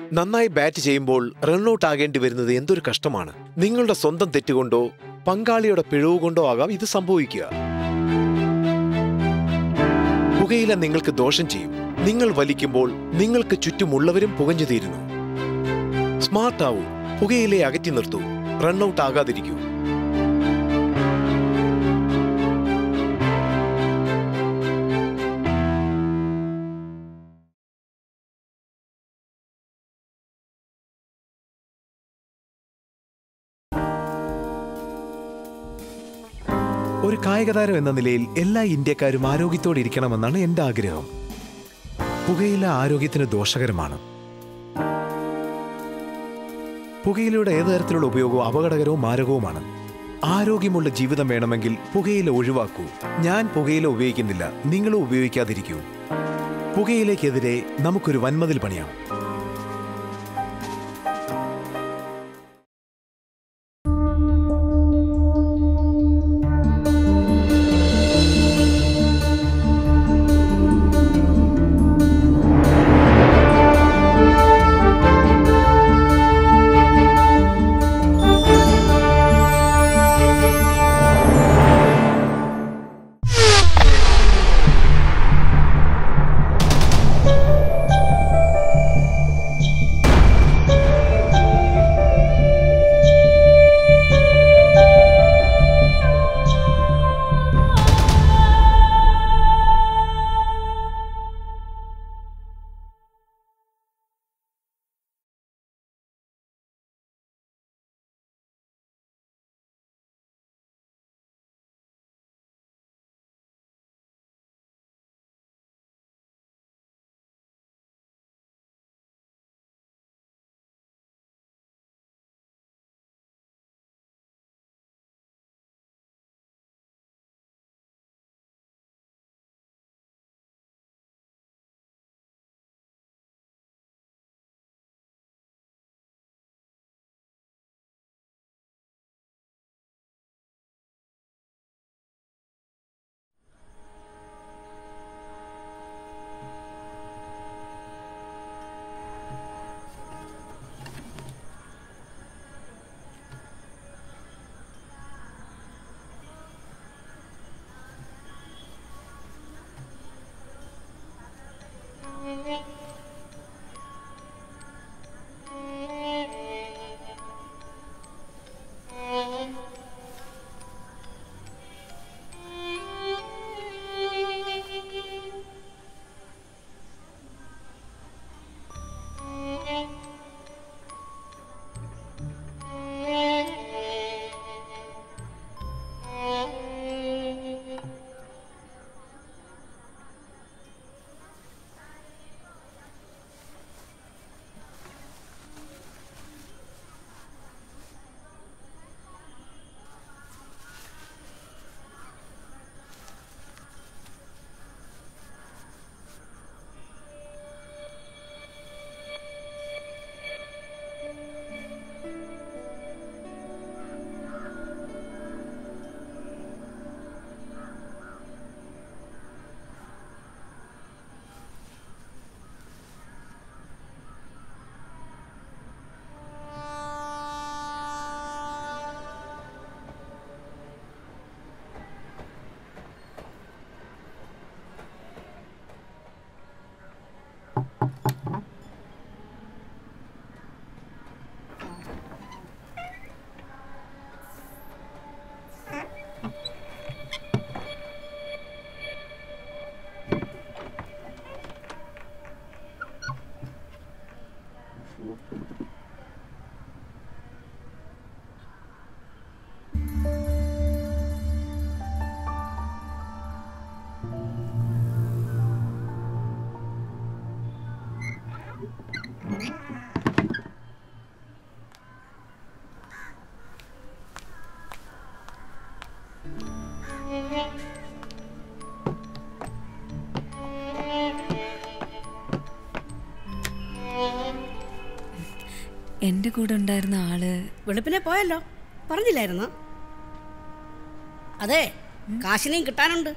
നന്നായി ബാറ്റ് ചെയ്യുമ്പോൾ റൺഔട്ട് ആകേണ്ടി വരുന്നത് എന്തൊരു കഷ്ടമാണ് നിങ്ങളുടെ സ്വന്തം തെറ്റുകൊണ്ടോ പങ്കാളിയുടെ പിഴവ് കൊണ്ടോ ആകാം ഇത് സംഭവിക്കുക പുകയില നിങ്ങൾക്ക് ദോഷം ചെയ്യും നിങ്ങൾ വലിക്കുമ്പോൾ നിങ്ങൾക്ക് ചുറ്റുമുള്ളവരും പുകഞ്ഞു തീരുന്നു സ്മാർട്ട് ആവൂ പുകയിലെ അകറ്റി നിർത്തൂ റൺഔട്ട് ആകാതിരിക്കൂ ഒരു കായികതാരം എന്ന നിലയിൽ എല്ലാ ഇന്ത്യക്കാരും ആരോഗ്യത്തോടെ ഇരിക്കണമെന്നാണ് എന്റെ ആഗ്രഹം പുകയില ആരോഗ്യത്തിന് ദോഷകരമാണ് പുകയിലയുടെ ഏത് തരത്തിലുള്ള ഉപയോഗവും അപകടകരവും മാരകവുമാണ് ആരോഗ്യമുള്ള ജീവിതം വേണമെങ്കിൽ പുകയില ഒഴിവാക്കൂ ഞാൻ പുകയില ഉപയോഗിക്കുന്നില്ല നിങ്ങളും ഉപയോഗിക്കാതിരിക്കൂ പുകയിലേക്കെതിരെ നമുക്കൊരു വൻമതിൽ പണിയാം എന്റെ കൂടെ ഉണ്ടായിരുന്ന ആള് വെളുപ്പിനെ പോയല്ലോ പറഞ്ഞില്ലായിരുന്നു അതെ കാശിനെയും കിട്ടാനുണ്ട്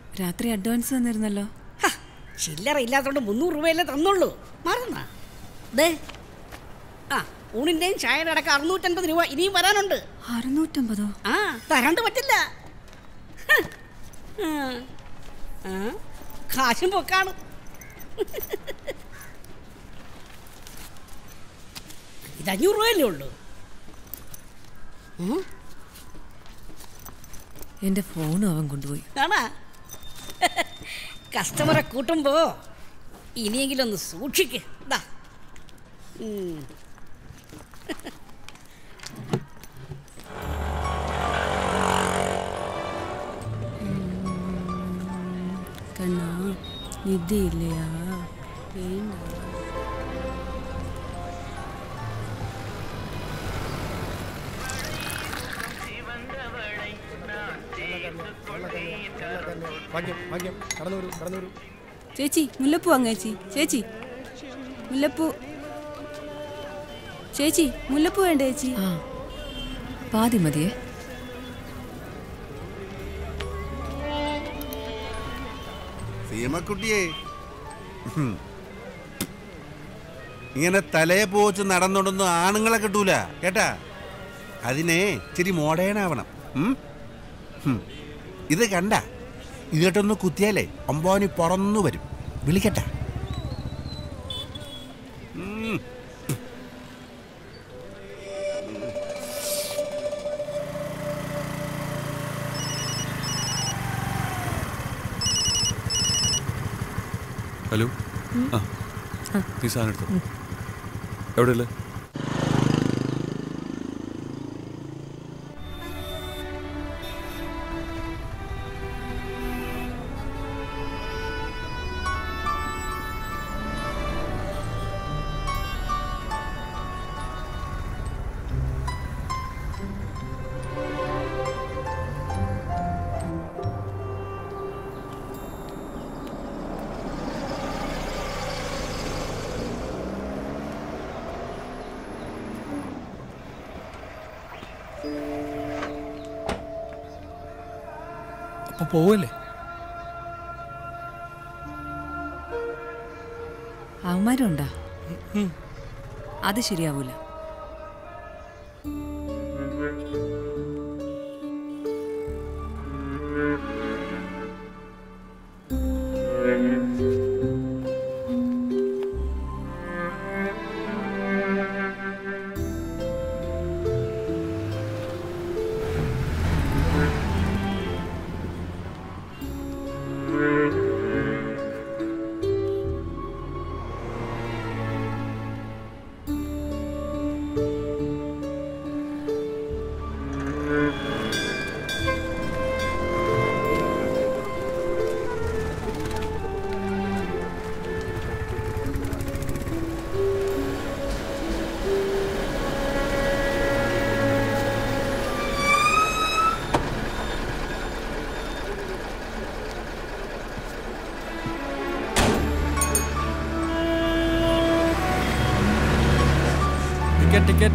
രാത്രി അഡ്വാൻസ് തന്നിരുന്നല്ലോ ഹ, ചില്ലറ ഇല്ലാത്തോണ്ട് മുന്നൂറ് രൂപയല്ലേ തന്നുള്ളൂ മറന്ന ദേ ആ ഊണിൻ്റെയും ചായയുടെ അടക്കം അറുന്നൂറ്റൻപത് രൂപ ഇനിയും വരാനുണ്ട് അറുന്നൂറ്റമ്പതോ ആ തരാണ്ട് പറ്റില്ല ഹ്. ആ. ആ, കാശും പൊക്കാണ് ഇത് അഞ്ഞൂറ് രൂപയല്ലേ ഉള്ളൂ ഉം, എന്റെ ഫോണും അവൻ കൊണ്ടുപോയി ആണാ കസ്റ്റമറെ കൂട്ടുമ്പോ ഇനിയെങ്കിലും ഒന്ന് സൂക്ഷിക്ക് ദാ ഉം. കണ്ണാ നിധിയില്ലയാ വേണ്ട ഭാഗ്യം ഭാഗ്യം കടന്നു വരൂ കടന്നു വരൂ ചേച്ചി മുല്ലപ്പൂ വാങ്ങ ചേച്ചി ചേച്ചി മുല്ലപ്പൂ ചേച്ചി മുല്ലപ്പൂ വേണ്ട ചേച്ചി ആ പാതി മതിയേ സീമക്കുട്ടിയെ ഹും. ഇങ്ങനെ തലയെ പോച്ച് നടന്നോണ്ടൊന്നും ആണുങ്ങളെ കിട്ടൂല കേട്ടാ അതിനെ ഇച്ചിരി മോഡേണാവണം ഉം? ഹും. ഇത് കണ്ട ഇങ്ങോട്ടൊന്ന് കുത്തിയാലേ അമ്പാനി പറന്നു വരും വിളിക്കട്ടാ ഉം. ഹലോ ആ നീ സാധനം എടുത്തോ എവിടെയല്ലേ അപ്പൊ പോവല്ലേ അവന്മാരുണ്ടാ അത് ശരിയാവൂല ടിക്കറ്റ് ടിക്കറ്റ്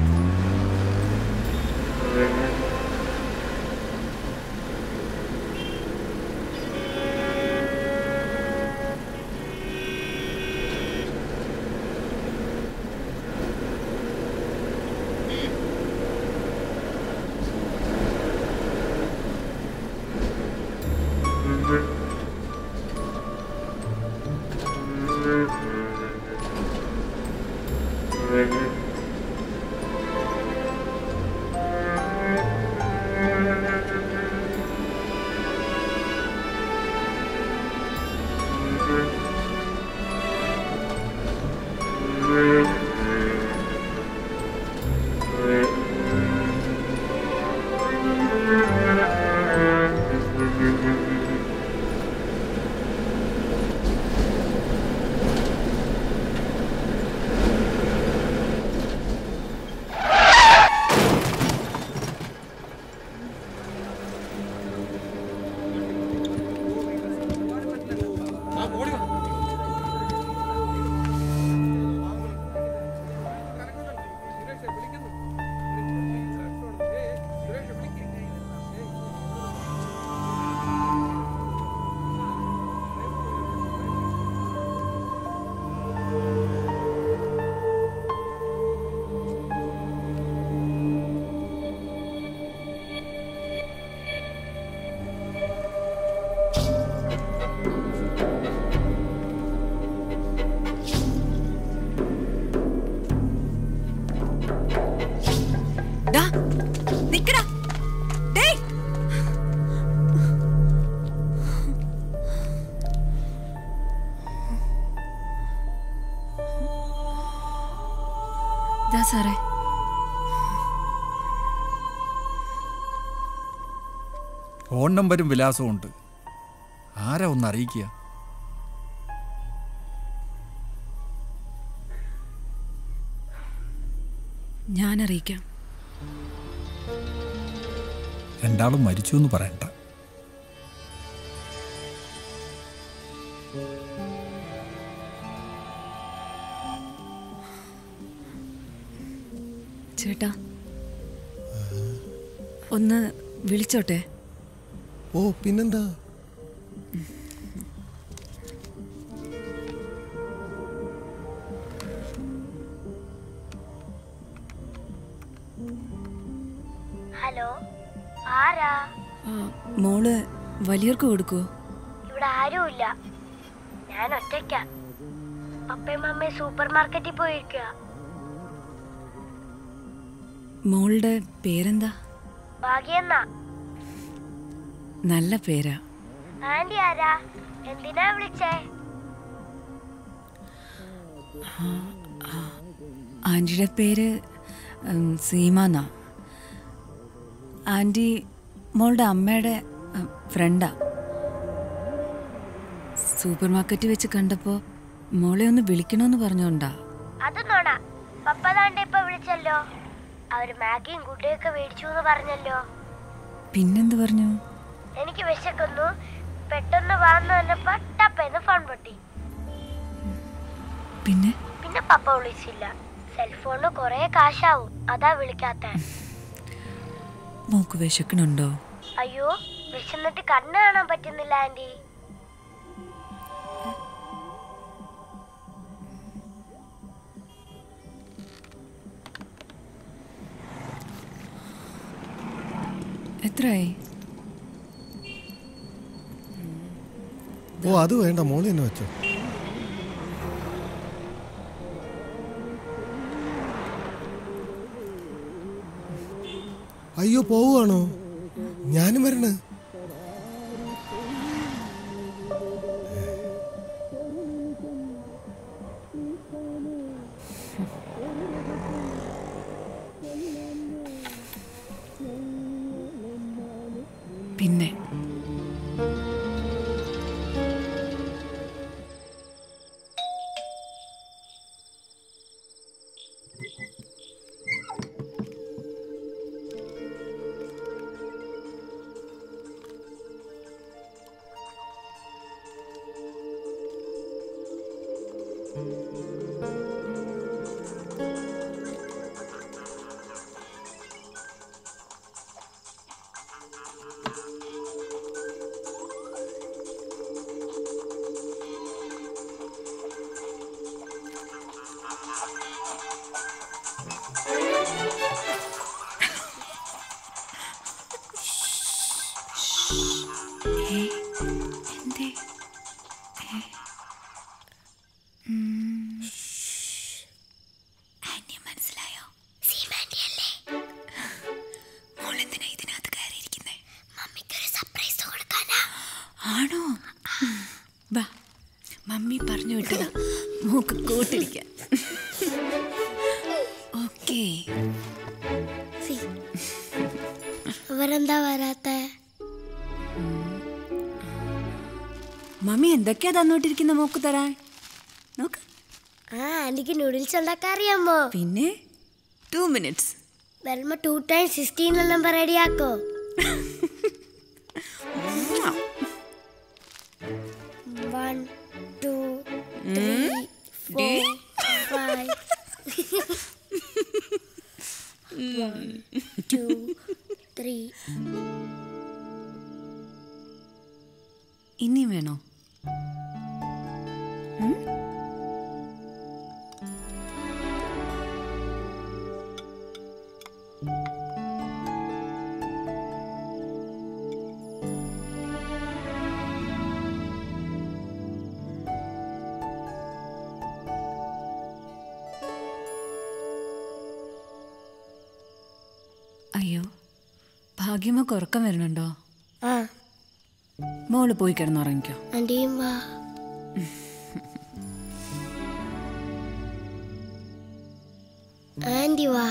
ഇതാ സാറേ ഫോൺ നമ്പരും വിലാസവും ഉണ്ട് ആരാ ഒന്ന് അറിയിക്കുക ഞാൻ അറിയിക്കാം രണ്ടാളും മരിച്ചു എന്ന് പറയണ്ട ചേട്ടാ ഒന്ന് വിളിച്ചോട്ടെ ഓ പിന്നെന്താ ഹലോ ആരാ ആ, മോള് വലിയവർക്ക് കൊടുക്കുവോ ഇവിടെ ആരുമില്ല ഞാൻ ഒറ്റയ്ക്ക പപ്പയും അമ്മയും സൂപ്പർ മാർക്കറ്റിൽ പോയിരിക്കുക മോളുടെ പേരെന്താ ഭാഗ്യെന്ന നല്ല പേരാ ആന്റി ആരാ എന്തിനാ വിളിച്ചേ ആൻറ്റിയുടെ പേര് ഉം, സീമ എന്നാ ആൻറ്റി മോളുടെ അമ്മയുടെ ഉം, ഫ്രണ്ടാ സൂപ്പർ മാർക്കറ്റിൽ വെച്ച് കണ്ടപ്പോൾ മോളെ ഒന്ന് വിളിക്കണമെന്ന് പറഞ്ഞോണ്ടാ അത് നോണ പപ്പ താണ്ട ഇപ്പൊ വിളിച്ചല്ലോ അവര് മാഗിയും ഗുഡയൊക്കെ മേടിച്ചു എന്ന് പറഞ്ഞല്ലോ പിന്നെന്ത് പറഞ്ഞു എനിക്ക് വിശക്കുന്നു പെട്ടെന്ന് വാന്ന് പറഞ്ഞപ്പോ ടപ്പേന്ന് ഫോൺ പൊട്ടി പിന്നെ പിന്നെ പപ്പ വിളിച്ചില്ല സെൽഫോണിന് കൊറേ കാശാവും അതാ വിളിക്കാത്ത മോക്ക് വിശക്കണുണ്ടോ അയ്യോ വിശന്നിട്ട് കണ്ണ് കാണാൻ പറ്റുന്നില്ല ആന്റി എത്രയായി ഓ അത് വേണ്ട മോളി തന്നെ വെച്ചോ അയ്യോ പോവുകയാണോ ഞാനും വരണേ പിന്നെ എന്തേ ആന്റിയെ മനസ്സിലായോ മോളെന്തിനാ ഇതിനകത്ത് കയറിയിരിക്കുന്നേ മമ്മിക്കൊരു സർപ്രൈസ് കൊടുക്കാനാ ആണോ വാ മമ്മി പറഞ്ഞു വിട്ടതാ മൂക്ക് കൂട്ടിരിക്കാൻ ഓക്കേ ഇവരെന്താ വരാത്ത മമ്മി എന്തൊക്കെയാ തന്നോട്ടിരിക്കുന്ന മോക്ക് തരാൻ നോക്ക് ആ ആന്റിക്ക് നൂഡിൽസ് ഉണ്ടാക്കാൻ അറിയാമോ പിന്നെ ടു മിനിറ്റ്സ് വെൽമ ടു ടൈം സിക്സ്റ്റീൻ നമ്പർ റെഡിയാക്കോ one two three four five one two three ഇനിയും വേണോ ഉം? അയ്യോ ഭാഗ്യമൊക്കെ ഉറക്കം വരുന്നുണ്ടോ ആ മോള് പോയി കിടന്നുറങ്ങിക്കോ ആന്റിയും വാ ആന്റി വാ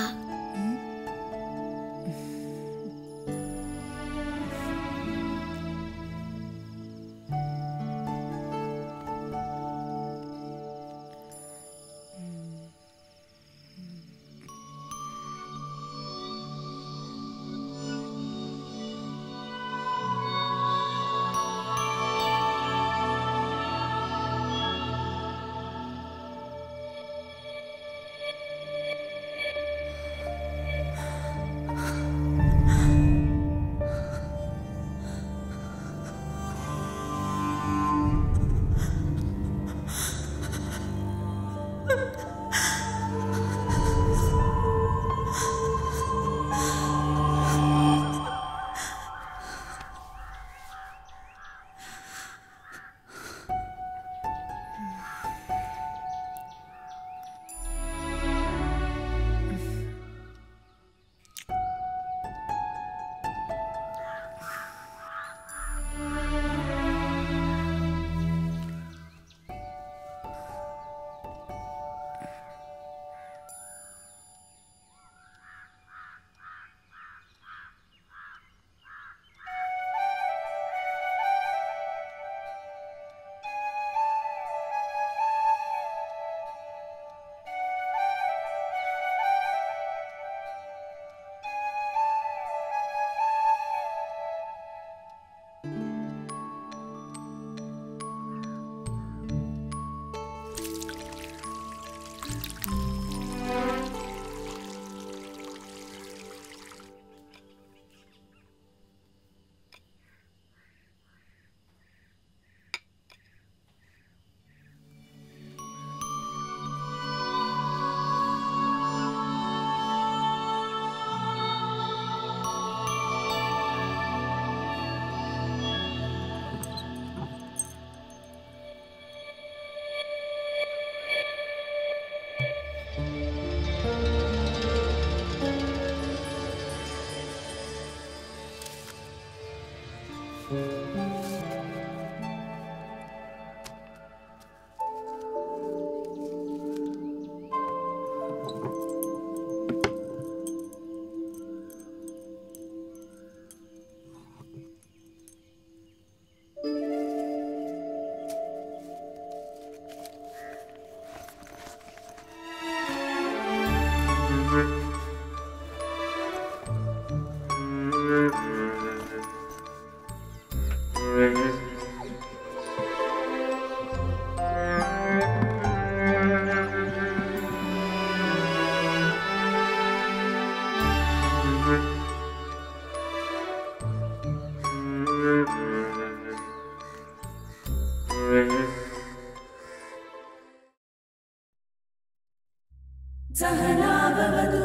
सहनाववतु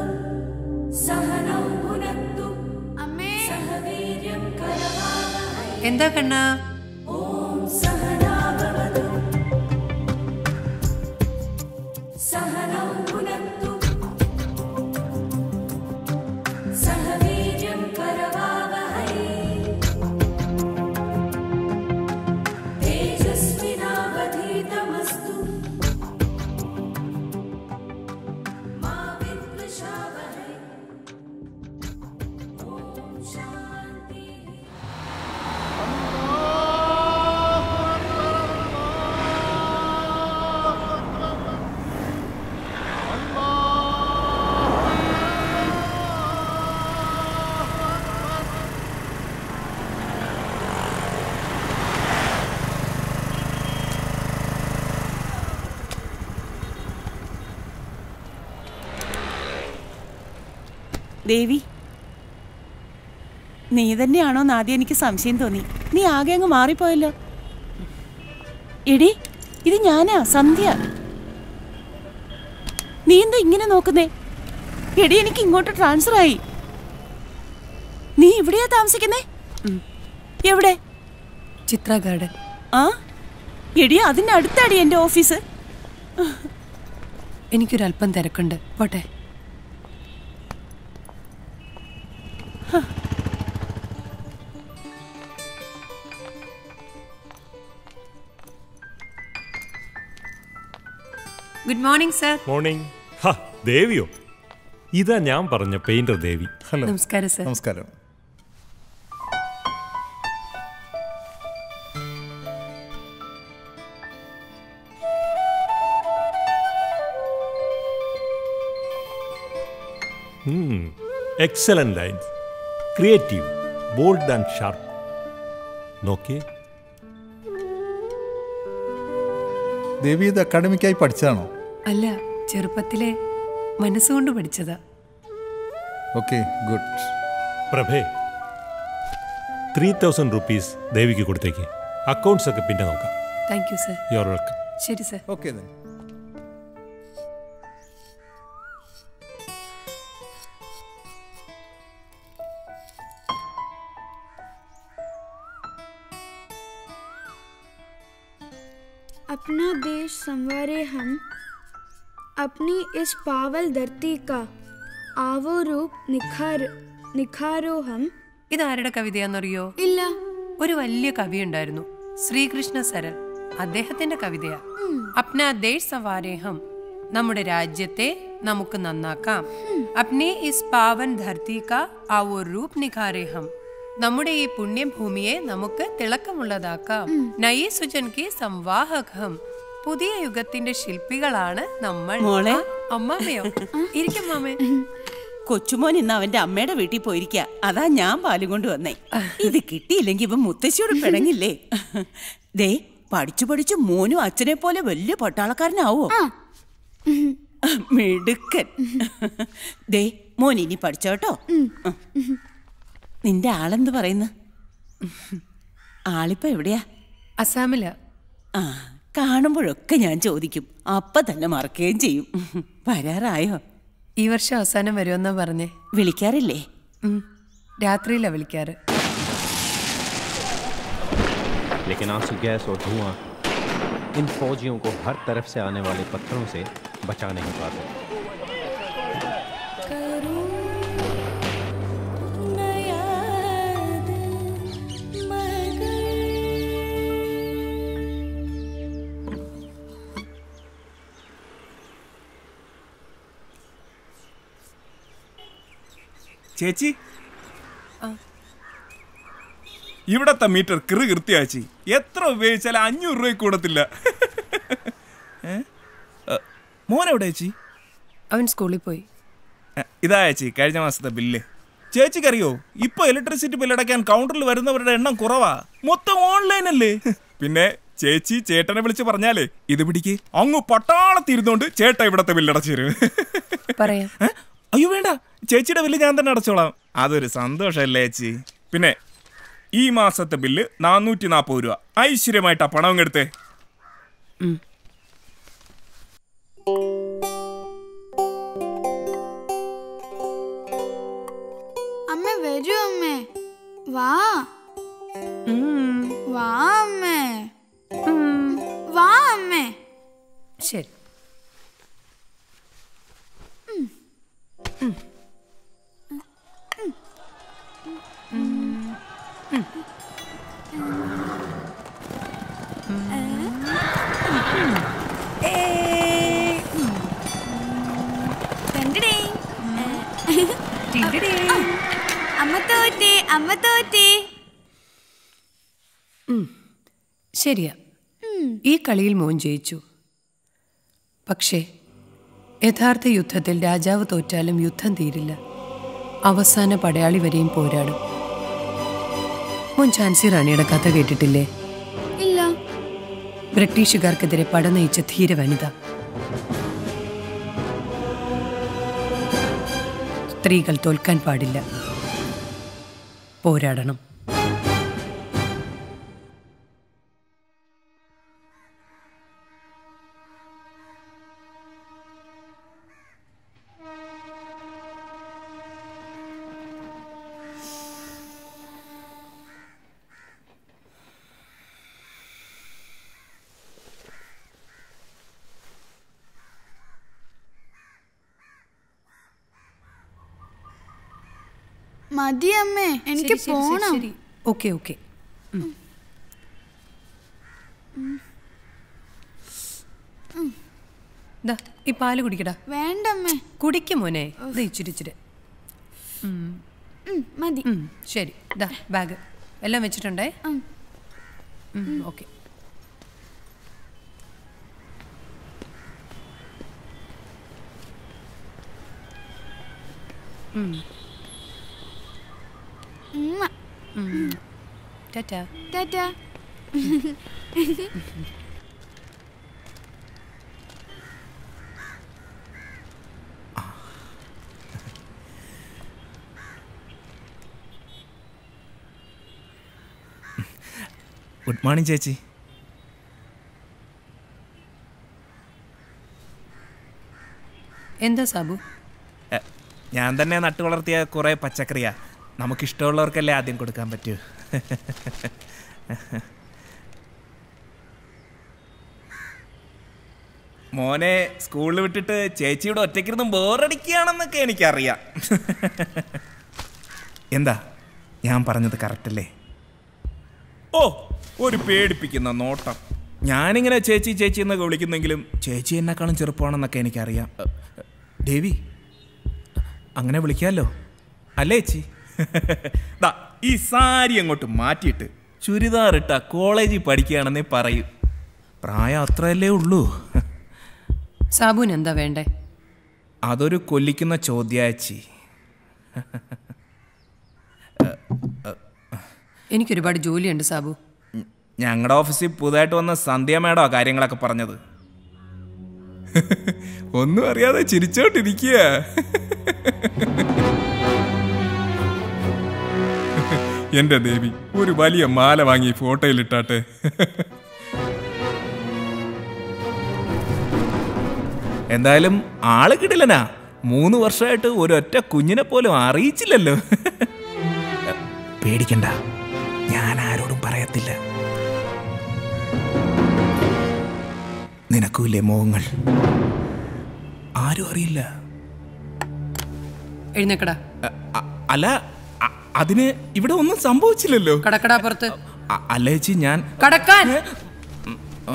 सहनौ भुनक्तु सह वीर्यं करवावहै എന്താ കണ്ണ ॐ सहनाववतु सहनौ भुनक्तु सह वीर्यं करवावहै तेजस्विनावधीतमस्तु मा विद्विषावहै ॐ शान्तिः ദേവി നീ തന്നെയാണോന്ന് ആദ്യം എനിക്ക് സംശയം തോന്നി നീ ആകെ അങ്ങ് മാറിപ്പോയല്ലോ എടി ഇത് ഞാനാ സന്ധ്യ നീ എന്താ ഇങ്ങനെ നോക്കുന്നേ എടി എനിക്ക് ഇങ്ങോട്ട് ട്രാൻസ്ഫർ ആയി നീ ഇവിടെയാ താമസിക്കുന്നേ എവിടെ ചിത്ര ഗാർഡൻ ആ എടി അതിന്റെ അടുത്താടി എന്റെ ഓഫീസ് എനിക്കൊരല്പം തിരക്കുണ്ട് പോട്ടെ ഗുഡ് മോർണിംഗ് സർ മോർണിംഗ് ഹാ ദേവിയോ ഇതാ ഞാൻ പറഞ്ഞ പെയിന്റർ ദേവി ഹലോ നമസ്കാരം സർ നമസ്കാരം excellent lines creative bold and sharp നോക്കിയേ ദേവി ഇത് അക്കാഡമിക്കായി പഠിച്ചതാണോ അല്ല ചെറുപ്പത്തിലെ മനസ്സുകൊണ്ട് പഠിച്ചതാ ഓക്കെ ഗുഡ് പ്രഭേ ത്രീ തൗസൻഡ് റുപ്പീസ് ദേവിക്ക് കൊടുത്തേക്ക് അക്കൗണ്ട്സ് ഒക്കെ പിന്നെ നോക്കാം thank you sir you are welcome ശരി സർ ഓക്കെ then. अपना देश संवारे हम अपनी इस पावल धरती का आवो रूप निखार निखारो हम ഇത് ആരുടെ കവിതയാണെന്നറിയോ ഇല്ല ഒരു വലിയ കവി ഉണ്ടായിരുന്നു ശ്രീകൃഷ്ണ സരൽ അദ്ദേഹത്തിന്റെ കവിതയാ അപ്ന ദേശ് സവാരേഹം നമ്മുടെ രാജ്യത്തെ നമുക്ക് നന്നാക്കാം അപ്നെ ഇസ് പാവൻ ധർത്തി കാ ആവോ രൂപ് നിഖാരേഹം നമ്മുടെ ഈ പുണ്യഭൂമിയെ നമുക്ക് തിളക്കമുള്ളതാക്കാം നയി സുജൻ കി സംവാഹകം പുതിയ യുഗത്തിന്റെ ശില്പികളാണ് നമ്മൾ മോളെ. ആ, അമ്മാമ്മയോ ഇരിക്കും മാമേ കൊച്ചുമോൻ ഇന്ന് അവന്റെ അമ്മയുടെ വീട്ടിൽ പോയിരിക്ക അതാ ഞാൻ പാലും കൊണ്ട് വന്നേ ഇത് കിട്ടിയില്ലെങ്കി ഇവൻ മുത്തശ്ശിയോട് പിണങ്ങില്ലേ ദേ പഠിച്ചു പഠിച്ചു മോനും അച്ഛനെ പോലെ വലിയ പട്ടാളക്കാരനാവോ മിടുക്കൻ ദേ മോൻ ഇനി പഠിച്ചോട്ടോ നിന്റെ ആളെന്ത് പറയുന്നു ആളിപ്പോ എവിടെയാ അസാമില ആ കാണുമ്പോഴൊക്കെ ഞാൻ ചോദിക്കും അപ്പൊ തന്നെ മറക്കുകയും ചെയ്യും വരാറായോ ഈ വർഷം അവസാനം വരുമെന്നാ പറഞ്ഞേ വിളിക്കാറില്ലേ രാത്രിയിലാ വിളിക്കാറ് लेकिन आंसू गैस और धुआं इन फौजियों को हर तरफ से आने वाले पत्थरों से बचा नहीं पाते ചേച്ചി ഇവിടത്തെ മീറ്റർ കിറു കൃത്യാച്ചി എത്ര ഉപയോഗിച്ചാലും അഞ്ഞൂറ് രൂപ കൂടത്തില്ല ഏ? ഏ, മോനെവിടെ ചേച്ചി അവൻ സ്കൂളിൽ പോയി ഏ, ഇതാ ചേച്ചി കഴിഞ്ഞ മാസത്തെ ബില്ല് ചേച്ചിക്കറിയോ ഇപ്പൊ ഇലക്ട്രിസിറ്റി ബില്ല് അടയ്ക്കാൻ കൗണ്ടറിൽ വരുന്നവരുടെ എണ്ണം കുറവാ മൊത്തം ഓൺലൈൻ അല്ലേ പിന്നെ ചേച്ചി ചേട്ടനെ വിളിച്ച് പറഞ്ഞാലേ ഇത് പിടിക്ക് അങ്ങ് പട്ടാളത്തിരുന്നോണ്ട് ചേട്ട ഇവിടത്തെ ബില്ല് അടച്ചു തരും പറയാം ഏ? അയ്യോ വേണ്ട ചേച്ചിയുടെ ബില്ല് ഞാൻ തന്നെ അടച്ചോളാം അതൊരു സന്തോഷമല്ലേ ചേച്ചി പിന്നെ ഈ മാസത്തെ ബില്ല് നാനൂറ്റി നാൽപ്പത് രൂപ ഐശ്വര്യമായിട്ടാ പണം അങ്ങ് എടുത്തേ അമ്മ വരൂ അമ്മേ വാ വാ അമ്മേ വാ അമ്മേ ശരി കണ്ടടേ അമ്മ തോറ്റേ അമ്മ തോറ്റേ ശരിയാ ഈ കളിയിൽ മോൻ ജയിച്ചു പക്ഷേ യഥാർത്ഥ യുദ്ധത്തിൽ രാജാവ് തോറ്റാലും യുദ്ധം തീരില്ല അവസാന പടയാളി വരെയും പോരാടും മോൻ ഝാൻസി റാണിയുടെ കഥ കേട്ടിട്ടില്ലേ ഇല്ല ബ്രിട്ടീഷുകാർക്കെതിരെ പട നയിച്ച ധീര വനിത സ്ത്രീകൾ തോൽക്കാൻ പാടില്ല പോരാടണം മതി അമ്മേ എനിക്ക് ശരി, ശരി, ശരി, പോണം ശരി. ഓക്കെ ഓക്കെ ദാ ഈ പാല് കുടിക്കടാ വേണ്ടമ്മേ കുടിക്കും മോനെ ഇത് ഇച്ചിരി ഇച്ചിരി ഉം. ഉം, മതി ഉം, ശരി ദാ ബാഗ് എല്ലാം വെച്ചിട്ടുണ്ടേ ഓക്കെ ഉമ്മ. ടാറ്റാ ടാറ്റാ ഗുഡ് മോർണിംഗ് ചേച്ചി എന്താ സാബു എ, ഞാൻ തന്നെ നട്ടു വളർത്തിയ കുറേ പച്ചക്കറിയാ നമുക്കിഷ്ടമുള്ളവർക്കല്ലേ ആദ്യം കൊടുക്കാൻ പറ്റൂ മോനെ സ്കൂളിൽ വിട്ടിട്ട് ചേച്ചിയുടെ ഒറ്റയ്ക്കിരുന്ന് ബോറടിക്കുകയാണെന്നൊക്കെ എനിക്കറിയാം എന്താ ഞാൻ പറഞ്ഞത് കറക്റ്റല്ലേ ഓ ഒരു പേടിപ്പിക്കുന്ന നോട്ടം ഞാനിങ്ങനെ ചേച്ചി ചേച്ചി എന്നൊക്കെ വിളിക്കുന്നെങ്കിലും ചേച്ചി എന്നെക്കാളും ചെറുപ്പമാണെന്നൊക്കെ എനിക്കറിയാം എ, എ, ദേവി അങ്ങനെ വിളിക്കാമല്ലോ അല്ലേ ചേച്ചി ദാ ഈ സാരി അങ്ങോട്ട് മാറ്റിയിട്ട് ചുരിദാർ ഇട്ട കോളേജിൽ പഠിക്കുകയാണെന്നേ പറയൂ പ്രായം അത്രയല്ലേ ഉള്ളൂ സാബുവിന് എന്താ വേണ്ടേ അതൊരു കൊല്ലിക്കുന്ന ചോദ്യാച്ചി എനിക്കൊരുപാട് ജോലിയുണ്ട് സാബു ഞങ്ങളുടെ ഓഫീസിൽ പുതുതായിട്ട് വന്ന സന്ധ്യ മേഡോ കാര്യങ്ങളൊക്കെ പറഞ്ഞത് ഒന്നും അറിയാതെ ചിരിച്ചോണ്ടിരിക്കുക എന്റെ ദേവി ഒരു വലിയ മാല വാങ്ങി ഫോട്ടോയിലിട്ടാട്ടെ എന്തായാലും ആള് കിടിലനാ മൂന്ന് വർഷമായിട്ട് ഒരൊറ്റ കുഞ്ഞിനെ പോലും അറിയിച്ചില്ലല്ലോ പേടിക്കണ്ട ഞാൻ ആരോടും പറയത്തില്ല നിനക്കൂല്ലേ മോഹങ്ങൾ ആരും അറിയില്ല എഴുന്നേക്കടാ അ- അ- അല്ല അ- അതിന് ഇവിടെ ഒന്നും സംഭവിച്ചില്ലല്ലോ കടക്കടാ പുറത്ത് അ- അല്ല ചേച്ചി ഞാൻ കടക്കാൻ ആ?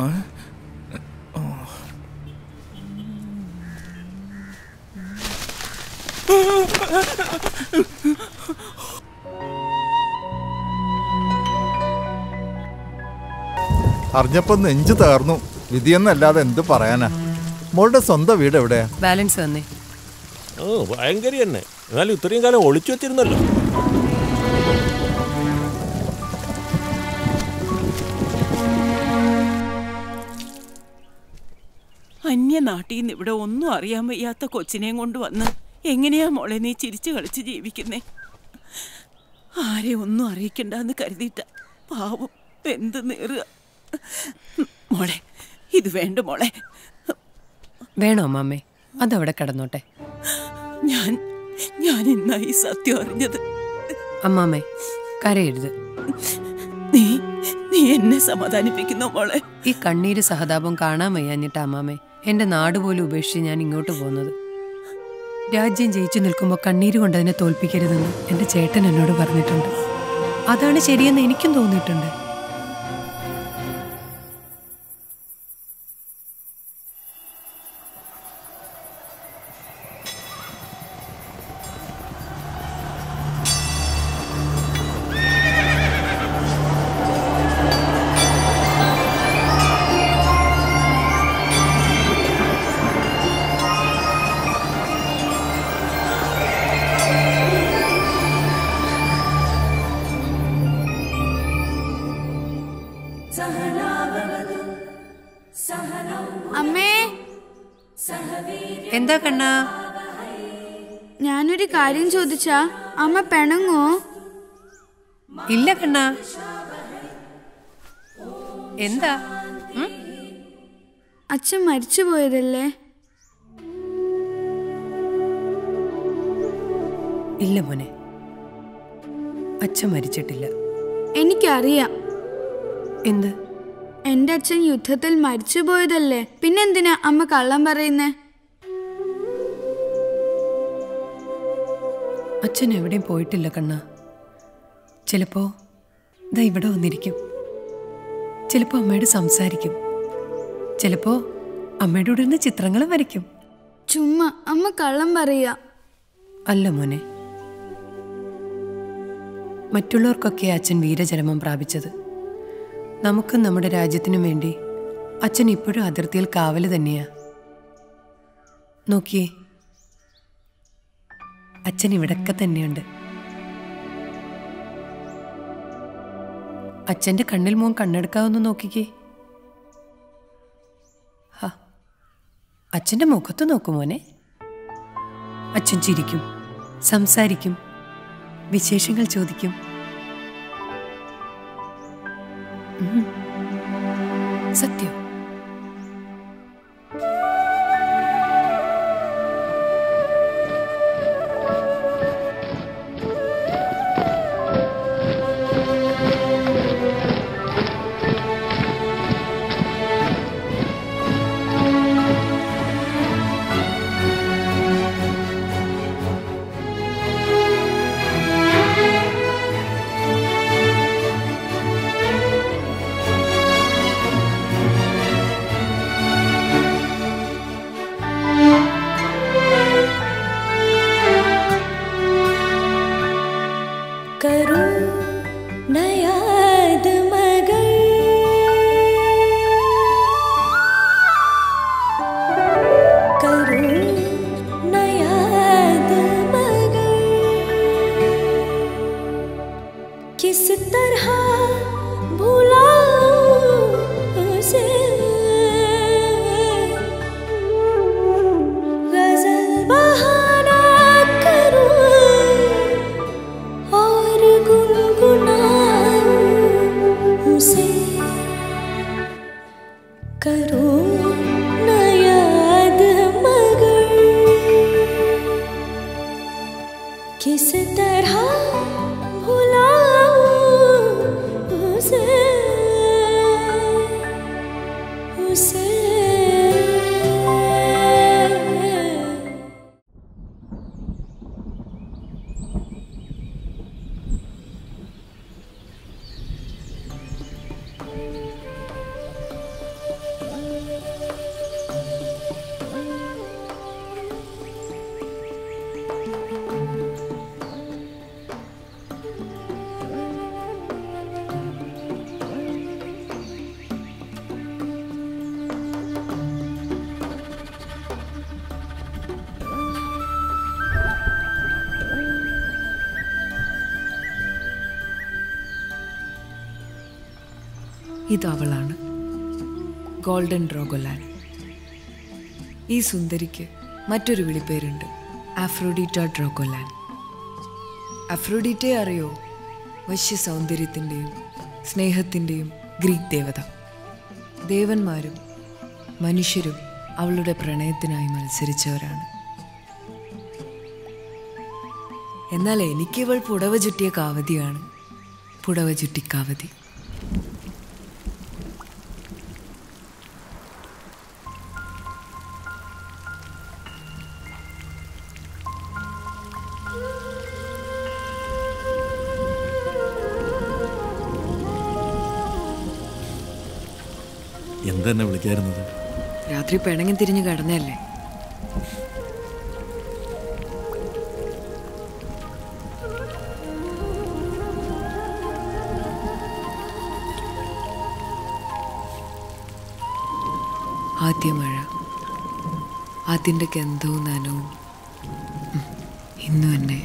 അറിഞ്ഞപ്പോ നെഞ്ചു തകർന്നു വിധിയെന്നല്ലാതെ എന്ത് പറയാനാ മോളുടെ സ്വന്തം വീട് എവിടെയാ ബാലൻസ് തന്നെ ഓ ഭയങ്കര തന്നെ എന്നാലും ഇത്രയും കാലം ഒളിച്ചു വെച്ചിരുന്നല്ലോ അന്യനാട്ടിൽ നിന്ന് ഇവിടെ ഒന്നും അറിയാൻ വയ്യാത്ത കൊച്ചിനെയും കൊണ്ട് വന്ന് എങ്ങനെയാ മോളെ നീ ചിരിച്ചു കളിച്ച് ജീവിക്കുന്നേ ആരെ ഒന്നും അറിയിക്കണ്ടെന്ന് കരുതിയിട്ട പാവം എന്ത് നേറുക മോളെ ഇത് വേണ്ട മോളെ വേണോ അമ്മാമ്മേ അതവിടെ കിടന്നോട്ടെ ഞാൻ ഞാൻ ഇന്നായി സത്യം അറിഞ്ഞത് അമ്മാമ്മേ കരയരുത് നീ നീ എന്നെ സമാധാനിപ്പിക്കുന്നു മോളെ ഈ കണ്ണീര് സഹതാപം കാണാൻ വയ്യാഞ്ഞിട്ട് അമ്മാമ്മേ എന്റെ നാട് പോലും ഉപേക്ഷിച്ച് ഞാൻ ഇങ്ങോട്ട് പോകുന്നത് രാജ്യം ജയിച്ചു നിൽക്കുമ്പോൾ കണ്ണീര് കൊണ്ട് അതിനെ തോൽപ്പിക്കരുതെന്ന് എന്റെ ചേട്ടൻ എന്നോട് പറഞ്ഞിട്ടുണ്ട് അതാണ് ശരിയെന്ന് എനിക്കും തോന്നിയിട്ടുണ്ട് सहनाववतु सहनौ അമ്മേ എന്താ കണ്ണാ ഞാനൊരു കാര്യം ചോദിച്ചാ അമ്മ പിണങ്ങോ ഇല്ല കണ്ണാ എന്താ ഉം? അച്ഛൻ മരിച്ചു പോയതല്ലേ ഇല്ല മോനെ അച്ഛൻ മരിച്ചിട്ടില്ല എനിക്കറിയാം എന്ത് എന്റെ അച്ഛൻ യുദ്ധത്തിൽ മരിച്ചു പോയതല്ലേ പിന്നെന്തിനാ അമ്മ കള്ളം പറയുന്നേ അച്ഛൻ എവിടെയും പോയിട്ടില്ല കണ്ണ ചിലപ്പോ ദാ ഇവിടെ വന്നിരിക്കും ചിലപ്പോ അമ്മയോട് സംസാരിക്കും ചിലപ്പോ അമ്മയുടെ കൂടെ ഇരുന്ന് ചിത്രങ്ങളും വരയ്ക്കും ചുമ്മാ അമ്മ കള്ളം പറയാ അല്ല മോനെ മറ്റുള്ളവർക്കൊക്കെ അച്ഛൻ വീരചരമം പ്രാപിച്ചത് നമുക്കും നമ്മുടെ രാജ്യത്തിനും വേണ്ടി അച്ഛൻ ഇപ്പോഴും അതിർത്തിയിൽ കാവല് തന്നെയാ നോക്കിയേ അച്ഛൻ ഇവിടൊക്കെ തന്നെയുണ്ട് അച്ഛന്റെ കണ്ണിൽ മോൻ കണ്ണെടുക്കാവുന്ന നോക്കിക്കേ ഹാ അച്ഛന്റെ മുഖത്ത് നോക്കു മോനെ അച്ഛൻ ചിരിക്കും സംസാരിക്കും വിശേഷങ്ങൾ ചോദിക്കും ഉം. സത്യം करूं नयाद मगर करूं नयाद मगर किस तरह भुलाऊं उसे गजल बहाना करूं और गुनगुनाऊं उसे करूं न याद मगर किस तरह भुलाऊं उसे उसे ഇതവളാണ് ഗോൾഡൻ ഡ്രോഗോലാൻ ഈ സുന്ദരിക്ക് മറ്റൊരു വിളിപ്പേരുണ്ട് ആഫ്രോഡീറ്റ ഡ്രോഗോലാൻ അഫ്രോഡീറ്റെ അറിയോ വശ്യ സൗന്ദര്യത്തിൻ്റെയും സ്നേഹത്തിൻ്റെയും ഗ്രീക്ക് ദേവത ദേവന്മാരും മനുഷ്യരും അവളുടെ പ്രണയത്തിനായി മത്സരിച്ചവരാണ് എന്നാൽ എനിക്കിവൾ പുടവ ചുറ്റിയ കാവതിയാണ് പുടവ ചുറ്റി കാവതി എന്തെന്നെ വിളിക്കായിരുന്നത് രാത്രി പിണങ്ങി തിരിഞ്ഞ് കിടന്നല്ലേ ആദ്യ മഴ അതിൻ്റെ ഗന്ധവും നനവും ഉം, ഇന്നും എന്നെ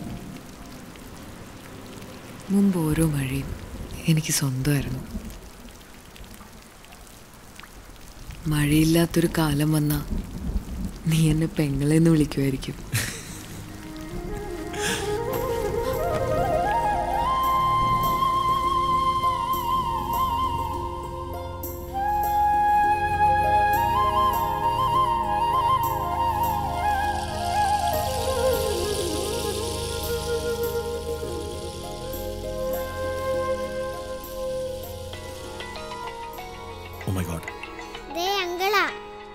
മുമ്പ് ഓരോ മഴയും എനിക്ക് സ്വന്തമായിരുന്നു മഴയില്ലാത്തൊരു കാലം വന്നാ നീ എന്നെ പെങ്ങളെന്ന് വിളിക്കുമായിരിക്കും ഓ മൈ ഗോഡ് ദേ അങ്കളാ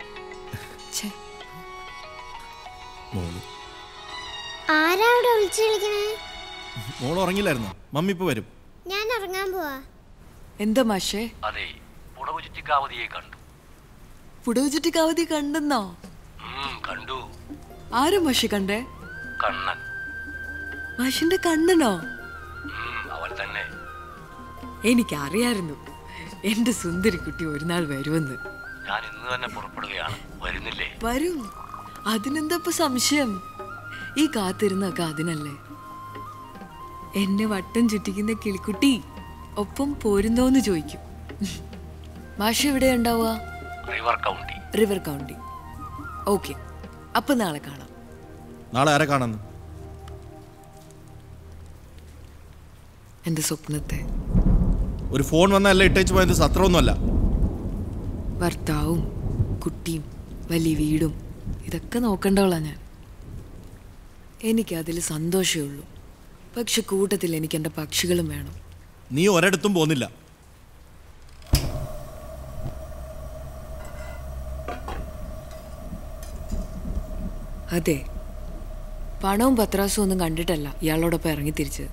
മോള് ആരാ അവിടെ വിളിച്ചു വിളിക്കണേ മോൾ ഉറങ്ങില്ലായിരുന്നോ മമ്മി ഇപ്പൊ വരും ഞാൻ ഇറങ്ങാൻ പോവാ എന്താ മാഷേ അതെ പുടവ് ചുറ്റിക്കാവതിയെ കണ്ടു പുടവ് ചുറ്റി കാവതി കണ്ടെന്നോ ഉം, കണ്ടു ആരാ മാഷി കണ്ടേ കണ്ണൻ മാഷിന്റെ കണ്ണനോ ഉം, അവൻ തന്നെ എനിക്കറിയായിരുന്നു എന്റെ സുന്ദരിക്കുട്ടി ഒരു നാൾ വരുമെന്ന് ഞാൻ ഇന്ന് തന്നെ പുറപ്പെടുകയാണ് വരുന്നില്ലേ വരും അതിനെന്താ ഇപ്പൊ സംശയം ഈ കാത്തിരുന്നൊക്കെ അതിനല്ലേ എന്നെ വട്ടം ചുറ്റിക്കുന്ന കിളിക്കുട്ടി ഒപ്പം പോരുന്നോന്ന് ചോദിക്കും മാഷ് എവിടെ ഉണ്ടാവുക river county river county okay അപ്പൊ നാളെ കാണാം നാളെ ആരെ കാണുന്നു എന്റെ സ്വപ്നത്തെ ഒരു ഫോൺ വന്നല്ല ഇട്ടേച്ച് പോയത് സത്രമൊന്നുമല്ല ഭർത്താവും കുട്ടിയും വലിയ വീടും ഇതൊക്കെ നോക്കണ്ടവളാ ഞാൻ എനിക്ക് അതിൽ സന്തോഷമേ ഉള്ളൂ പക്ഷെ കൂട്ടത്തിൽ എനിക്ക് എൻ്റെ പക്ഷികളും വേണം നീ ഒരിടത്തും പോകുന്നില്ല അതെ പണവും പത്രാസും ഒന്നും കണ്ടിട്ടല്ല ഇയാളോടൊപ്പം ഇറങ്ങി തിരിച്ചത്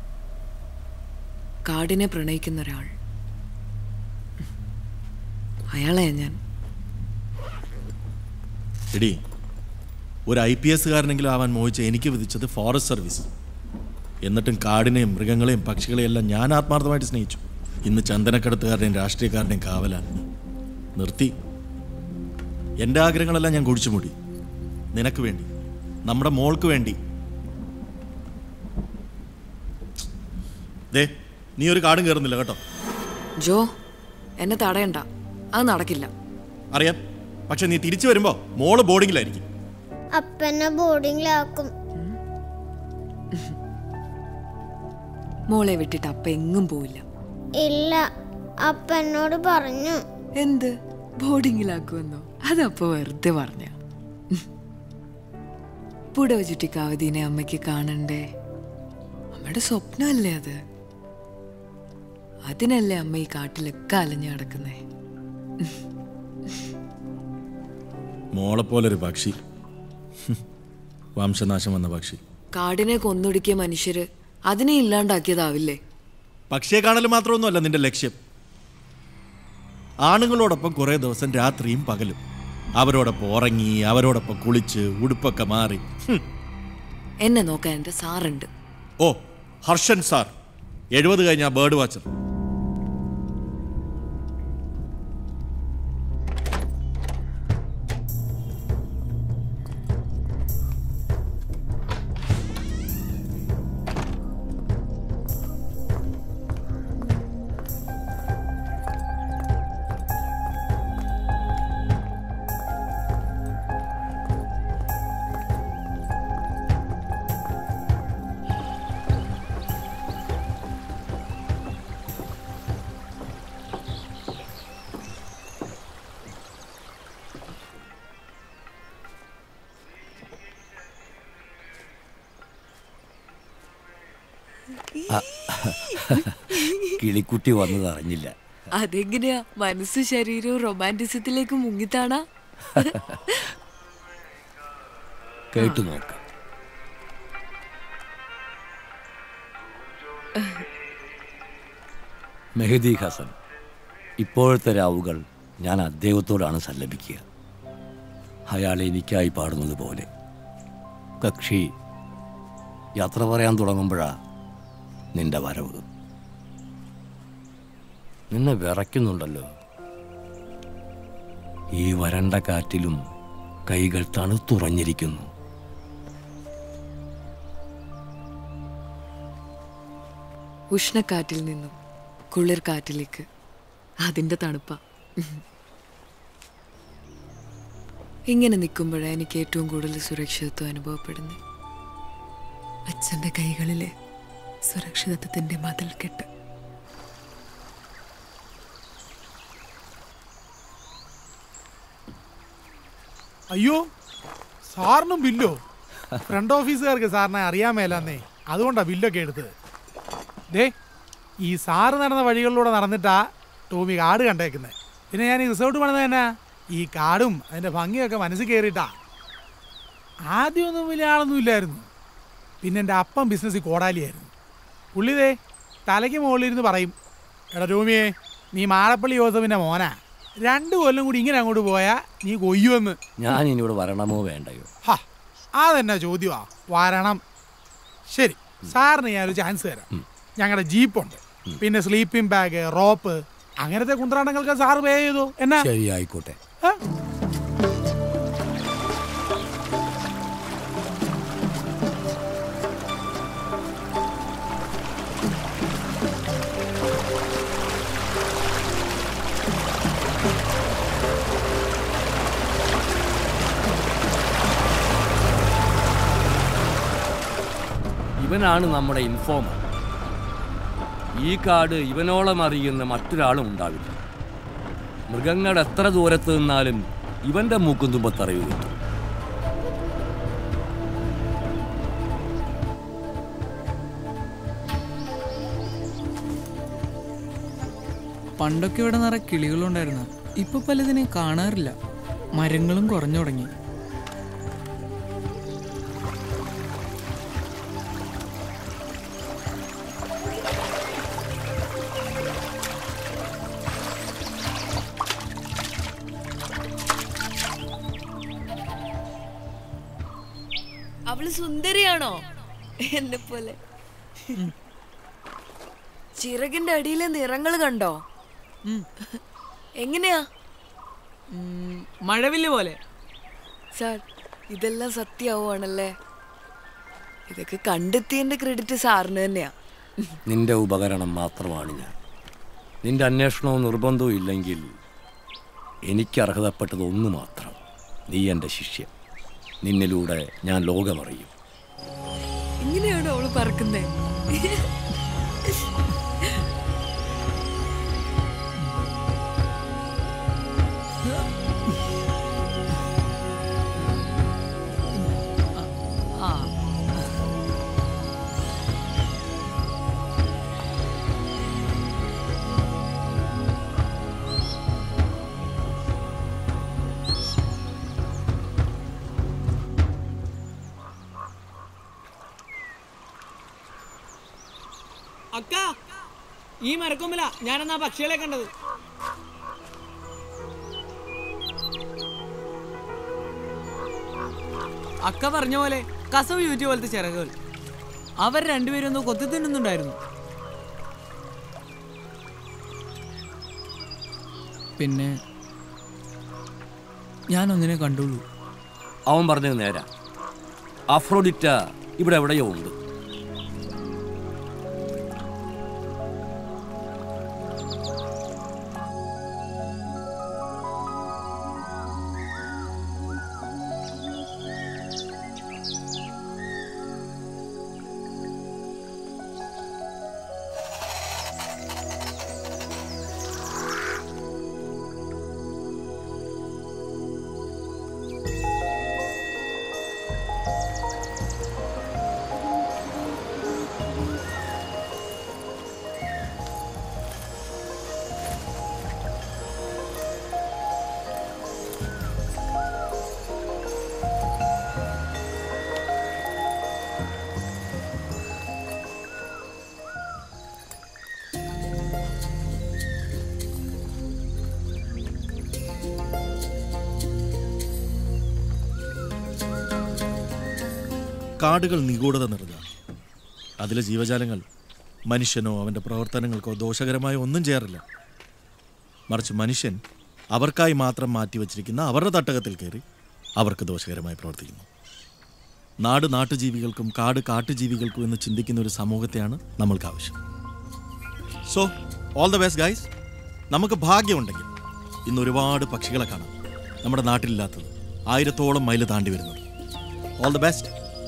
കാടിനെ പ്രണയിക്കുന്ന ഒരാൾ അയാളെ ഞാൻ എടി ഒരു ഐ പി എസ്സുകാരനെങ്കിലും ആവാൻ മോഹിച്ച എനിക്ക് വിധിച്ചത് ഫോറസ്റ്റ് സർവീസ് എന്നിട്ടും കാടിനെയും മൃഗങ്ങളെയും പക്ഷികളെയും എല്ലാം ഞാൻ ആത്മാർത്ഥമായിട്ട് സ്നേഹിച്ചു ഇന്ന് ചന്ദനക്കടത്തുകാരുടെയും രാഷ്ട്രീയക്കാരുടെയും കാവലാണ് നിർത്തി എൻ്റെ ആഗ്രഹങ്ങളെല്ലാം ഞാൻ കുഴിച്ചു മൂടി നിനക്ക് വേണ്ടി നമ്മുടെ മോൾക്ക് വേണ്ടി ദേ നീ ഒരു കാടും കയറുന്നില്ല കേട്ടോ ജോ എന്നെ തടയണ്ട അത് നടക്കില്ല അറിയാം പക്ഷെ നീ തിരിച്ചു വരുമ്പോ മോള് ബോർഡിങ്ങിലായിരിക്കും അപ്പനെ ബോർഡിങ്ങിലാക്കും മോളെ വിട്ടിട്ട് അപ്പ എങ്ങും പോവില്ല ഇല്ല അപ്പ എന്നോട് പറഞ്ഞു എന്ത് ബോർഡിങ്ങിലാക്കുമെന്നോ അതപ്പോ വെറുതെ പറഞ്ഞ പുടവ ചുറ്റിക്കാവതീനെ അമ്മയ്ക്ക് കാണണ്ടേ അമ്മയുടെ സ്വപ്നമല്ലേ അത് അതിനല്ലേ അമ്മ ഈ കാട്ടിലൊക്കെ അലഞ്ഞു കിടക്കുന്നേ മോളെപ്പോലൊരു പക്ഷി വംശനാശം വന്ന പക്ഷി കാടിനെ കൊന്നൊടുക്കിയ മനുഷ്യര് അതിനെ ഇല്ലാണ്ടാക്കിയതാവില്ലേ പക്ഷിയെ കാണൽ മാത്രമൊന്നുമല്ല നിന്റെ ലക്ഷ്യം ആണുങ്ങളോടൊപ്പം കുറേ ദിവസം രാത്രിയും പകലും അവരോടൊപ്പം ഉറങ്ങി അവരോടൊപ്പം കുളിച്ച് ഉടുപ്പൊക്കെ മാറി ഹും. എന്നെ നോക്കാൻ എന്റെ സാറുണ്ട് ഓ ഹർഷൻ സാർ എഴുപത് കഴിഞ്ഞ ബേർഡ് വാച്ചർ കിളിക്കുട്ടി വന്നത് അറിഞ്ഞില്ല അതെങ്ങനെയാ മനസ്സ് ശരീരവും റൊമാൻറ്റിസത്തിലേക്ക് മുങ്ങിത്താണാ കേട്ടു നോക്ക് മെഹദി ഹസൻ ഇപ്പോഴത്തെ രാവുകൾ ഞാൻ അദ്ദേഹത്തോടാണ് സല്ലപിക്കുക അയാൾ എനിക്കായി പാടുന്നത് പോലെ കക്ഷി യാത്ര പറയാൻ തുടങ്ങുമ്പോഴാ നിന്റെ വരവ് നിന്നെ വിറയ്ക്കുന്നുണ്ടല്ലോ ഈ വരണ്ട കാറ്റിലും കൈകൾ തണുത്തുറഞ്ഞിരിക്കുന്നു ഉഷ്ണക്കാറ്റിൽ നിന്നും കുളിർ കാറ്റിലേക്ക് അതിന്റെ തണുപ്പ ഇങ്ങനെ നിൽക്കുമ്പോഴാണ് എനിക്ക് ഏറ്റവും കൂടുതൽ സുരക്ഷിതത്വം അനുഭവപ്പെടുന്നത് അച്ഛന്റെ കൈകളിലെ സുരക്ഷിതത്വത്തിന്റെ മതിൽ കെട്ട് അയ്യോ സാറിനും ബില്ലോ ഫ്രണ്ട് ഓഫീസുകാർക്ക് സാറിനെ അറിയാൻ മേലാന്നേ അതുകൊണ്ടാ ബില്ലൊക്കെ എടുത്തത് ദേ ഈ സാറ് നടന്ന വഴികളിലൂടെ നടന്നിട്ടാ ടോമി കാട് കണ്ടേക്കുന്നത് പിന്നെ ഞാൻ ഈ റിസോർട്ട് പണിത് തന്നെ ഈ കാടും അതിൻ്റെ ഭംഗിയൊക്കെ മനസ്സിൽ കയറിയിട്ടാ ആദ്യമൊന്നും വലിയ ആളൊന്നും ഇല്ലായിരുന്നു പിന്നെ എൻ്റെ അപ്പം ബിസിനസ്സിൽ കോടാലിയായിരുന്നു പുള്ളിതേ തലയ്ക്ക് മുകളിലിരുന്ന് പറയും എടാ ടോമിയെ നീ മാളപ്പള്ളി ജോസഫിൻ്റെ മോനാ രണ്ടു കൊല്ലം കൂടി ഇങ്ങനെ അങ്ങോട്ട് പോയാ നീ കൊയ്യുമെന്ന് ഞാൻ ഇനി ഇവിടെ വരണമോ വേണ്ടയോ ഹാ അതെന്നാ ചോദ്യമാ വരണം ശരി സാറിന് ഞാനൊരു ചാൻസ് തരാം ഞങ്ങളുടെ ജീപ്പുണ്ട് പിന്നെ സ്ലീപ്പിംഗ് ബാഗ് റോപ്പ് അങ്ങനത്തെ കുന്ത്രാണ്ടങ്ങൾക്ക് സാറ് പേ ചെയ്തു എന്നാ ശരി ആയിക്കോട്ടെ ആ? ഇവനാണ് നമ്മുടെ ഇൻഫോമർ ഈ കാട് ഇവനോളം അറിയുന്ന മറ്റൊരാളും ഉണ്ടാവില്ല മൃഗങ്ങൾ എത്ര ദൂരത്ത് നിന്നാലും ഇവന്റെ മൂക്കും തുമ്പത്തറിവ് കിട്ടും പണ്ടൊക്കെ ഇവിടെ നിറയെ കിളികളുണ്ടായിരുന്നു ഇപ്പൊ പലതിനെ കാണാറില്ല മരങ്ങളും കുറഞ്ഞു തുടങ്ങി അവള് സുന്ദരിയാണോ എന്നെ പോലെ ചിറകിന്റെ അടിയിലെ നിറങ്ങൾ കണ്ടോ എങ്ങനെയാ മഴവില്ല് പോലെ സാർ ഇതെല്ലാം സത്യമാവുകയാണല്ലേ ഇതൊക്കെ കണ്ടെത്തിയതിന്റെ ക്രെഡിറ്റ് സാറിന് തന്നെയാ നിന്റെ ഉപകരണം മാത്രമാണ് ഞാൻ നിന്റെ അന്വേഷണവും നിർബന്ധവും ഇല്ലെങ്കിൽ എനിക്ക് അർഹതപ്പെട്ടത് ഒന്ന് മാത്രം നീ എൻ്റെ ശിഷ്യ നിന്നിലൂടെ ഞാൻ ലോകമറിയും ഇങ്ങനെയാണോ അവള് പറക്കുന്നേ അക്ക ഈ മരക്കൊമ്പില ഞാനെന്നാ പക്ഷികളെ കണ്ടത് അക്ക പറഞ്ഞ പോലെ കസവ് ചൂറ്റിയ പോലത്തെ ചിറകുകൾ അവർ രണ്ടുപേരും ഒന്ന് കൊത്തി തിന്നുന്നുണ്ടായിരുന്നു പിന്നെ ഞാൻ ഒന്നിനെ കണ്ടുള്ളൂ അവൻ പറഞ്ഞത് നേരാ അഫ്രോഡിറ്റ ഇവിടെ എവിടെയോ ഉണ്ട് കാടുകൾ നിഗൂഢത നിറഞ്ഞതാണ് അതിലെ ജീവജാലങ്ങൾ മനുഷ്യനോ അവൻ്റെ പ്രവർത്തനങ്ങൾക്കോ ദോഷകരമായ ഒന്നും ചെയ്യാറില്ല മറിച്ച് മനുഷ്യൻ അവർക്കായി മാത്രം മാറ്റിവെച്ചിരിക്കുന്ന അവരുടെ തട്ടകത്തിൽ കയറി അവർക്ക് ദോഷകരമായി പ്രവർത്തിക്കുന്നു നാട് നാട്ടുജീവികൾക്കും കാട് കാട്ടുജീവികൾക്കും എന്ന് ചിന്തിക്കുന്ന ഒരു സമൂഹത്തെയാണ് നമ്മൾക്ക് ആവശ്യം so all the best guys നമുക്ക് ഭാഗ്യമുണ്ടെങ്കിൽ ഇന്ന് ഒരുപാട് പക്ഷികളെ കാണാം നമ്മുടെ നാട്ടിലില്ലാത്തത് ആയിരത്തോളം മൈൽ താണ്ടി വരുന്നത് ഓൾ ദ ബെസ്റ്റ്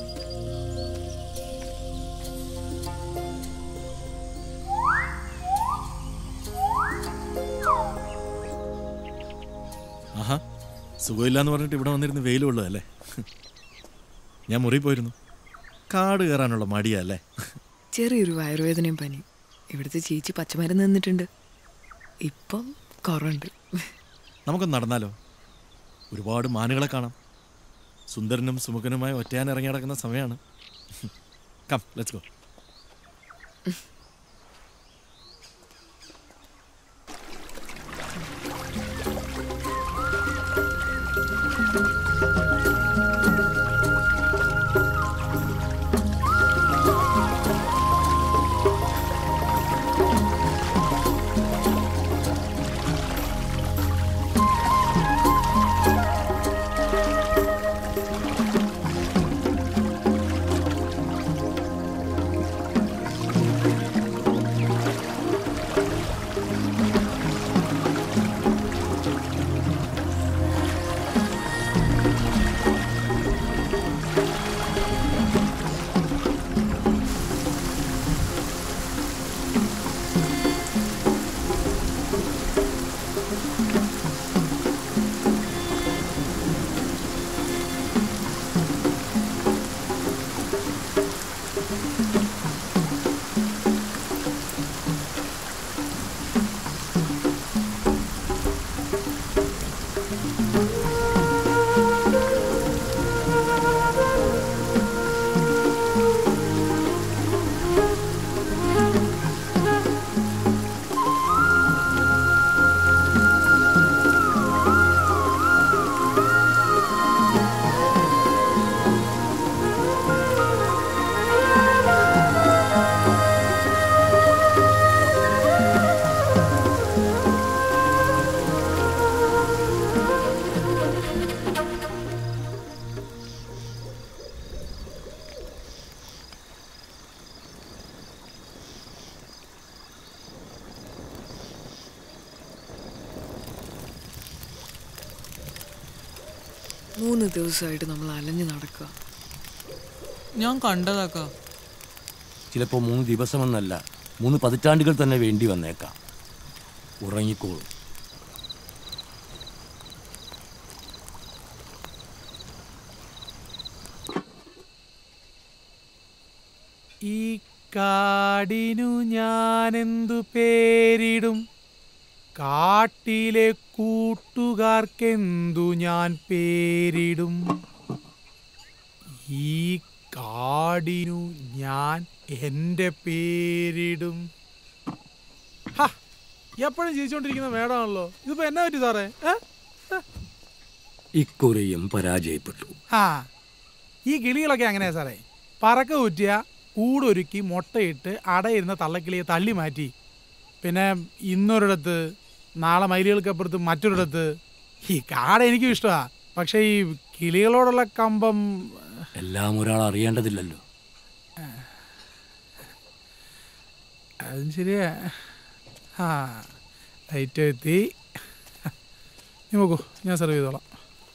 ആഹാ സുഖമില്ലാന്ന് പറഞ്ഞിട്ട് ഇവിടെ വന്നിരുന്ന് വെയിലുള്ളൂ അല്ലേ ഞാൻ മുറി പോയിരുന്നു കാട് കയറാനുള്ള മടിയാ അല്ലേ ചെറിയൊരു വയറുവേദനയും പനി ഇവിടുത്തെ ചേച്ചി പച്ചമരുന്ന് നിന്നിട്ടുണ്ട് ഇപ്പം കുറവുണ്ട് നമുക്കൊന്ന് നടന്നാലോ ഒരുപാട് മാനുകളെ കാണാം സുന്ദരനും സുമുഖനുമായ ഒറ്റയാൻ ഇറങ്ങി നടക്കുന്ന സമയമാണ് കം ലെറ്റ്സ് ഗോ മൂന്ന് ദിവസമായിട്ട് നമ്മൾ അലഞ്ഞു നടക്കുക ഞാൻ കണ്ടതാക്ക ചിലപ്പോൾ മൂന്ന് ദിവസമെന്നല്ല മൂന്ന് പതിറ്റാണ്ടുകൾ തന്നെ വേണ്ടി വന്നേക്കാം ഉറങ്ങിക്കോളൂ ഈ കാടിനു ഞാനെന്തു പേരിടും കാട്ടിലെ കൂട്ടുകാർക്കെന്തു ഞാൻ പേരിടും ഈ കാടിനു ഞാൻ എൻ്റെ പേരിടും ഹ, എപ്പോഴും ജീവിച്ചുകൊണ്ടിരിക്കുന്ന മേഡമാണല്ലോ ഇതിപ്പോ എന്നാ പറ്റി സാറേ ഏ? ഇക്കുറിയും പരാജയപ്പെട്ടു ആ ഈ കിളികളൊക്കെ അങ്ങനെയാ സാറേ പറക്ക ഊറ്റിയ കൂടൊരുക്കി മുട്ടയിട്ട് അടയിരുന്ന തള്ളക്കിളിയെ തള്ളി മാറ്റി പിന്നെ ഇന്നൊരിടത്ത് നാളെ മയിലുകൾക്കപ്പുറത്ത് മറ്റൊരിടത്ത് ഈ കാട എനിക്കും ഇഷ്ടമാ പക്ഷേ ഈ കിളികളോടുള്ള കമ്പം എല്ലാം ഒരാൾ അറിയേണ്ടതില്ലല്ലോ അതും ശരിയാ ആ ലൈറ്റ് എത്തി നീ നോക്കൂ ഞാൻ സെർവ് ചെയ്തോളാം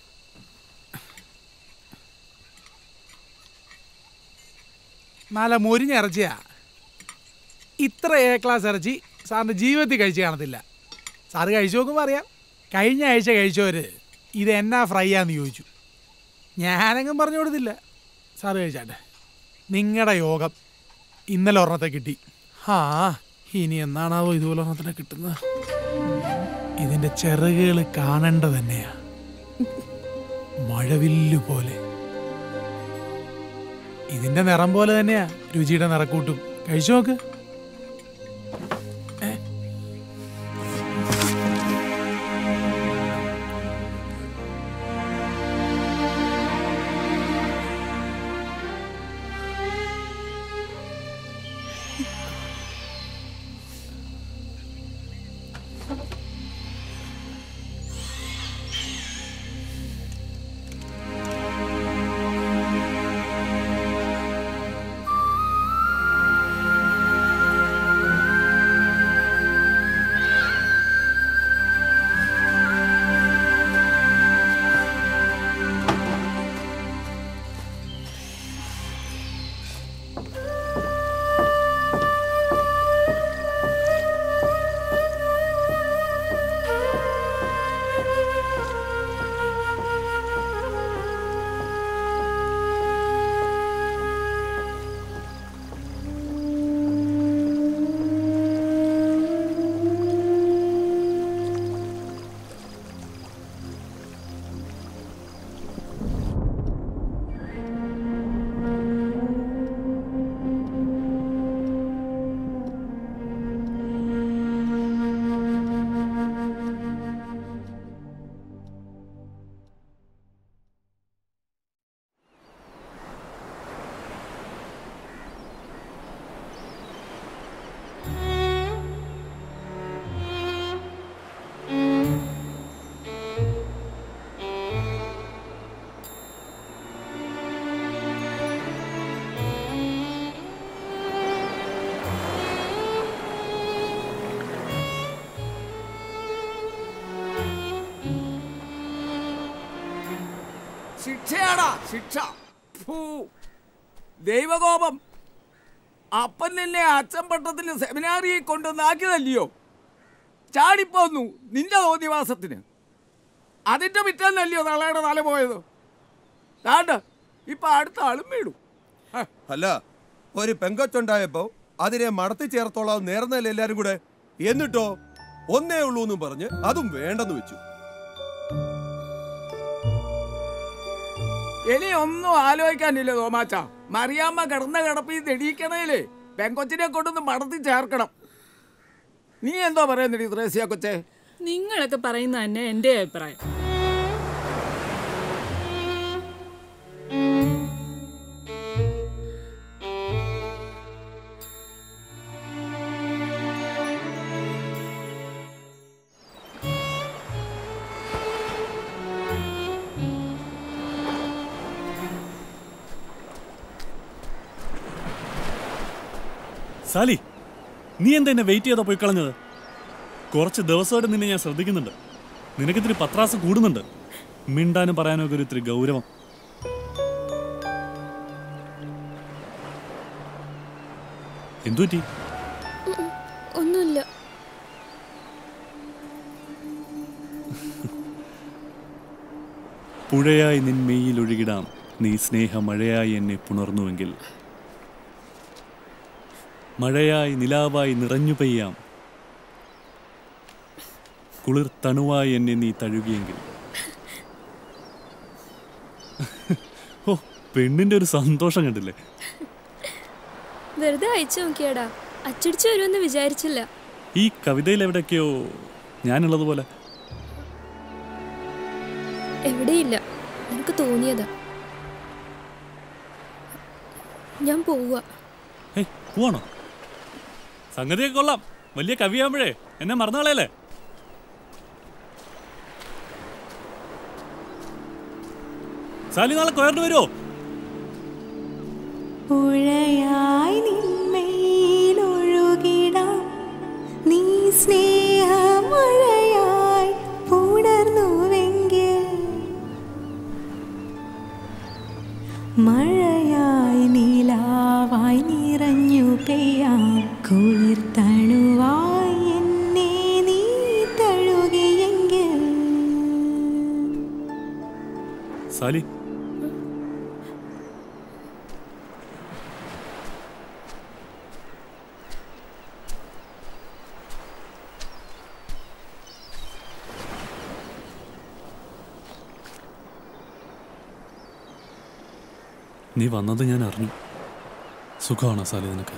നല്ല മുരിഞ്ഞ ഇറച്ചിയാ ഇത്ര എ ക്ലാസ് ഇറച്ചി സാറിൻ്റെ ജീവിതത്തിൽ കഴിച്ച് കാണത്തില്ല സാറ് കഴിച്ചു നോക്കുമ്പോൾ അറിയാം കഴിഞ്ഞ ആഴ്ച കഴിച്ചവര് ഇത് എന്നാ ഫ്രൈ ആന്ന് ചോദിച്ചു ഞാനെങ്ങും പറഞ്ഞു കൊടുത്തില്ല സാറ് കഴിച്ചാട്ടെ നിങ്ങളുടെ യോഗം ഇന്നലെ ഒരെണ്ണത്തെ കിട്ടി ആ ഇനി എന്നാണാവോ ഇതുപോലെ ഒരെണ്ണത്തിനെ കിട്ടുന്നത് ഇതിന്റെ ചിറകുകൾ കാണേണ്ട തന്നെയാ മഴവില്ലു പോലെ ഇതിന്റെ നിറം പോലെ തന്നെയാ രുചിയുടെ നിറക്കൂട്ടും കഴിച്ചു നോക്ക് ഏ? ശിക്ഷയാടാ ശിക്ഷ ഫൂ. ദൈവകോപം അപ്പൻ നിന്നെ അച്ഛൻ പട്ടത്തിൽ സെമിനാറിയിൽ കൊണ്ടുവന്നാക്കിയതല്ലയോ ചാടിപ്പോന്നു നിന്റെ തോന്നിവാസത്തിന് അതിന്റെ പിറ്റേന്നല്ലയോ തള്ളയുടെ തല പോയത് താണ്ട ഇപ്പൊ അടുത്ത ആളും വീടും അല്ല ഒരു പെങ്കൊച്ചുണ്ടായപ്പോ അതിനെ മടത്തി ചേർത്തോളാം നേർന്നല്ലേ എല്ലാരും കൂടെ എന്നിട്ടോ ഒന്നേ ഉള്ളൂ എന്നും പറഞ്ഞ് അതും വേണ്ടെന്ന് വെച്ചു ഇനി ഒന്നും ആലോചിക്കാനില്ല തോമാച്ച മറിയാമ്മ കിടന്ന കിടപ്പിൽ തെടിയിക്കണേലേ പെങ്കൊച്ചിനെ കൊണ്ടൊന്ന് മടത്തി ചേർക്കണം നീ എന്തോ പറയുന്നടി ത്രേസ്യ കൊച്ചേ നിങ്ങളൊക്കെ പറയുന്ന തന്നെ എൻ്റെ അഭിപ്രായം സാലി നീ എന്താ എന്നെ വെയിറ്റ് ചെയ്താ പോയി കളഞ്ഞത് കുറച്ച് ദിവസമായിട്ട് നിന്നെ ഞാൻ ശ്രദ്ധിക്കുന്നുണ്ട് നിനക്കിത്തിരി പത്രാസം കൂടുന്നുണ്ട് മിണ്ടാനും പറയാനും ഒക്കെ ഒരു ഇത്തിരി ഗൗരവം എന്തു പറ്റി ഒന്നുമില്ല പുഴയായി നിൻ മെയ്യിൽ ഒഴുകിടാം നീ സ്നേഹ മഴയായി എന്നെ പുണർന്നുവെങ്കിൽ മഴയായി നിലാവായി നിറഞ്ഞു പെയ്യാം കുളിർ തണുവായി എന്നെ നീ തഴുകിയെങ്കിൽ ഓ പെണ്ണിന്റെ ഒരു സന്തോഷം കണ്ടില്ലേ വെറുതെ അയച്ചു നോക്കിയാടാ അച്ചടിച്ചു വരുമെന്ന് വിചാരിച്ചില്ല ഈ കവിതയിൽ എവിടെയൊക്കെയോ ഞാനുള്ളതുപോലെ എവിടെയില്ല എനിക്ക് തോന്നിയതാ ഞാൻ പോവുക ഏയ് പോവാണോ സംഗതിയൊക്കെ കൊള്ളാം വലിയ കവിയാകുമ്പോഴേ എന്നെ മറന്നാളേലേ സാലി നാളെ കൊയറിന് വരുമോ പുഴയായി നിന്മയിലൊഴുകിടാം നീ സ്നേഹമഴയായി പുണർന്നുവെങ്കിൽ മഴയായി നീലാവായി നിറഞ്ഞു പെയ്യാം കുളിർ തണുവായി എന്നെ നീ തഴുകിയെങ്കിൽ സാലി നീ വന്നത് ഞാൻ അറിഞ്ഞു സുഖമാണോ സാലി നിനക്ക്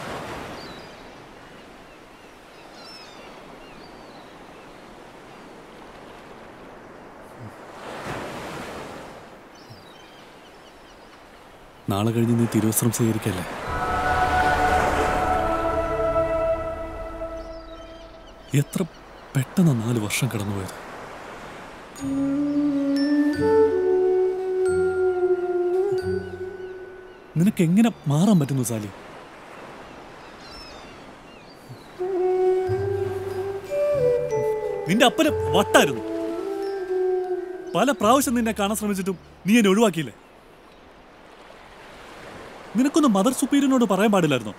നാളെ കഴിഞ്ഞ് നീ തിരുവസ്ത്രം സ്വീകരിക്കല്ലേ എത്ര പെട്ടെന്ന് നാല് വർഷം കടന്നുപോയത് നിനക്ക് എങ്ങനെ മാറാൻ പറ്റുന്നു സാലി നിന്റെ അപ്പന് വട്ടായിരുന്നു പല പ്രാവശ്യം നിന്നെ കാണാൻ ശ്രമിച്ചിട്ടും നീ എന്നെ ഒഴിവാക്കിയില്ലേ നിനക്കൊന്ന് മദർ സുപ്പീരിയനോട് പറയാൻ പാടില്ലായിരുന്നോ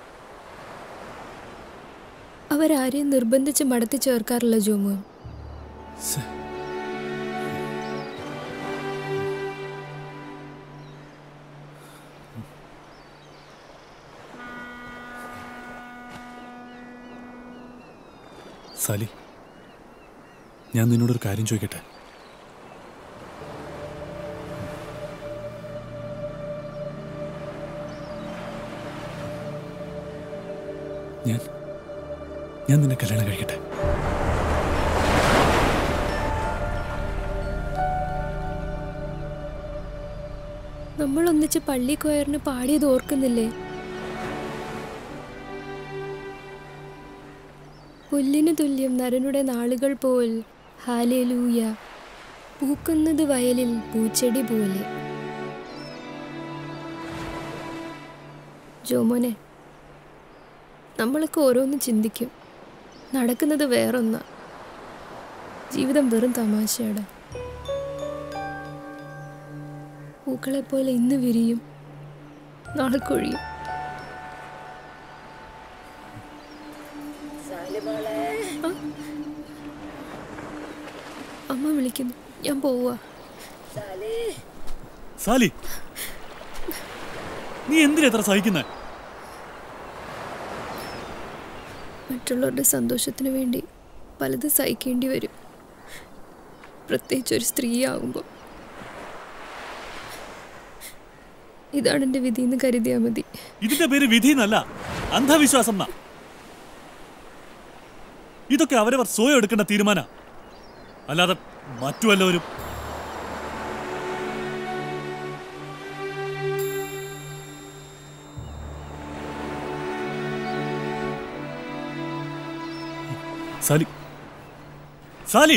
അവരാരെയും നിർബന്ധിച്ച് മടത്തി ചേർക്കാറില്ല ജോമോൻ സാലി ഞാൻ നിന്നോടൊരു കാര്യം ചോദിക്കട്ടെ ഞാൻ ഞാൻ നിന്നെ കല്യാണം കഴിക്കട്ടെ നമ്മൾ ഒന്നിച്ച് പള്ളി കൊയറിന് പാടിയത് ഓർക്കുന്നില്ലേ പുല്ലിനു തുല്യം നരനുടെ നാളുകൾ പോൽ ഹാലേലൂയ പൂക്കുന്നത് വയലിൽ പൂച്ചെടി പോലെ ജോമോനെ നമ്മളൊക്കെ ഓരോന്ന് ചിന്തിക്കും നടക്കുന്നത് വേറൊന്നാ ജീവിതം വെറും തമാശയാണ് പൂക്കളെ പോലെ ഇന്ന് വിരിയും നാളെ കൊഴിയും ആ? അമ്മ വിളിക്കുന്നു ഞാൻ പോവാ സാലി നീ എന്തിനാ എത്ര സഹിക്കുന്നേ മറ്റുള്ളവരുടെ സന്തോഷത്തിന് വേണ്ടി പലതും സഹിക്കേണ്ടി വരും പ്രത്യേകിച്ച് ഒരു സ്ത്രീയാകുമ്പോൾ ഇതാണ് എൻ്റെ വിധി എന്ന് കരുതിയാൽ മതി ഇതിന്റെ പേര് വിധി എന്നല്ല അന്ധവിശ്വാസം എന്നാ ഇതൊക്കെ അവരവർ സ്വയം എടുക്കേണ്ട തീരുമാന അല്ലാതെ മറ്റു വല്ലവരും സാലി സാലി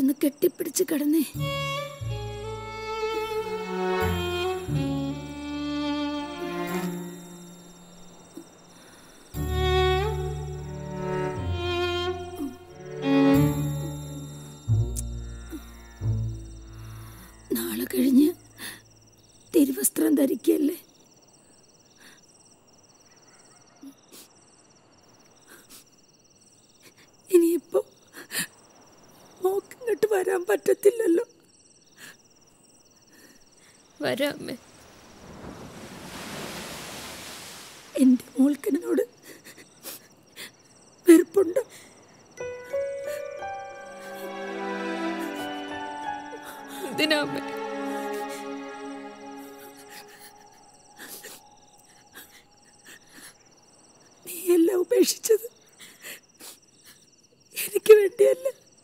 ഒന്ന് കെട്ടിപ്പിടിച്ച് കിടന്നേ നാളെ കഴിഞ്ഞ് തിരുവസ്ത്രം ധരിക്കല്ലേ ഇനിയിപ്പോ മോക്കിങ്ങോട്ട് വരാൻ പറ്റത്തില്ലല്ലോ വരാം അമ്മേ എന്റെ മോൾക്കനോട് വെറുപ്പുണ്ടോ എന്തിനാ അമ്മേ നീയല്ല ഉപേക്ഷിച്ചത് എനിക്ക് വേണ്ടിയല്ല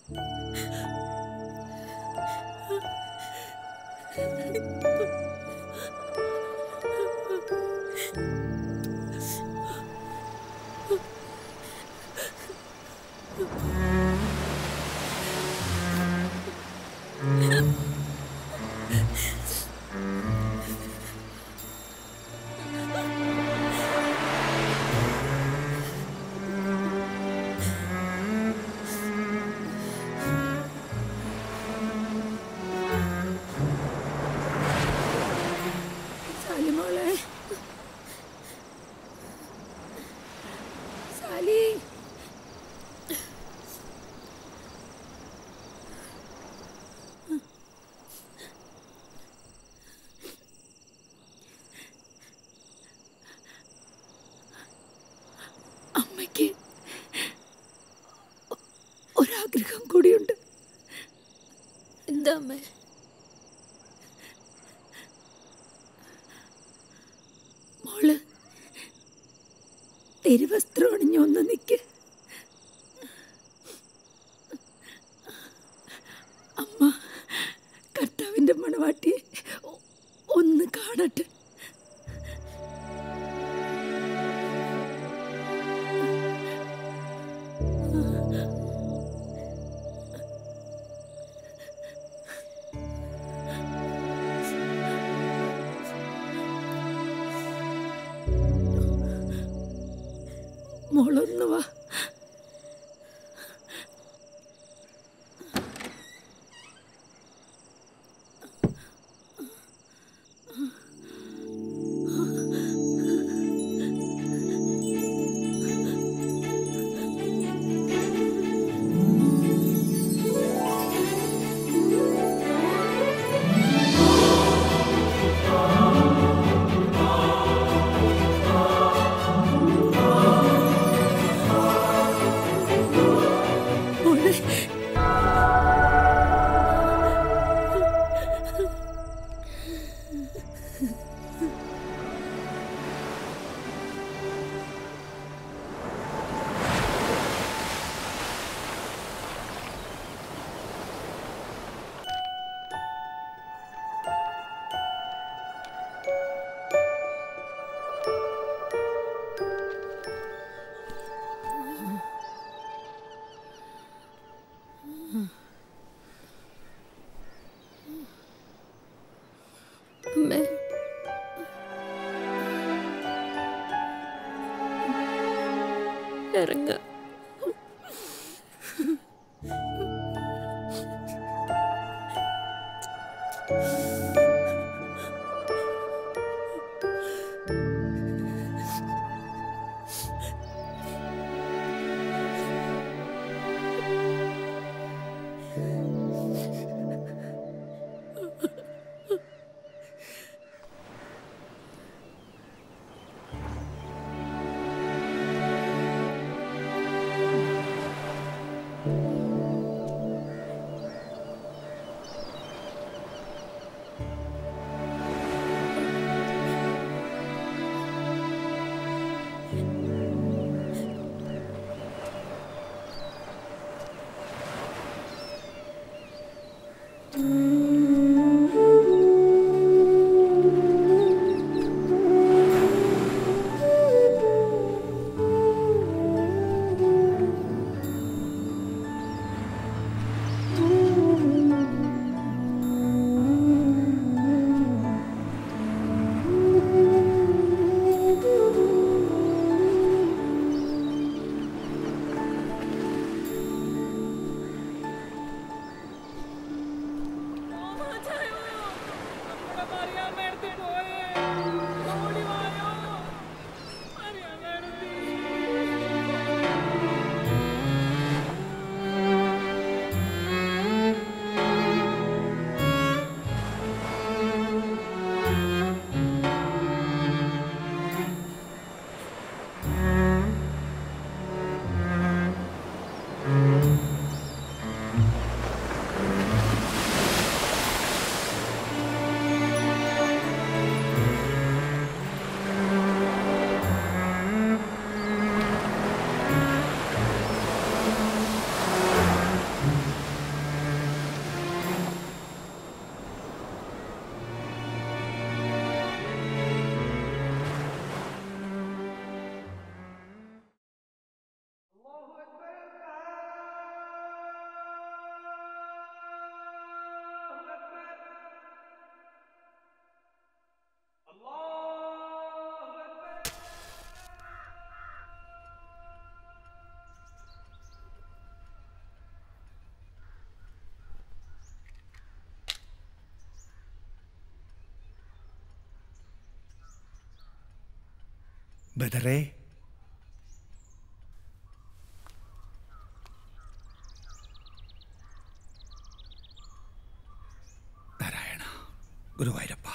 സാലിമോളെ സാലി അമ്മയ്ക്ക് ഒ- ഒരാഗ്രഹം കൂടിയുണ്ട് എന്താ അമ്മേ മോള് തിരുവസ്ത്രം അണിഞ്ഞു ഒന്ന് നിക്ക് അമ്മ കർത്താവിന്റെ മണവാട്ടിയെ ഒ- ഒന്ന് കാണട്ടെ മോളൊന്ന് വാ മോളെ അമ്മേ ഇറങ്ങ ആ ബദറേ നാരായണ ഗുരുവായൂരപ്പ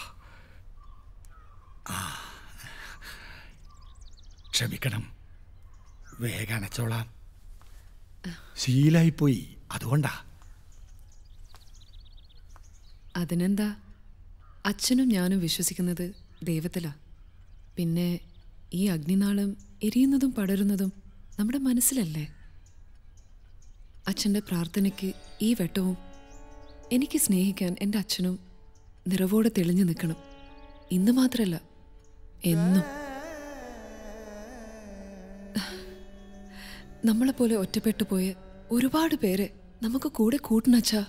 ആ ക്ഷമിക്കണം വേഗം അണച്ചോളാം ശീലായിപ്പോയി അതുകൊണ്ടാ അതിനെന്താ അച്ഛനും ഞാനും വിശ്വസിക്കുന്നത് ദൈവത്തിലാ പിന്നെ ഈ അഗ്നിനാളം എരിയുന്നതും പടരുന്നതും നമ്മുടെ മനസ്സിലല്ലേ അച്ഛൻ്റെ പ്രാർത്ഥനയ്ക്ക് ഈ വെട്ടവും എനിക്ക് സ്നേഹിക്കാൻ എൻ്റെ അച്ഛനും നിറവോടെ തെളിഞ്ഞു നിൽക്കണം ഇന്ന് മാത്രമല്ല എന്നും നമ്മളെപ്പോലെ ഒറ്റപ്പെട്ടു പോയ ഒരുപാട് പേരെ നമുക്ക് കൂടെ കൂട്ടണച്ചാ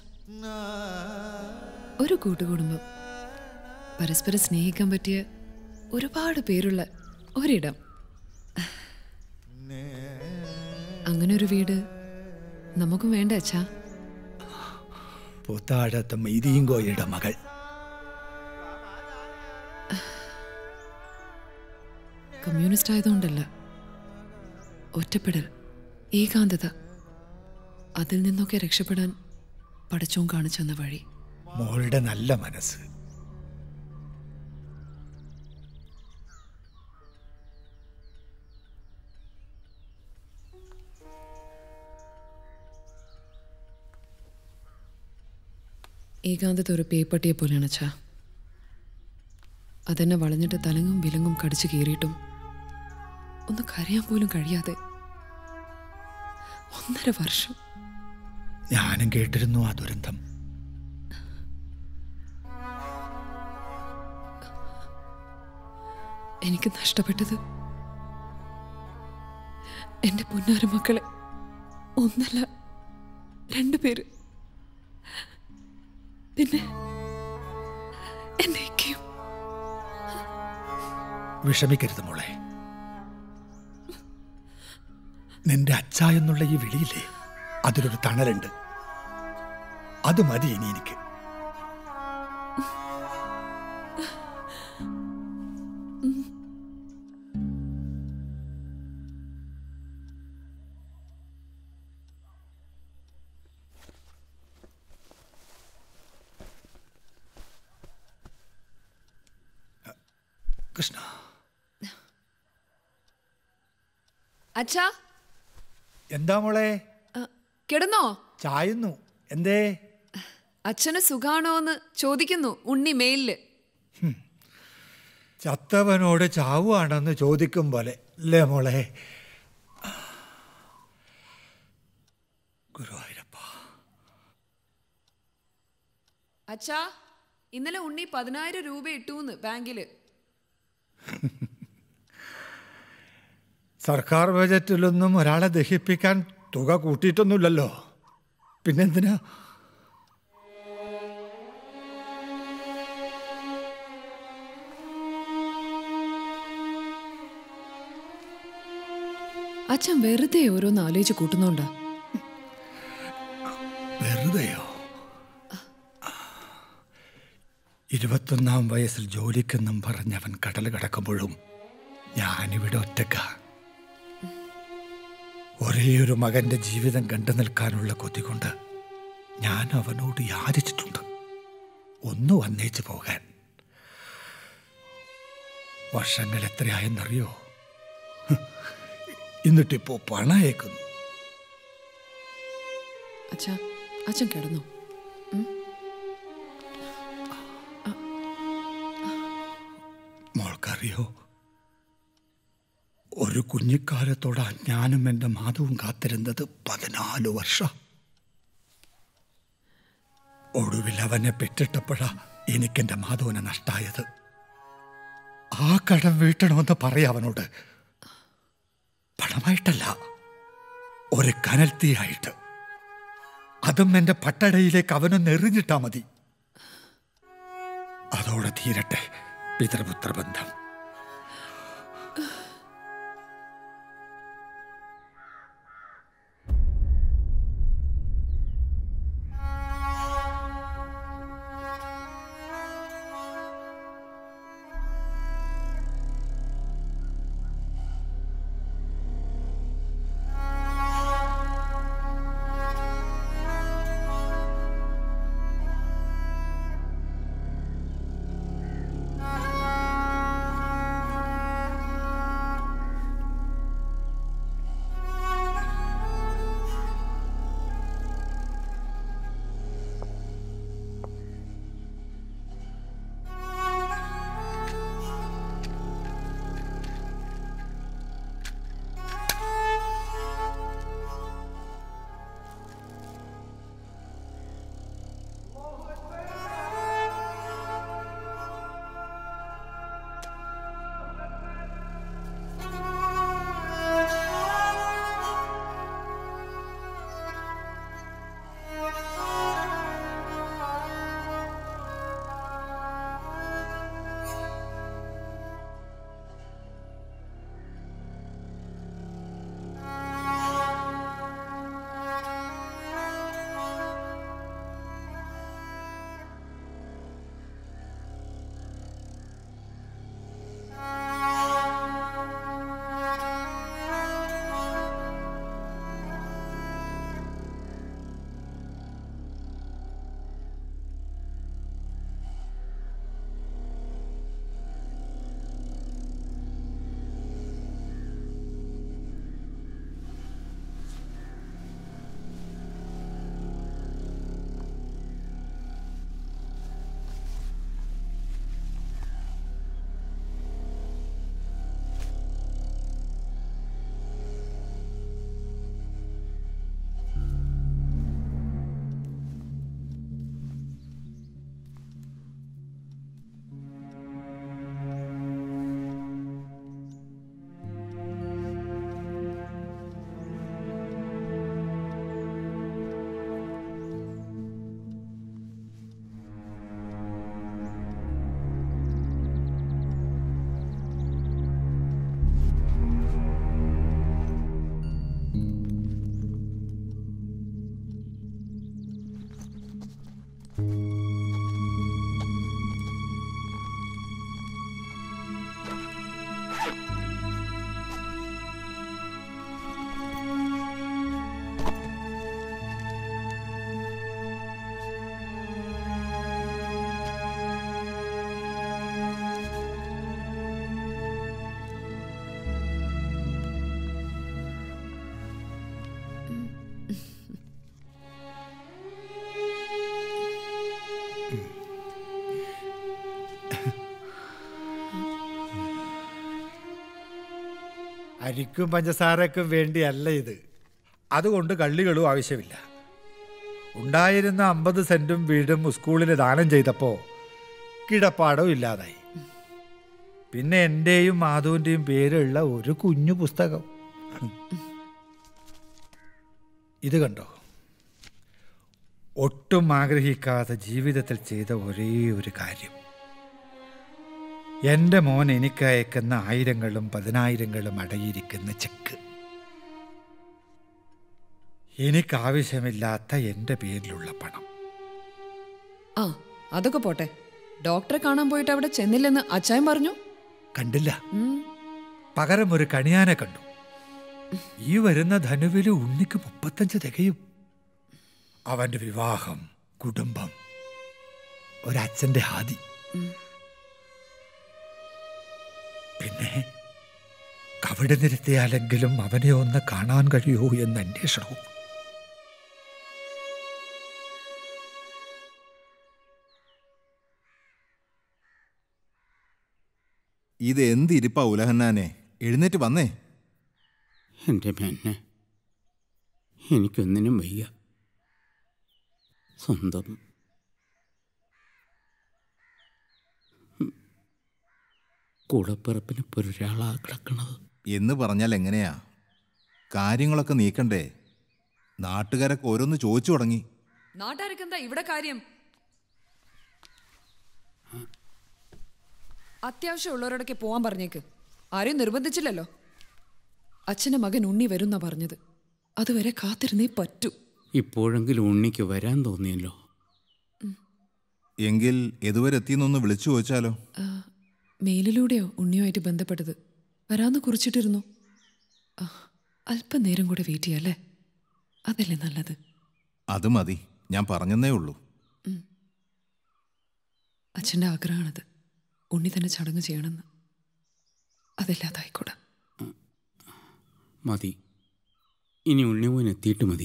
ഒരു കൂട്ടുകുടുംബം പരസ്പരം സ്നേഹിക്കാൻ പറ്റിയ ഒരുപാട് പേരുള്ള ഒരിടം അങ്ങനെ ഒരു വീട് നമുക്കും വേണ്ട അച്ഛാ പുത്താഴത്ത് മെയ്തീങ്കോയുടെ മകൾ കമ്മ്യൂണിസ്റ്റ് ആയതുകൊണ്ടല്ല ഒറ്റപ്പെടൽ ഏകാന്തത അതിൽ നിന്നൊക്കെ രക്ഷപ്പെടാൻ പടച്ചോൻ കാണിച്ചെന്ന വഴി മോളുടെ നല്ല മനസ്സ് ഏകാന്തത ഒരു പേപ്പട്ടിയെ പോലെയാണ് അച്ഛാ അതെന്നെ വളഞ്ഞിട്ട് തലങ്ങും വിലങ്ങും കടിച്ചു കീറിയിട്ടും ഒന്ന് കരയാൻ പോലും കഴിയാതെ ഒന്നര വർഷം ഞാനും കേട്ടിരുന്നു ആ ദുരന്തം എനിക്ക് നഷ്ടപ്പെട്ടത് എൻ്റെ പൊന്നാര മക്കളെ ഒന്നല്ല രണ്ടു പേര് പിന്നെ എന്നെ ഇക്കയും വിഷമിക്കരുത് മോളെ നിന്റെ അച്ഛ എന്നുള്ള ഈ വിളിയില്ലേ അതിലൊരു തണലുണ്ട് അത് മതി ഇനി എനിക്ക് കൃഷ്ണ അച്ഛാ എന്താ മോളെ കിടന്നോ ചായുന്നു എന്തേ അച്ഛന് സുഖാണോ എന്ന് ചോദിക്കുന്നു ഉണ്ണി മെയിലില് ചത്തവനോട് ചാവുകയാണെന്ന് ചോദിക്കും പോലെ അല്ലേ മോളെ ഗുരുവായൂരപ്പ അച്ഛാ ഇന്നലെ ഉണ്ണി പതിനായിരം രൂപ ഇട്ടൂന്ന് ബാങ്കില് സർക്കാർ ബജറ്റിലൊന്നും ഒരാളെ ദഹിപ്പിക്കാൻ തുക കൂട്ടിയിട്ടൊന്നുമില്ലല്ലോ പിന്നെന്തിനാ അച്ഛൻ വെറുതെ ഓരോന്ന് ആലോചിച്ച് കൂട്ടുന്നോണ്ടാ വെറുതെയോ ഇരുപത്തൊന്നാം വയസ്സിൽ ജോലിക്കെന്നും പറഞ്ഞവൻ കടൽ കടക്കുമ്പോഴും ഞാനിവിടെ ഒറ്റക്ക ഒരേയൊരു മകന്റെ ജീവിതം കണ്ടു നിൽക്കാനുള്ള കൊതി കൊണ്ട് ഞാൻ അവനോട് യാചിച്ചിട്ടുണ്ട് ഒന്ന് വന്നേച്ചു പോകാൻ വർഷങ്ങൾ എത്രയായെന്നറിയോ ഹ്, എന്നിട്ടിപ്പോ പണയേക്കുന്നു അച്ഛാ അച്ഛൻ കിടന്നു മോൾക്കറിയോ ഒരു കുഞ്ഞിക്കാലത്തോടാ ഞാനും എൻ്റെ മാധവും കാത്തിരുന്നത് പതിനാല് വർഷം ഒടുവിൽ അവനെ പെറ്റിട്ടപ്പോഴാ എനിക്കെൻ്റെ മാധവനെ നഷ്ടായത് ആ കടം വീട്ടണമെന്ന് പറയാ അവനോട് പണമായിട്ടല്ല ഒരു കനൽത്തീയായിട്ട് അതും എൻ്റെ പട്ടടയിലേക്ക് അവനൊന്ന് എറിഞ്ഞിട്ടാ മതി അതോടെ തീരട്ടെ പിതൃപുത്ര ബന്ധം അരിക്കും പഞ്ചസാരക്കും വേണ്ടിയല്ല ഇത് അതുകൊണ്ട് കള്ളികളും ആവശ്യമില്ല ഉണ്ടായിരുന്ന അമ്പത് സെന്റും വീടും സ്കൂളിന് ദാനം ചെയ്തപ്പോൾ കിടപ്പാടം ഇല്ലാതായി പിന്നെ എൻ്റെയും മാധുവിൻ്റെയും പേരുള്ള ഒരു കുഞ്ഞു പുസ്തകം ഇത് കണ്ടോ ഒട്ടും ആഗ്രഹിക്കാതെ ജീവിതത്തിൽ ചെയ്ത ഒരേ ഒരു കാര്യം എൻ്റെ മോൻ എനിക്ക് അയക്കുന്ന ആയിരങ്ങളും പതിനായിരങ്ങളും അടയിരിക്കുന്ന ചെക്ക് എനിക്കാവശ്യമില്ലാത്ത എൻ്റെ പേരിലുള്ള പണം ആ അതൊക്കെ പോട്ടെ ഡോക്ടറെ കാണാൻ പോയിട്ട് അവിടെ ചെന്നില്ലെന്ന് അച്ചായൻ പറഞ്ഞു കണ്ടില്ല ഉം. പകരം ഒരു കണിയാനെ കണ്ടു ഈ വരുന്ന ധനുവില് ഉണ്ണിക്ക് മുപ്പത്തഞ്ച് തികയും അവന്റെ വിവാഹം കുടുംബം ഒരച്ഛന്റെ ഹാദി പിന്നെ കവിട നിരത്തിയാലെങ്കിലും അവനെ ഒന്ന് കാണാൻ കഴിയുമോ എന്ന് അന്വേഷണവും ഇത് എന്ത് ഇരിപ്പാ ഉലഹന്നാനെ എഴുന്നേറ്റ് വന്നേ എൻ്റെ മെന്നെ എനിക്കൊന്നിനും വയ്യ സ്വന്തം കൂടപ്പിറപ്പിന് ഒരാളാ കിടക്കണത് എന്ന് പറഞ്ഞാൽ എങ്ങനെയാ കാര്യങ്ങളൊക്കെ നീക്കണ്ടേ നാട്ടുകാരൊക്കെ ഓരോന്ന് ചോദിച്ചു തുടങ്ങി നാട്ടുകാർക്ക് എന്താ ഇവിടെ കാര്യം അത്യാവശ്യമുള്ളവരോടൊക്കെ പോവാൻ പറഞ്ഞേക്ക് ആരെയും നിർബന്ധിച്ചില്ലല്ലോ അച്ഛൻ്റെ മകൻ ഉണ്ണി വരുന്നാ പറഞ്ഞത് അതുവരെ കാത്തിരുന്നേ പറ്റൂ ഇപ്പോഴെങ്കിലും ഉണ്ണിക്ക് വരാൻ തോന്നിയല്ലോ എങ്കിൽ എതുവരെ എത്തിയെന്നൊന്ന് വിളിച്ചു ചോദിച്ചാലോ ആ, മെയിലിലൂടെയോ ഉണ്ണിയുമായിട്ട് ബന്ധപ്പെട്ടത് വരാന്ന് കുറിച്ചിട്ടിരുന്നു ആ, അല്പനേരം കൂടെ വെയിറ്റ് ചെയ്യാല്ലേ അതല്ലേ നല്ലത് അത് മതി ഞാൻ പറഞ്ഞെന്നേ ഉള്ളൂ അച്ഛൻ്റെ ആഗ്രഹമാണത് ഉണ്ണി തന്നെ ചടങ്ങ് ചെയ്യണമെന്ന് അതില്ലാതായിക്കൂടാ മതി ഇനി ഉണ്ണിമോൻ എത്തിയിട്ട് മതി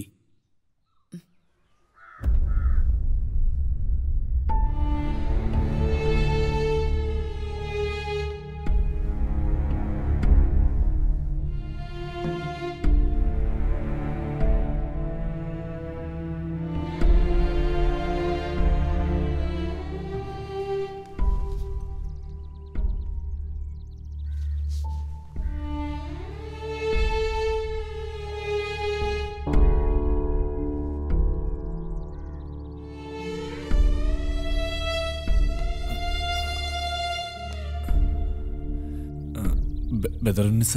ബദറുന്നിസ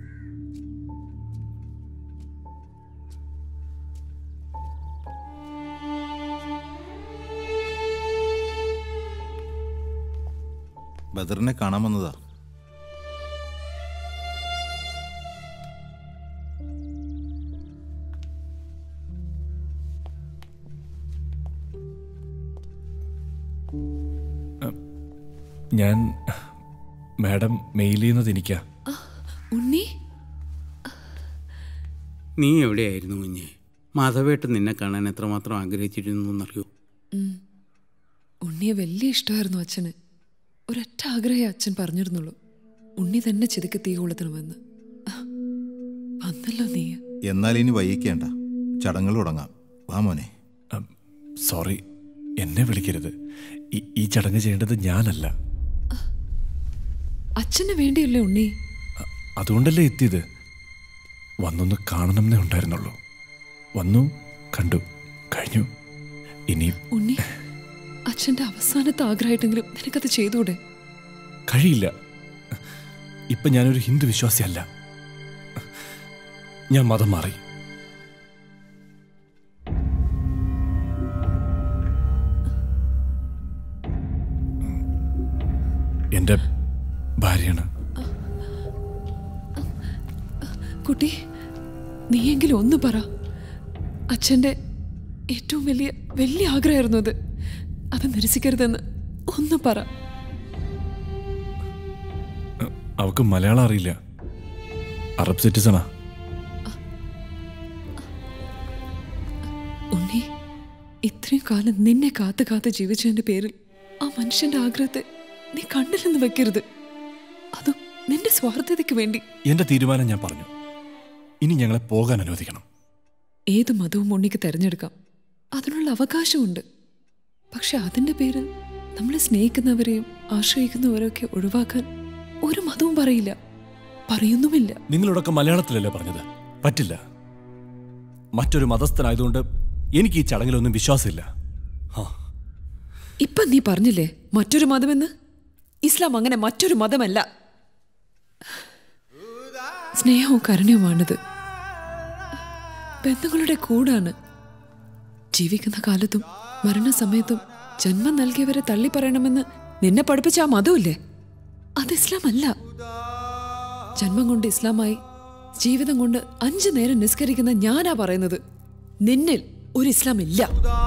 ബദറിനെ കാണാൻ വന്നതാ ഞാൻ മാഡം മെയിൽ ചെയ്യുന്നത് എനിക്കാ ഉണ്ണി നീ എവിടെയായിരുന്നു കുഞ്ഞെ മാധവേട്ട് നിന്നെ കാണാൻ എത്രമാത്രം ആഗ്രഹിച്ചിരുന്നു എന്നറിയോ ഉം. ഉണ്ണിയെ വലിയ ഇഷ്ടമായിരുന്നു അച്ഛന് ഒരൊറ്റ ആഗ്രഹമേ അച്ഛൻ പറഞ്ഞിരുന്നുള്ളൂ ഉണ്ണി തന്നെ ചെതുക്കി തീ കൊളുത്തണമെന്ന് വന്നല്ലോ നീ എന്നാൽ ഇനി വൈകിക്കേണ്ട ചടങ്ങുകൾ തുടങ്ങാം വാ മോനെ സോറി എന്നെ വിളിക്കരുത് ഈ- ഈ ചടങ്ങ് ചെയ്യേണ്ടത് ഞാനല്ല അച്ഛന് വേണ്ടിയല്ലേ ഉണ്ണി അതുകൊണ്ടല്ലേ എത്തിയത് വന്നൊന്ന് കാണണമെന്നേ ഉണ്ടായിരുന്നുള്ളൂ വന്നു കണ്ടു കഴിഞ്ഞു ഇനി ഉണ്ണി അച്ഛന്റെ അവസാനത്തെ ആഗ്രഹമായിട്ടെങ്കിലും നിനക്കത് ചെയ്തൂടെ കഴിയില്ല ഇപ്പൊ ഞാനൊരു ഹിന്ദു വിശ്വാസിയല്ല ഞാൻ മതം മാറി എന്റെ ഭാര്യയാണ് കുട്ടി നീയെങ്കിലും ഒന്ന് പറ അച്ഛന്റെ ഏറ്റവും വലിയ വലിയ ആഗ്രഹമായിരുന്നു അത് അത് നിരസിക്കരുതെന്ന് ഒന്ന് പറ അവക്ക് മലയാളം അറിയില്ല അറബ് സിറ്റിസണാ ഉണ്ണി ഇത്രയും കാലം നിന്നെ കാത്ത് കാത്ത് ജീവിച്ചതിന്റെ പേരിൽ ആ മനുഷ്യന്റെ ആഗ്രഹത്തെ നീ കണ്ടില്ലെന്ന് വെക്കരുത് അതും നിന്റെ സ്വാർത്ഥതയ്ക്ക് വേണ്ടി എന്റെ തീരുമാനം ഞാൻ പറഞ്ഞു ഇനി ഞങ്ങളെ പോകാൻ അനുവദിക്കണം ഏത് മതവും ഉണ്ണിക്ക് തിരഞ്ഞെടുക്കാം അതിനുള്ള അവകാശമുണ്ട് പക്ഷെ അതിന്റെ പേരിൽ നമ്മളെ സ്നേഹിക്കുന്നവരെയും ആശ്രയിക്കുന്നവരെയൊക്കെ ഒഴിവാക്കാൻ ഒരു മതവും പറയില്ല പറയുന്നുമില്ല നിങ്ങളോടൊക്കെ മലയാളത്തിലല്ലേ പറഞ്ഞത് പറ്റില്ല മറ്റൊരു മതസ്ഥനായതുകൊണ്ട് എനിക്ക് ഈ ചടങ്ങിലൊന്നും വിശ്വാസമില്ല ഇപ്പൊ നീ പറഞ്ഞില്ലേ മറ്റൊരു മതമെന്ന് ഇസ്ലാം അങ്ങനെ മറ്റൊരു മതമല്ല സ്നേഹവും കരുണയുമാണിത് ബന്ധങ്ങളുടെ കൂടാണ് ജീവിക്കുന്ന കാലത്തും മരണസമയത്തും ജന്മം നൽകിയവരെ തള്ളി പറയണമെന്ന് നിന്നെ പഠിപ്പിച്ച ആ മതമില്ലേ അത് ഇസ്ലാം അല്ല ജന്മം കൊണ്ട് ഇസ്ലാമായി ജീവിതം കൊണ്ട് അഞ്ചു നേരം നിസ്കരിക്കുന്ന ഞാനാ പറയുന്നത് നിന്നിൽ ഒരു ഇസ്ലാം ഇല്ല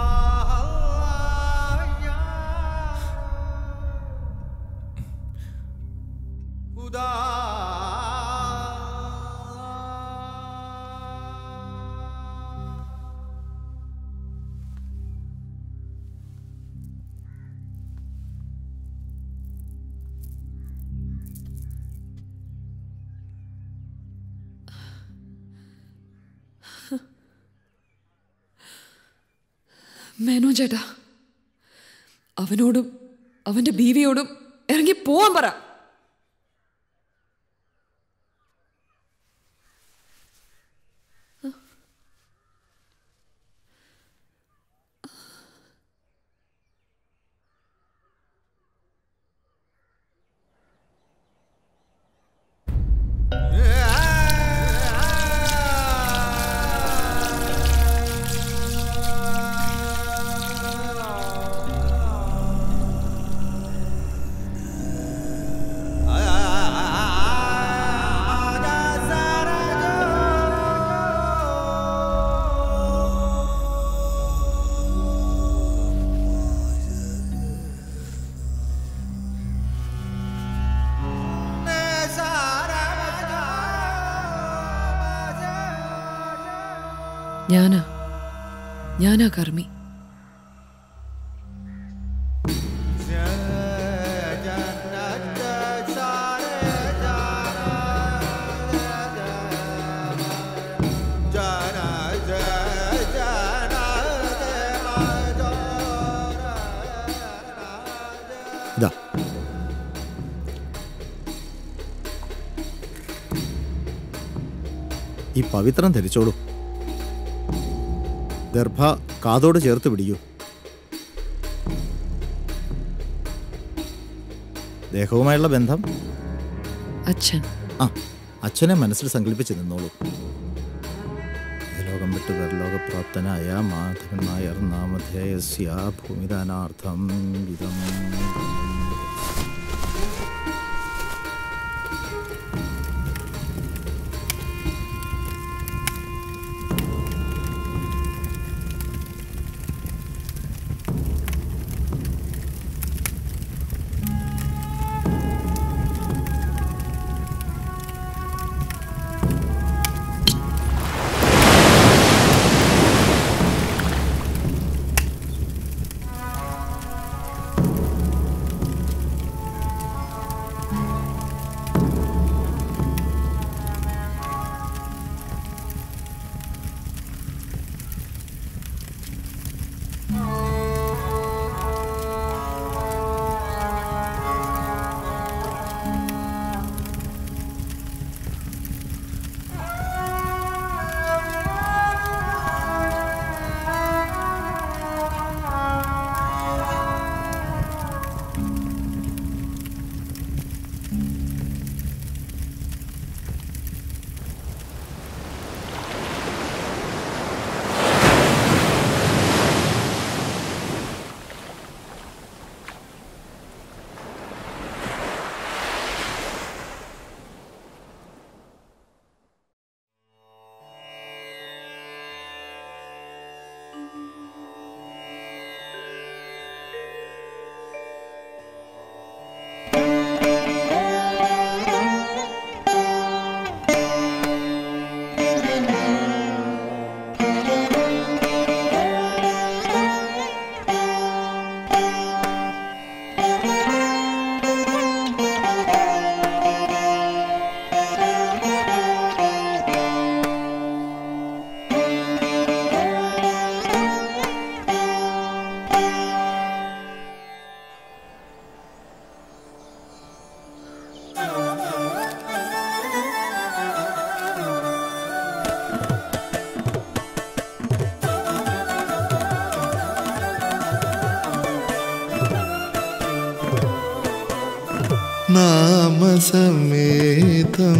മേനോ ചേട്ടാ അവനോടും അവന്റെ ബീവിയോടും ഇറങ്ങി പോവാൻ പറ ഞാനാ ഞാനാ കർമ്മി ഇതാ ഈ പവിത്രം ധരിച്ചോളൂ ദർഭ കാതോട് ചേർത്ത് പിടിക്കൂ ദേഹവുമായുള്ള ബന്ധം അച്ഛൻ ആ അച്ഛനെ മനസ്സിൽ സങ്കല്പിച്ച് നിന്നോളൂ ലോകം വിട്ട് പരലോകപ്രാപ്തനായ മാധവൻ നായർ നാമധേയസ്യ ഭൂമിദാനാർത്ഥം ഇതം നാമസമേതം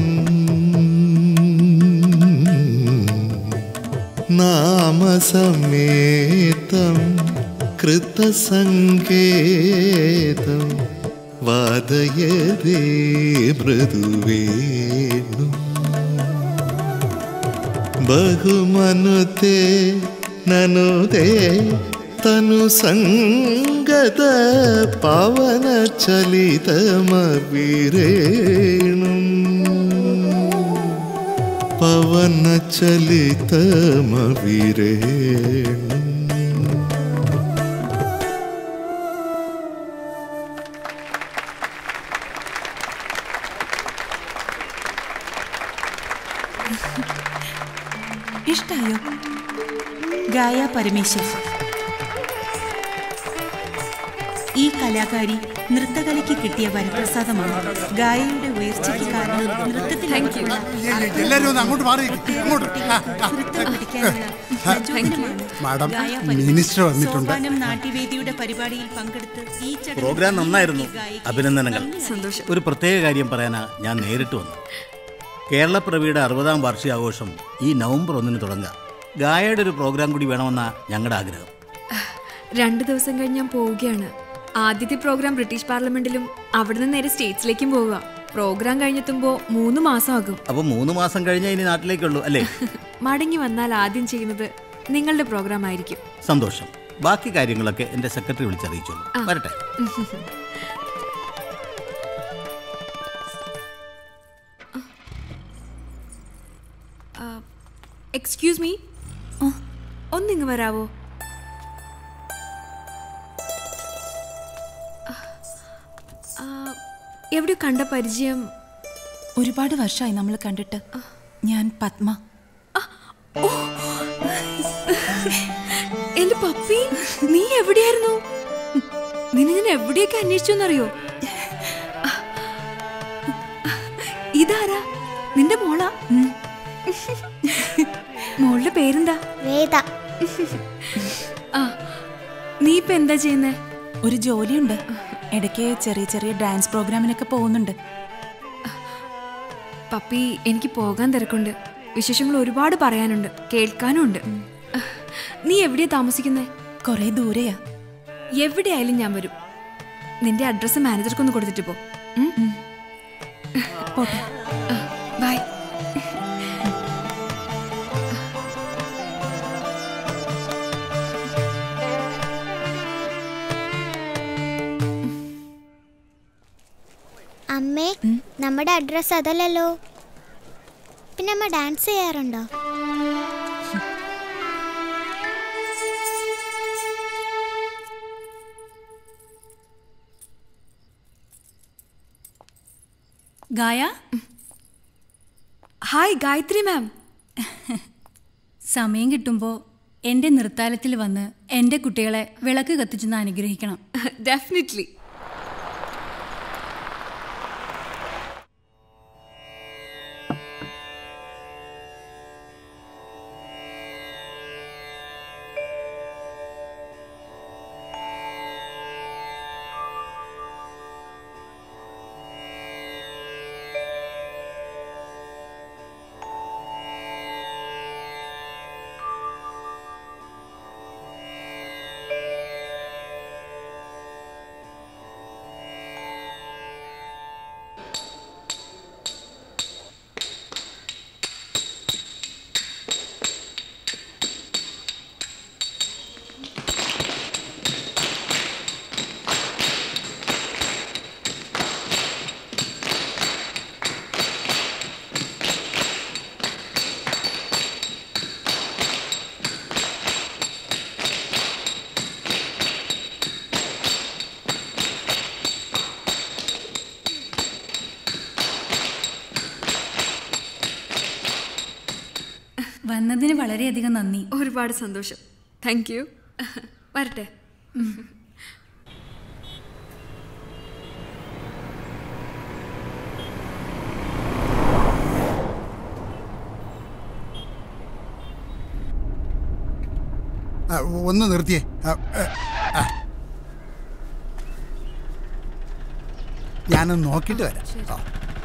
നാമസമേതം കൃതസങ്കേതം വാദയതേ മൃദുവേണു ಬಹುಮನುತೆ ನನುದೆ ತನು ಸಂಗತ ಪವನ ಚಲಿತಮವಿರೇಣು ಪವನ ಚಲಿತಮವಿರೇಣು ഇഷ്ടായോ ഗായ പരമേശ്വരൻ ഈ കലാകാരി നൃത്തകലയ്ക്ക് കിട്ടിയ വരപ്രസാദമാണ് ഗായയുടെ ഉയർച്ചയ്ക്ക് കാരണം നൃത്തത്തിൽ എല്ലാവരും ഒന്ന് അങ്ങോട്ട് മാറി അങ്ങോട്ട് ആ, ആ. മാഡം മിനിസ്റ്റർ വന്നിട്ടുണ്ട് സോപാനം നാട്യവേദിയുടെ പരിപാടിയിൽ പങ്കെടുത്ത് ഈ ചടങ്ങിൽ പ്രോഗ്രാം നന്നായിരുന്നു ഗായിക- അഭിനന്ദനങ്ങൾ സന്തോഷം. ഒരു പ്രത്യേക കാര്യം പറയാനാ ഞാൻ നേരിട്ട് വന്നു കേരളപ്പിറവിയുടെ അറുപതാം വാർഷികാഘോഷം ഈ നവംബർ ഒന്നിന് തുടങ്ങുക ഗായയുടെ ഒരു പ്രോഗ്രാം കൂടി വേണമെന്നാ ഞങ്ങളുടെ ആഗ്രഹം രണ്ട് ദിവസം കഴിഞ്ഞ് ഞാൻ പോവുകയാണ് ആദ്യത്തെ പ്രോഗ്രാം ബ്രിട്ടീഷ് പാർലമെന്റിലും അവിടുന്ന് നേരെ സ്റ്റേറ്റ്സിലേക്കും പോവുക പ്രോഗ്രാം കഴിഞ്ഞെത്തുമ്പോ മൂന്ന് മാസമാകും അപ്പോൾ മൂന്ന് മാസം കഴിഞ്ഞേ ഇനി നാട്ടിലേക്കുള്ളൂ അല്ലേ മടങ്ങി വന്നാൽ ആദ്യം ചെയ്യുന്നത് നിങ്ങളുടെ പ്രോഗ്രാം ആയിരിക്കും സന്തോഷം ബാക്കി കാര്യങ്ങളൊക്കെ എൻ്റെ സെക്രട്ടറി വിളിച്ചറിയിച്ചോളൂ ആ. വരട്ടെ എക്സ്ക്യൂസ് മീ ഒന്നിങ്ങ് വരാവോ ആ, എവിടെയോ കണ്ട പരിചയം ഒരുപാട് വർഷമായി നമ്മൾ കണ്ടിട്ട് ഞാൻ പത്മ എന്റെ പപ്പി നീ എവിടെയായിരുന്നു നിന്നെ ഞാൻ എവിടെയൊക്കെ അന്വേഷിച്ചു എന്നറിയോ ഇതാരാ നിന്റെ മോളാ മോളുടെ പേരെന്താ വേദ ആ നീ ഇപ്പൊ എന്താ ചെയ്യുന്നേ ഒരു ജോലിയുണ്ട് ഇടയ്ക്ക് ചെറിയ ചെറിയ ഡാൻസ് പ്രോഗ്രാമിനൊക്കെ പോകുന്നുണ്ട് പപ്പി എനിക്ക് പോകാൻ തിരക്കുണ്ട് വിശേഷങ്ങൾ ഒരുപാട് പറയാനുണ്ട് കേൾക്കാനും ഉണ്ട് നീ എവിടെയാ താമസിക്കുന്നേ കുറെ ദൂരെയാ എവിടെയായാലും ഞാൻ വരും നിന്റെ അഡ്രസ്സ് മാനേജർക്കൊന്ന് കൊടുത്തിട്ട് പോ ഉം? പോട്ടെ ബൈ അമ്മേ നമ്മുടെ അഡ്രസ് അതല്ലല്ലോ പിന്നെ അമ്മ ഡാൻസ് ചെയ്യാറുണ്ടോ ഗായ ഹായ് ഗായത്രി മാം സമയം കിട്ടുമ്പോൾ എൻ്റെ നൃത്താലയത്തിൽ വന്ന് എൻ്റെ കുട്ടികളെ വിളക്ക് കത്തിച്ചെന്ന് അനുഗ്രഹിക്കണം ഡെഫിനറ്റ്ലി വന്നതിന് വളരെയധികം നന്ദി ഒരുപാട് സന്തോഷം താങ്ക് യു വരട്ടെ ആ, ഒന്ന് നിർത്തിയേ ആ, ആ, ആ. ഞാനൊന്ന് നോക്കിയിട്ട് വരാം ആ.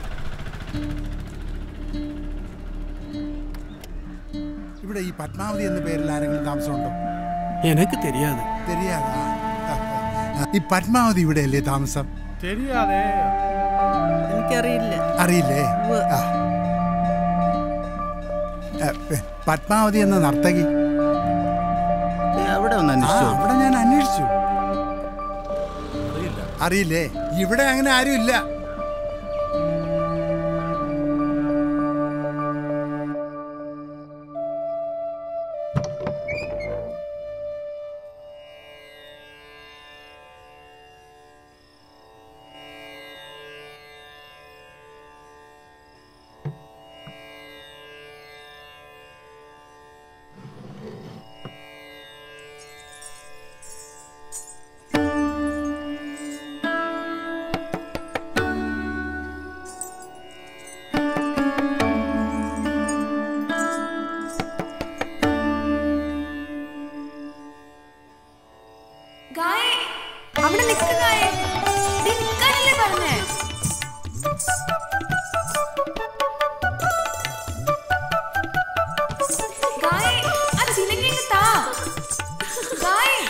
ഇവിടെ ഈ പത്മാവതി എന്ന പേരിൽ ആരെങ്കിലും താമസമുണ്ടോ എനിക്ക് தெரியாது தெரியாதா ആ, ആ. ഈ പത്മാവതി ഇവിടെ അല്ലേ താമസം தெரியாதே എനിക്കറിയില്ല അറിയില്ലേ ആ. ഏ, പ- പത്മാവതി എന്ന നർത്തകി അവിടെ ഒന്ന് ആ, അന്വേഷിച്ചു അവിടെ ഞാൻ അന്വേഷിച്ചു അറിയില്ലേ ഇവിടെ അങ്ങനെ ആരും ഇല്ല ഗായേ അവിടെ നിൽക്ക് ഗായേ ദേ നിൽക്കാനല്ലേ പറഞ്ഞേ ഗായേ ആ ചിലങ്ങി ഇങ്ങ് താ ഗായേ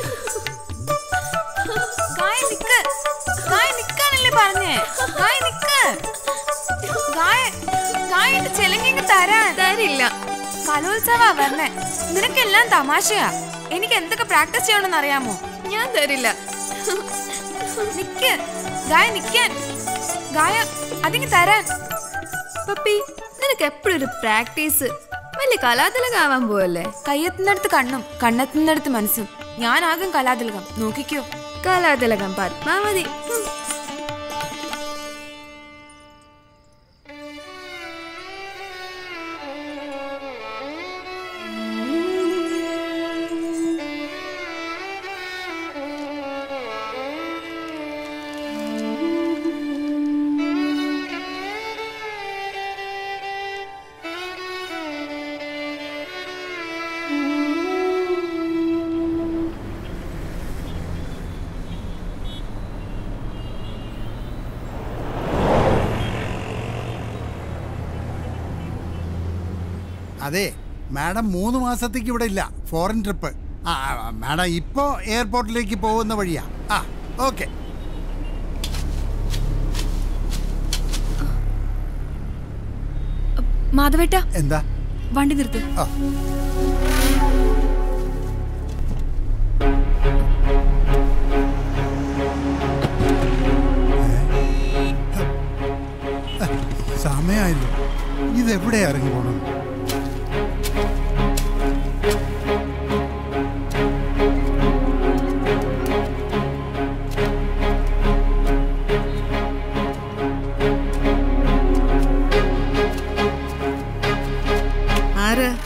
ഗായേ നിക്ക് ഗായേ നിക്കാനല്ലേ പറഞ്ഞേ ഗായേ നിക്ക് ഗായേ ഗായേ എന്റെ ചിലങ്ങി ഇങ്ങ് തരാൻ തരില്ല കലോത്സവ വരണേ നിനക്കെല്ലാം തമാശയാ എനിക്ക് എന്തൊക്കെ പ്രാക്ടീസ് ചെയ്യണമെന്ന് അറിയാമോ ഞാൻ തരില്ല നിക്ക് ഗായ നിക്കാൻ ഗായ അതിങ്ങ് തരാൻ പപ്പി നിനക്ക് എപ്പോഴും ഒരു പ്രാക്ടീസ് വലിയ കലാതിലകാവാൻ പോവല്ലേ കയ്യെത്തുന്നിടത്ത് കണ്ണും കണ്ണെത്തുന്നിടത്ത് മനസ്സും ഞാനാകും കലാതിലകം നോക്കിക്കോ കലാതിലകം പത്മാവതി ഹും. അതെ മാഡം മൂന്ന് മാസത്തേക്ക് ഇവിടെ ഇല്ല ഫോറിൻ ട്രിപ്പ് ആ ആ, മാഡം ഇപ്പോ എയർപോർട്ടിലേക്ക് പോകുന്ന വഴിയാ ആ ഓക്കെ മാധവേട്ട എന്താ വണ്ടി നിർത്ത് ആ. സമയമായല്ലോ ഇതെവിടെ ഇറങ്ങി പോണം ആരാ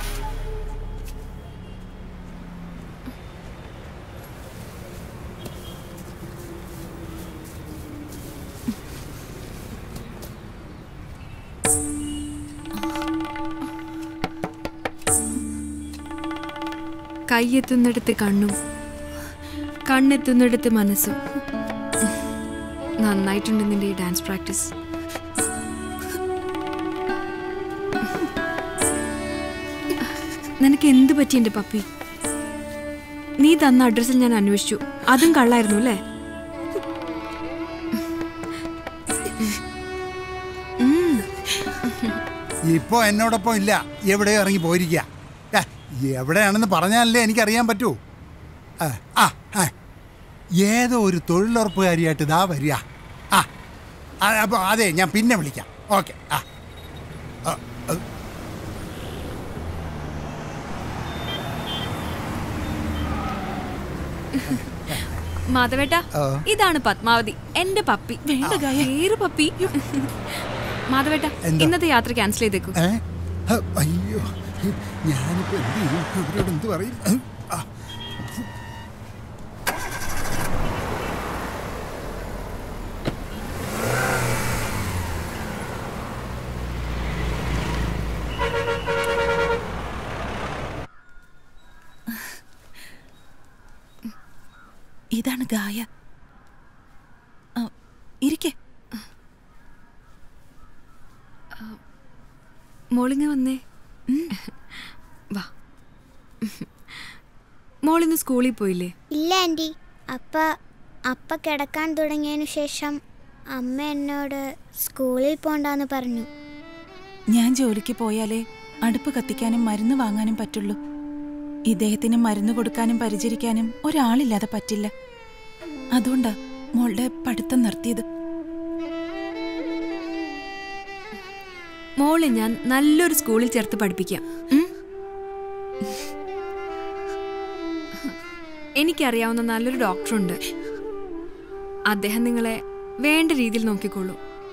കൈയെത്തുന്നിടത്ത് കണ്ണും കണ്ണെത്തുന്നിടത്ത് മനസ്സും നന്നായിട്ടുണ്ട് നിന്റെ ഈ ഡാൻസ് പ്രാക്ടീസ് നിനക്ക് എന്ത് പറ്റി എൻ്റെ പപ്പി നീ തന്ന അഡ്രസ്സിൽ ഞാൻ അന്വേഷിച്ചു അതും കള്ളായിരുന്നു അല്ലേ ഉം. ഇപ്പോ എന്നോടൊപ്പം ഇല്ല എവിടെയോ ഇറങ്ങി പോയിരിക്കുക ഏ, എവിടെയാണെന്ന് പറഞ്ഞാലല്ലേ എനിക്കറിയാൻ പറ്റൂ ആ, ആ ആ. ഏതോ ഒരു തൊഴിലുറപ്പുകാരിയായിട്ട് ഇതാ വരിക ആ ആ, അപ്പൊ അതെ ഞാൻ പിന്നെ വിളിക്കാം ഓക്കെ ആ ആ, ആ. മാധവേട്ട ആ. ഇതാണ് പത്മാവതി എന്റെ പപ്പി വേണ്ട വേറെ പപ്പി മാധവേട്ട എന്താ? ഇന്നത്തെ യാത്ര ക്യാൻസൽ ചെയ്തേക്കൂ ഏ? ഹ, അയ്യോ ഞാനിപ്പോ എന്ത് ചെയ്യും അവരോട് എന്ത് പറയും ഏ? ആ. ഇതാണ് ഗായ ആ, ഇരിക്കെ മോളിങ്ങ വന്നേ വാ മോളിന്ന് സ്കൂളിൽ പോയില്ലേ ഇല്ല ആൻറ്റി അപ്പ അപ്പ കിടക്കാൻ തുടങ്ങിയതിനു ശേഷം അമ്മ എന്നോട് സ്കൂളിൽ പോണ്ടാന്ന് പറഞ്ഞു ഞാൻ ജോലിക്ക് പോയാലേ അടുപ്പ് കത്തിക്കാനും മരുന്ന് വാങ്ങാനും പറ്റുള്ളൂ ഇദ്ദേഹത്തിന് മരുന്ന് കൊടുക്കാനും പരിചരിക്കാനും ഒരാളില്ലാതെ പറ്റില്ല അതുകൊണ്ടാ മോളുടെ പഠിത്തം നിർത്തിയത് മോളെ ഞാൻ നല്ലൊരു സ്കൂളിൽ ചേർത്ത് പഠിപ്പിക്കാം ഉം? എനിക്കറിയാവുന്ന നല്ലൊരു ഡോക്ടറുണ്ട് അദ്ദേഹം നിങ്ങളെ വേണ്ട രീതിയിൽ നോക്കിക്കോളൂ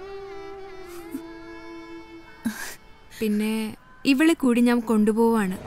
പിന്നെ ഇവളെ കൂടി ഞാൻ കൊണ്ടുപോവാണ്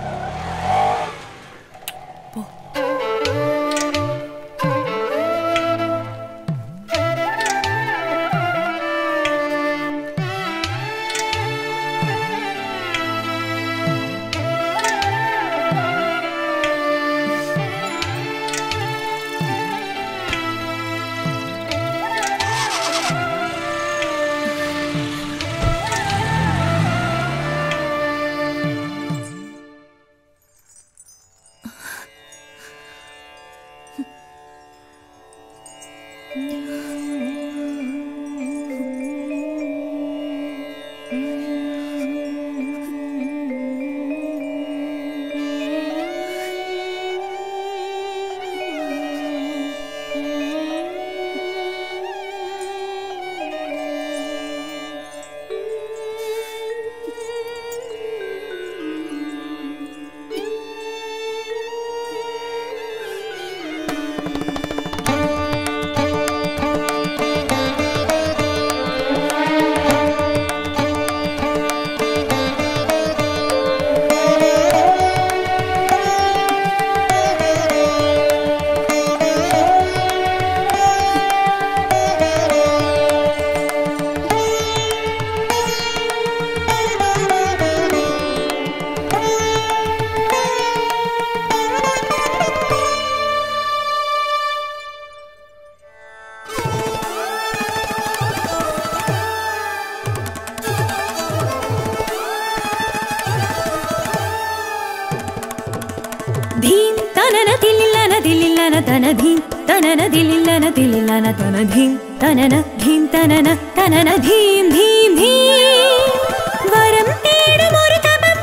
ധീം തനന തില്ലില്ലന തില്ലില്ലന തന ധീം തനന തില്ലില്ലന തില്ലില്ലന തന ധീം തനന ധീം തനന തനന ധീം ധീം ധീം വരം തേടും ഒരു തപം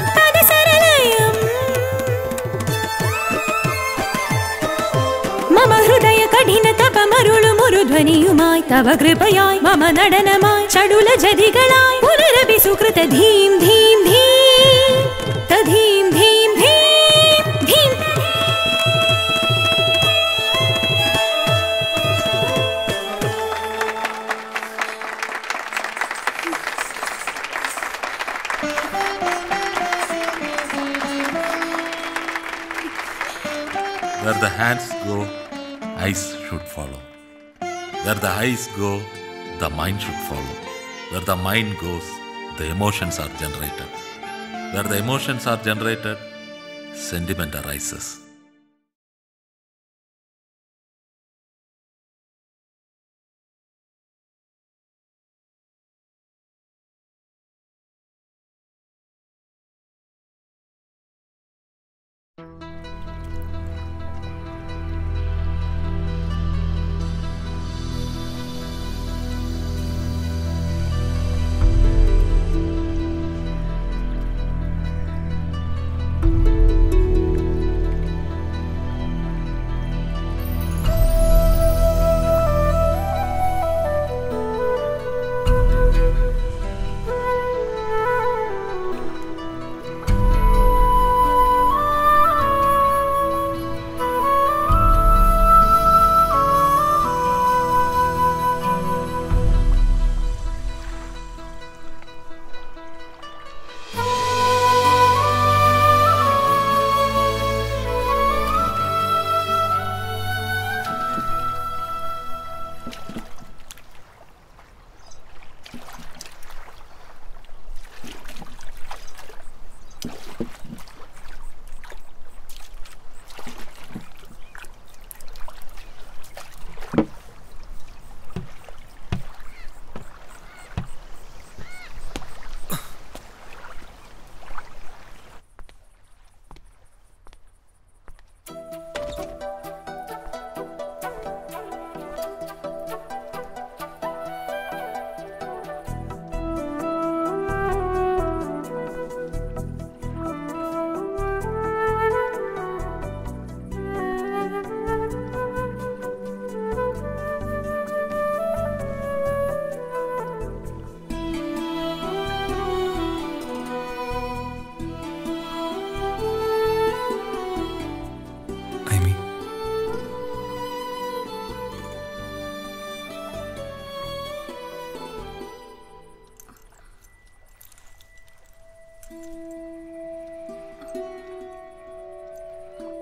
പദസരലയം മമ ഹൃദയ കഠിന തപമരുളും ഒരു ധ്വനിയുമായി തവ കൃപയായി മമ നടനമായി ചടുല ജതികളായി പുനരഭി സുകൃത ധീം ധീം ധീം തധീം ധീം ധീം ധീം Where the hands go, eyes should follow. Where the eyes go, the mind should follow. Where the mind goes, the emotions are generated. Where the emotions are generated, sentiment arises.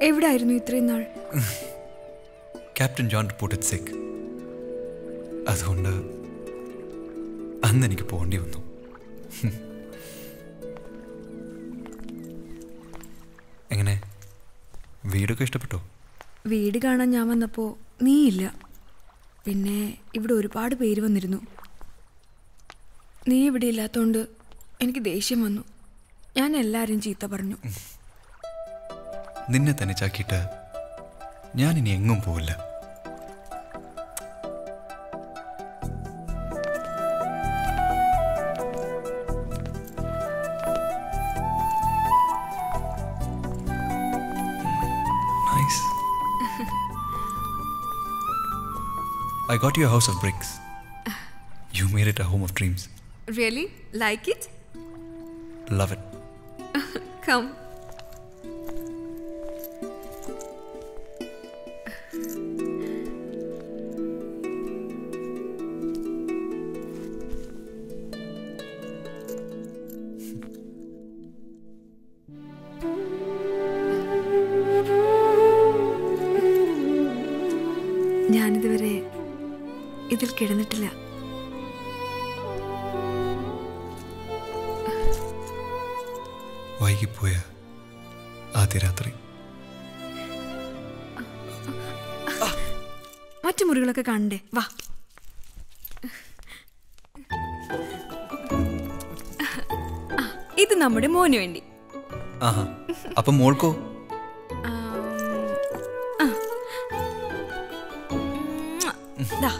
എവിടായിരുന്നു ഇത്രയും നാൾ ക്യാപ്റ്റൻ ജോൺ റിപ്പോർട്ടഡ് സിക്ക് അതുകൊണ്ട് അന്ന് എനിക്ക് പോകേണ്ടി വന്നു ഹും. എങ്ങനെ വീടൊക്കെ ഇഷ്ടപ്പെട്ടോ വീട് കാണാൻ ഞാൻ വന്നപ്പോൾ നീയില്ല പിന്നെ ഇവിടെ ഒരുപാട് പേര് വന്നിരുന്നു നീ ഇവിടെ ഇല്ലാത്തതുകൊണ്ട് എനിക്ക് ദേഷ്യം വന്നു ഞാൻ എല്ലാവരും ചീത്ത പറഞ്ഞു നിന്നെ തനിച്ചാക്കിയിട്ട് ഞാൻ ഇനി എങ്ങും പോവില്ല Nice. I got you a house of bricks. You made it a home of dreams. Really like it Love it. Come ഞാനിതുവരെ ഇതിൽ കിടന്നിട്ടില്ല വൈകിപ്പോയ ആദ്യ രാത്രി മറ്റു മുറികളൊക്കെ കണ്ടേ വാ ആ, ഇത് നമ്മുടെ മോന് വേണ്ടി ആഹാ അപ്പം മോൾക്കോ ആ. ദാ.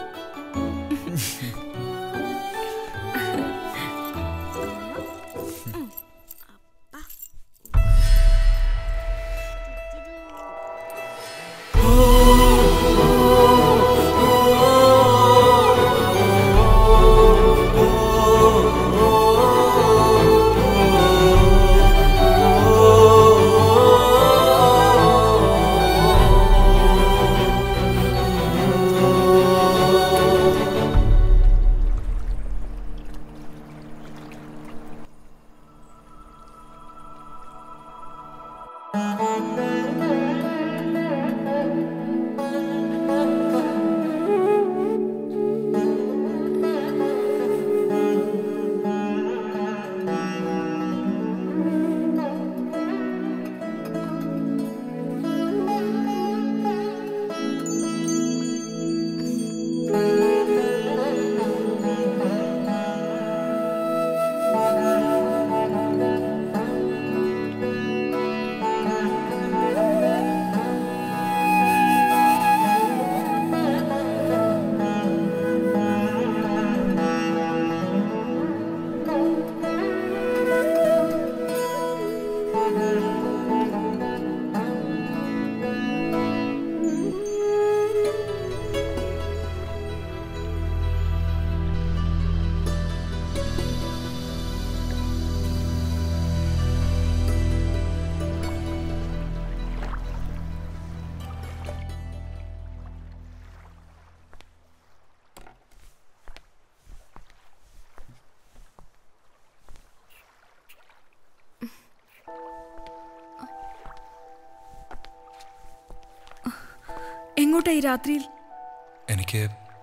എങ്ങോട്ടാ ഈ രാത്രിയിൽ എനിക്ക്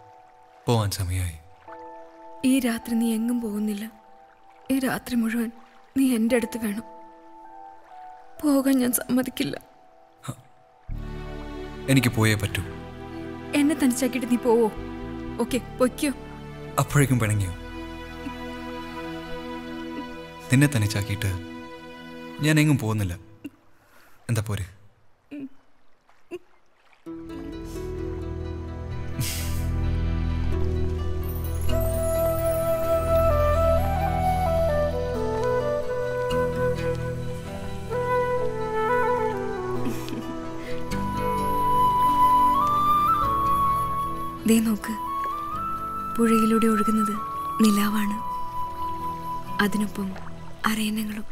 പോവാൻ സമയമായി ഈ രാത്രി നീ എങ്ങും പോകുന്നില്ല ഈ രാത്രി മുഴുവൻ നീ എൻ്റെ അടുത്ത് വേണം പോകാൻ ഞാൻ സമ്മതിക്കില്ല എനിക്ക് പോയേ പറ്റൂ എന്നെ തനിച്ചാക്കിയിട്ട് നീ പോവോ ഓക്കെ പൊയ്ക്കോ അപ്പോഴേക്കും പിണങ്ങിയോ നിന്നെ തനിച്ചാക്കിയിട്ട് ഞാൻ എങ്ങും പോകുന്നില്ല എന്താ പോരെ ദേ നോക്ക് പുഴയിലൂടെ ഒഴുകുന്നത് നിലാവാണ് അതിനൊപ്പം അരയന്നങ്ങളും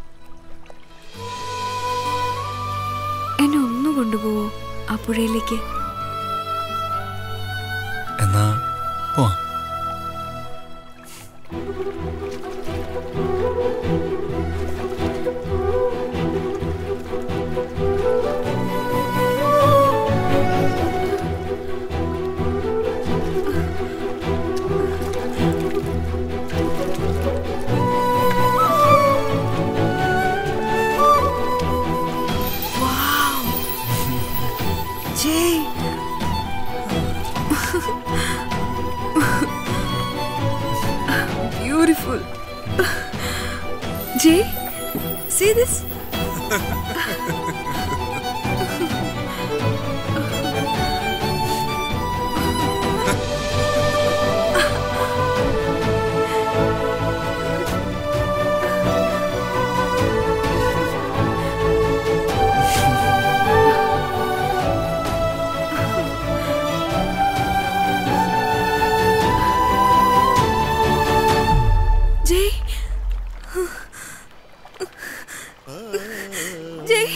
എന്നെ ഒന്ന് കൊണ്ടുപോവോ ആ പുഴയിലേക്ക് എന്നാ പോവാം ആ beautiful Jai see this Jai Jai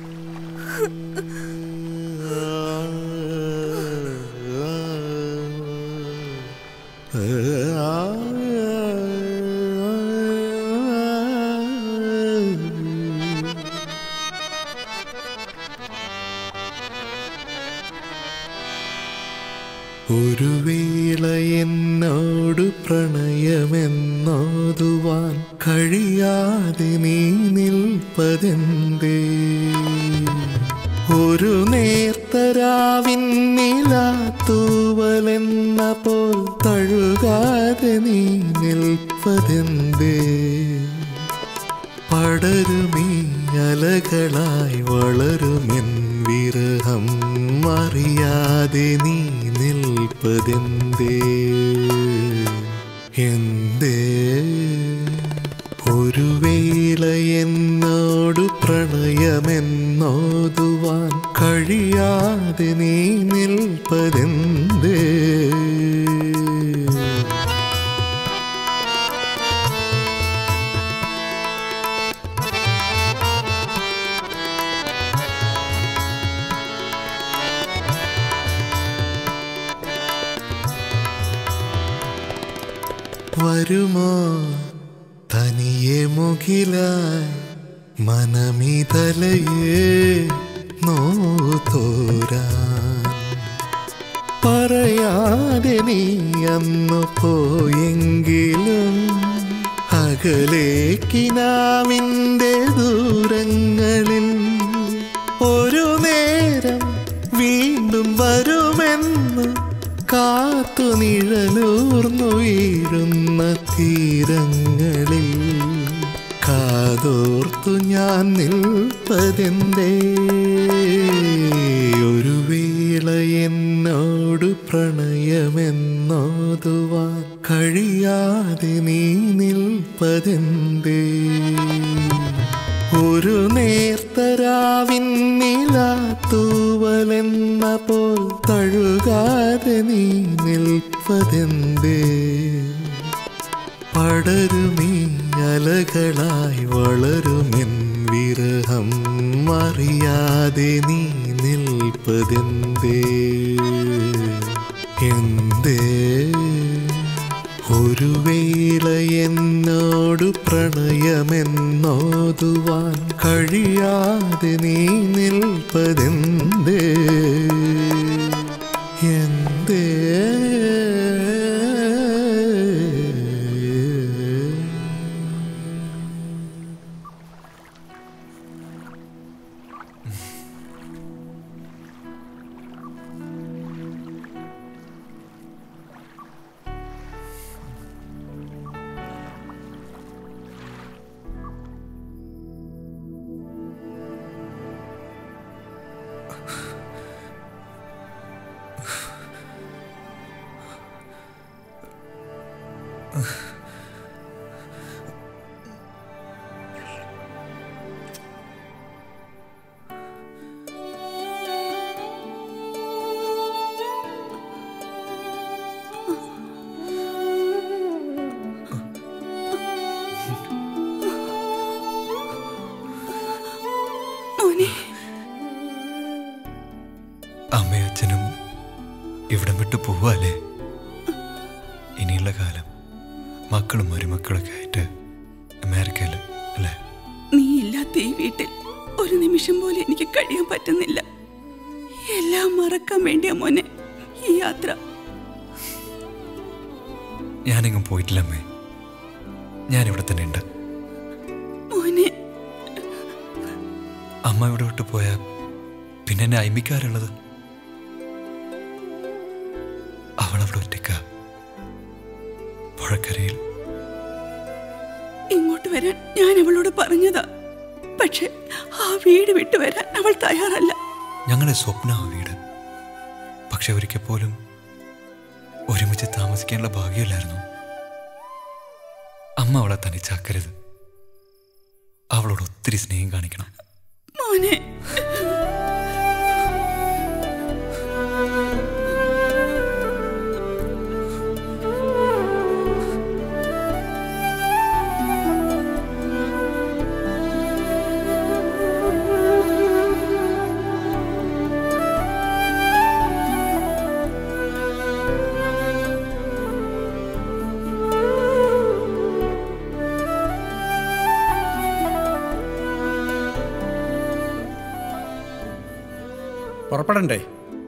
ഒരു വേള എന്നോട് പ്രണയമെന്നോതുവാൻ കഴിയാതെ നീ നിൽപ്പതെന്തേ ഒരു നേർത്തരാവിൻ നിലാത്തൂവലെന്ന പോൽ തഴുകാതെ നീ നിൽപ്പതെന്തേ പടരുമീ അലകളായി വളരുമെൻ വിരഹം അറിയാതെ നീ നിൽപ്പതെന്തേ എന്തേ ഒരു വേള എന്നോട് പ്രണയമെന്നോതുവാൻ കഴിയാതെ നീ നിൽപ്പതെന്തേ വരുമോ തനിയെ മുകിലായി മനമിതലയെ നോതോരാൻ പറയാതെ നീ അന്നു പോയെങ്കിലും അകലേക്കിനാവിൻ്റെ ദൂരങ്ങളിൽ ഒരു നേരം വീണ്ടും വരുമെന്ന് കാത്തു നിഴലൂർന്നു വീഴുന്ന തീരങ്ങളിൽ കാതോർത്തു ഞാൻ നിൽപ്പതെന്തേ ഒരു വേള എന്നോട് പ്രണയമെന്നോതുവാൻ കഴിയാതെ നീ നിൽപ്പതെന്തേ ഒരു നേർത്തരാവിൻ നിലാത്തൂവലെന്ന പോൽ തഴുകാതെ നീ നിൽപ്പതെന്തേ പടരുമീ അലകളായി വളരുമെൻ വിരഹം അറിയാതെ നീ നിൽപ്പതെന്തേ എന്തേ ഒരു വേള എന്നോട് പ്രണയമെന്നോതുവാൻ കഴിയാതെ നീ നിൽപ്പതെന്തേ എന്തേ മോനെ അമ്മയും അച്ഛനും ഇവിടം വിട്ടു പോവാല്ലേ ഇനിയുള്ള കാലം മക്കളും മരുമക്കളൊക്കെ ആയിട്ട് അമേരിക്കയിൽ അല്ലേ നീ ഇല്ലാത്ത ഈ വീട്ടിൽ ഒരു നിമിഷം പോലും എനിക്ക് കഴിയാൻ പറ്റുന്നില്ല എല്ലാം മറക്കാൻ വേണ്ടിയാ മോനെ ഈ യാത്ര ഞാനെങ്ങും പോയിട്ടില്ല അമ്മേ ഞാനിവിടെ തന്നെ ഉണ്ട് മോനെ അമ്മ ഇവിടെ വിട്ടു പോയാ പിന്നെ എന്നെ അയമിക്കാറുള്ളത് അവളവിടെ ഒറ്റക്ക പുഴക്കരയിൽ ഇങ്ങോട്ട് വരാൻ ഞാൻ അവളോട് പറഞ്ഞതാ പക്ഷെ ആ വീട് വിട്ടു വരാൻ അവൾ തയ്യാറല്ല ഞങ്ങളുടെ സ്വപ്ന ആ വീട് പക്ഷെ ഒരിക്കൽ പോലും ഒരുമിച്ച് താമസിക്കാനുള്ള ഭാഗ്യമില്ലായിരുന്നു അമ്മ അവളെ തനിച്ചാക്കരുത് അവളോട് ഒത്തിരി സ്നേഹം കാണിക്കണം മോനെ പുറപ്പെടണ്ടേ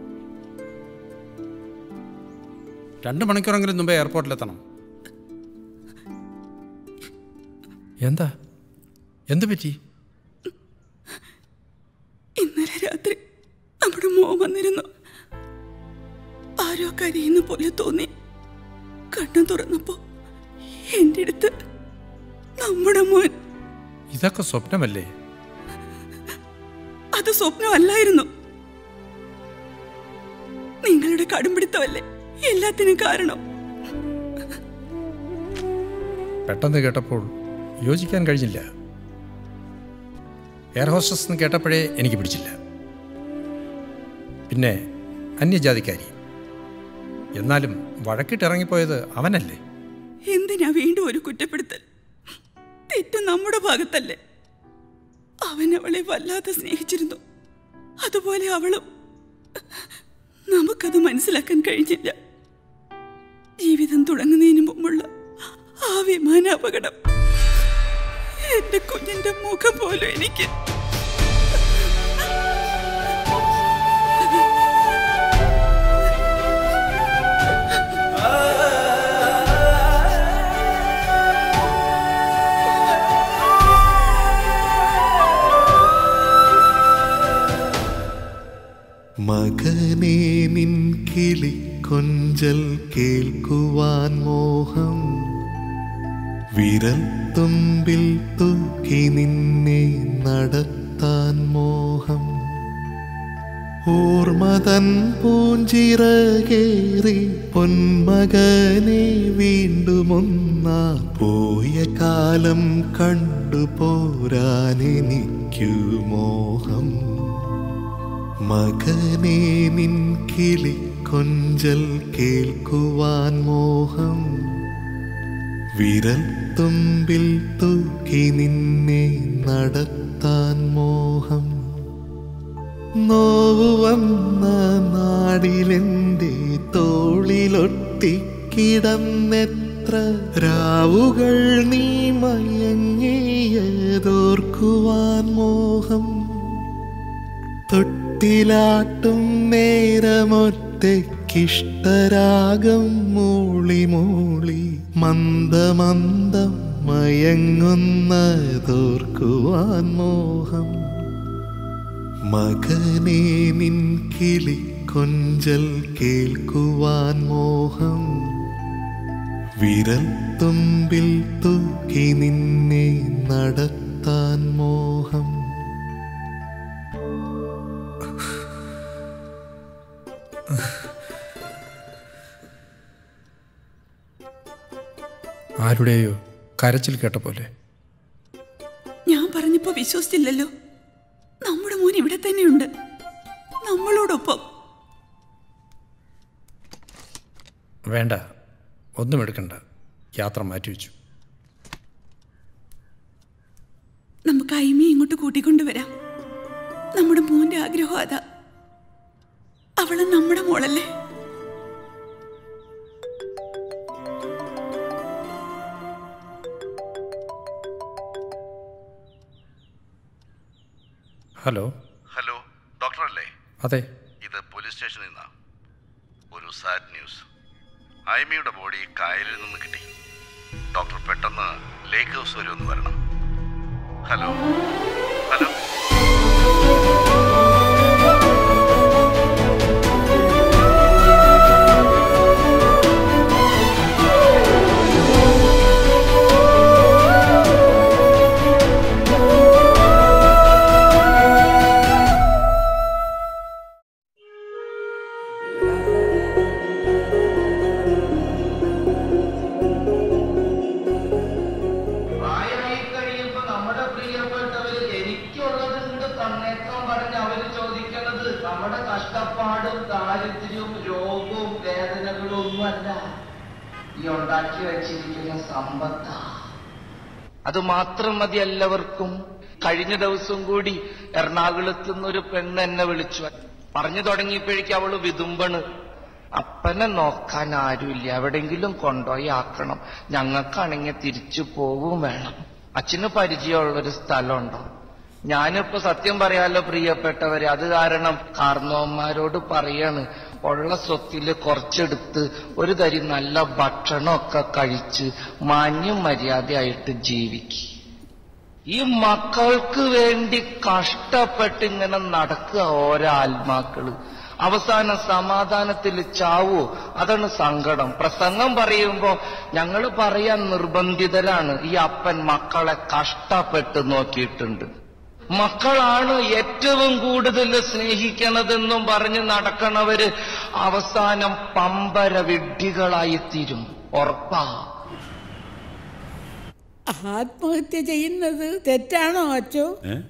രണ്ട് മണിക്കൂറെങ്കിലും മുമ്പേ എയർപോർട്ടിലെത്തണം എന്താ എന്ത് പറ്റി ഇന്നലെ രാത്രി നമ്മുടെ മോൻ വന്നിരുന്നു ആരോ കരയുന്ന പോലെ തോന്നി കണ്ണു തുറന്നപ്പോ എന്റെ അടുത്ത് നമ്മുടെ മോൻ ഇതൊക്കെ സ്വപ്നമല്ലേ അത് സ്വപ്നമല്ലായിരുന്നു നിങ്ങളുടെ കടുംപിടുത്തമല്ലേ എല്ലാത്തിനും കാരണം പെട്ടെന്ന് കേട്ടപ്പോൾ യോജിക്കാൻ കഴിഞ്ഞില്ല എയർ ഹോസ്റ്റസ് എന്ന് കേട്ടപ്പോഴേ എനിക്ക് പിടിച്ചില്ല പിന്നെ അന്യജാതിക്കാരി എന്നാലും വഴക്കിട്ട് ഇറങ്ങിപ്പോയത് അവനല്ലേ എന്തിനാ വീണ്ടും ഒരു കുറ്റപ്പെടുത്തൽ തെറ്റ് നമ്മുടെ ഭാഗത്തല്ലേ അവൻ അവളെ വല്ലാതെ സ്നേഹിച്ചിരുന്നു അതുപോലെ അവളും നമുക്കത് മനസ്സിലാക്കാൻ കഴിഞ്ഞില്ല ജീവിതം തുടങ്ങുന്നതിന് മുമ്പുള്ള ആ വിമാന അപകടം എന്റെ കുഞ്ഞിന്റെ മുഖം പോലും എനിക്ക് മകനെ നിൻ കിളി കൊഞ്ചൽ കേൾക്കുവാൻ മോഹം വിരൽ തുമ്പിൽ തൂക്കി നിന്നെ നടത്താൻ മോഹം ഓർമ്മതൻ പൂഞ്ചിറകേറി പൊന്മകനെ വീണ്ടുമൊന്നാ പോയ കാലം കണ്ടുപോരാനെനിക്കു മോഹം മകനെ നിൻ കിളി കൊഞ്ചൽ കേൾക്കുവാൻ മോഹം വിരൽ തുമ്പിൽ തൂക്കി നിന്നെ നടത്താൻ മോഹം നോവു വന്ന നാടിലെന്റെ തോളിലൊട്ടിക്കിടന്നെത്ര രാവുകൾ നീ മയങ്ങിയതോർക്കുവാൻ മോഹം തൊട്ടിലാട്ടും നേരമൊറ്റയ്ക്കിഷ്ടരാഗം മൂളി മൂളി മന്ദമന്ദം മയങ്ങുന്നതോർക്കുവാൻ മോഹം മകനെ നിൻ കിളി കൊഞ്ചൽ കേൾക്കുവാൻ മോഹം വിരൽ തുമ്പിൽ തൂക്കി നിന്നെ നടത്താൻ മോഹം ആരുടെയോ കരച്ചിൽ കേട്ട പോലെ ഞാൻ പറഞ്ഞപ്പോ വിശ്വസിച്ചില്ലല്ലോ നമ്മുടെ മോൻ ഇവിടെ തന്നെയുണ്ട് നമ്മളോടൊപ്പം വേണ്ട ഒന്നും എടുക്കണ്ട യാത്ര മാറ്റിവെച്ചു നമുക്ക് ഐമിയെ ഇങ്ങോട്ട് കൂട്ടിക്കൊണ്ടുവരാം നമ്മുടെ മോന്റെ ആഗ്രഹം അതാ അവള് നമ്മുടെ മോളല്ലേ ഹലോ ഹലോ ഡോക്ടർ അല്ലേ അതെ ഇത് പോലീസ് സ്റ്റേഷനിൽ നിന്നാ ഒരു സാഡ് ന്യൂസ് ഐമിയുടെ ബോഡി കായലിൽ നിന്ന് കിട്ടി ഡോക്ടർ പെട്ടെന്ന് ലേക്ക് ഹൗസ് വരെ ഒന്ന് വരണം ഹലോ ഹലോ ദാരിദ്ര്യവും രോഗവും വേദനകളും ഒന്നുമല്ല ഈ ഉണ്ടാക്കി വെച്ചിരിക്കുന്ന സമ്പത്താ അത് മാത്രം മതി എല്ലാവർക്കും കഴിഞ്ഞ ദിവസം കൂടി എറണാകുളത്ത് നിന്നൊരു പെണ്ണ് എന്നെ വിളിച്ചു പറഞ്ഞു തുടങ്ങിയപ്പോഴേക്കും അവള് വിതുമ്പണ് അപ്പനെ നോക്കാൻ ആരുമില്ല എവിടെങ്കിലും കൊണ്ടുപോയി ആക്കണം ഞങ്ങൾക്കാണെങ്കിൽ തിരിച്ചു പോവും വേണം അച്ഛന് പരിചയമുള്ളൊരു സ്ഥലമുണ്ടോ ഞാനിപ്പോ സത്യം പറയാലോ പ്രിയപ്പെട്ടവരെ അത് കാരണം കാർന്നവന്മാരോട് പറയാണ് ഉള്ള സ്വത്തില് കുറച്ചെടുത്ത് ഒരു തരി നല്ല ഭക്ഷണമൊക്കെ കഴിച്ച് മാന്യം മര്യാദയായിട്ട് ജീവിക്കും ഈ മക്കൾക്ക് വേണ്ടി കഷ്ടപ്പെട്ട് ഇങ്ങനെ നടക്കുക ഓരോ ആത്മാക്കള് അവസാനം സമാധാനത്തിൽ ചാവോ അതാണ് സങ്കടം പ്രസംഗം പറയുമ്പോ ഞങ്ങൾ പറയാൻ നിർബന്ധിതരാണ് ഈ അപ്പൻ മക്കളെ കഷ്ടപ്പെട്ട് നോക്കിയിട്ടുണ്ട് മക്കളാണ് ഏറ്റവും കൂടുതൽ സ്നേഹിക്കണതെന്നും പറഞ്ഞ് നടക്കണവര് അവസാനം പമ്പര വിഡ്ഢികളായി തീരും ഉറപ്പാ ആത്മഹത്യ ചെയ്യുന്നത് തെറ്റാണോ അച്ചോ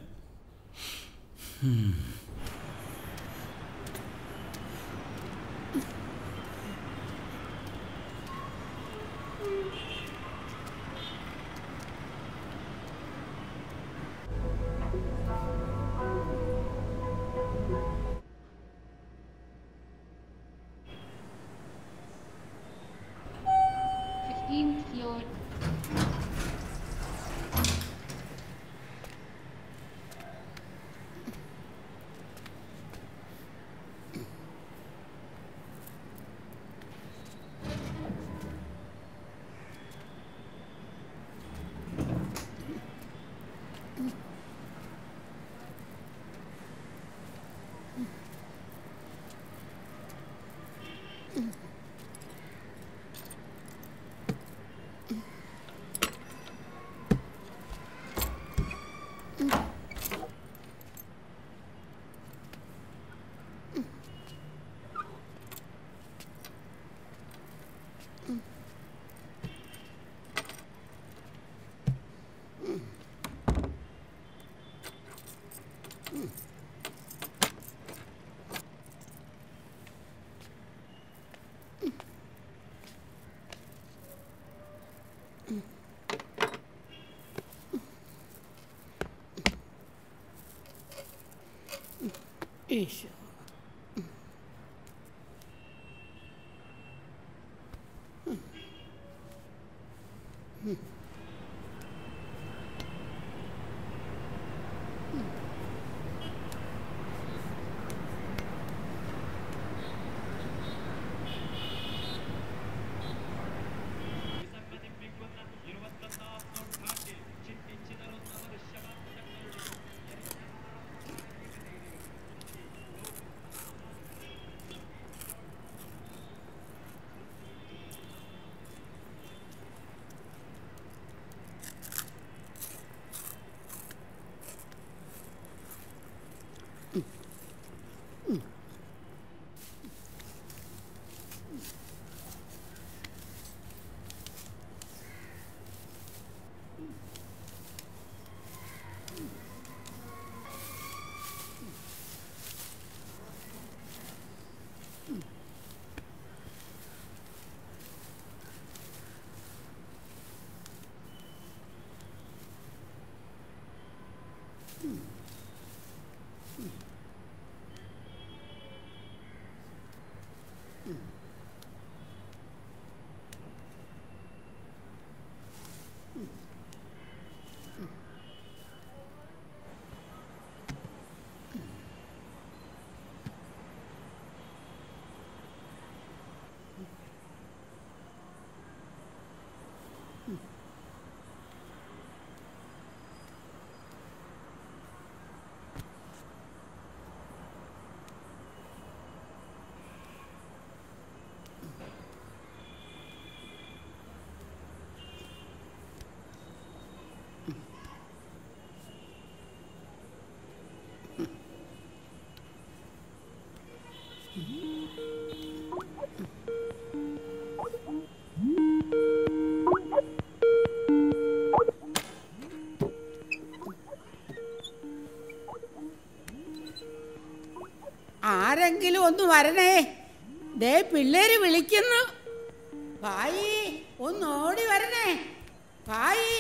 Fifteenth floor. ഈശോ ആരെങ്കിലും ഒന്ന് വരണേ ദേ പിള്ളേര് വിളിക്കുന്നു ഭായി ഒന്ന് ഓടി വരണേ ഭായി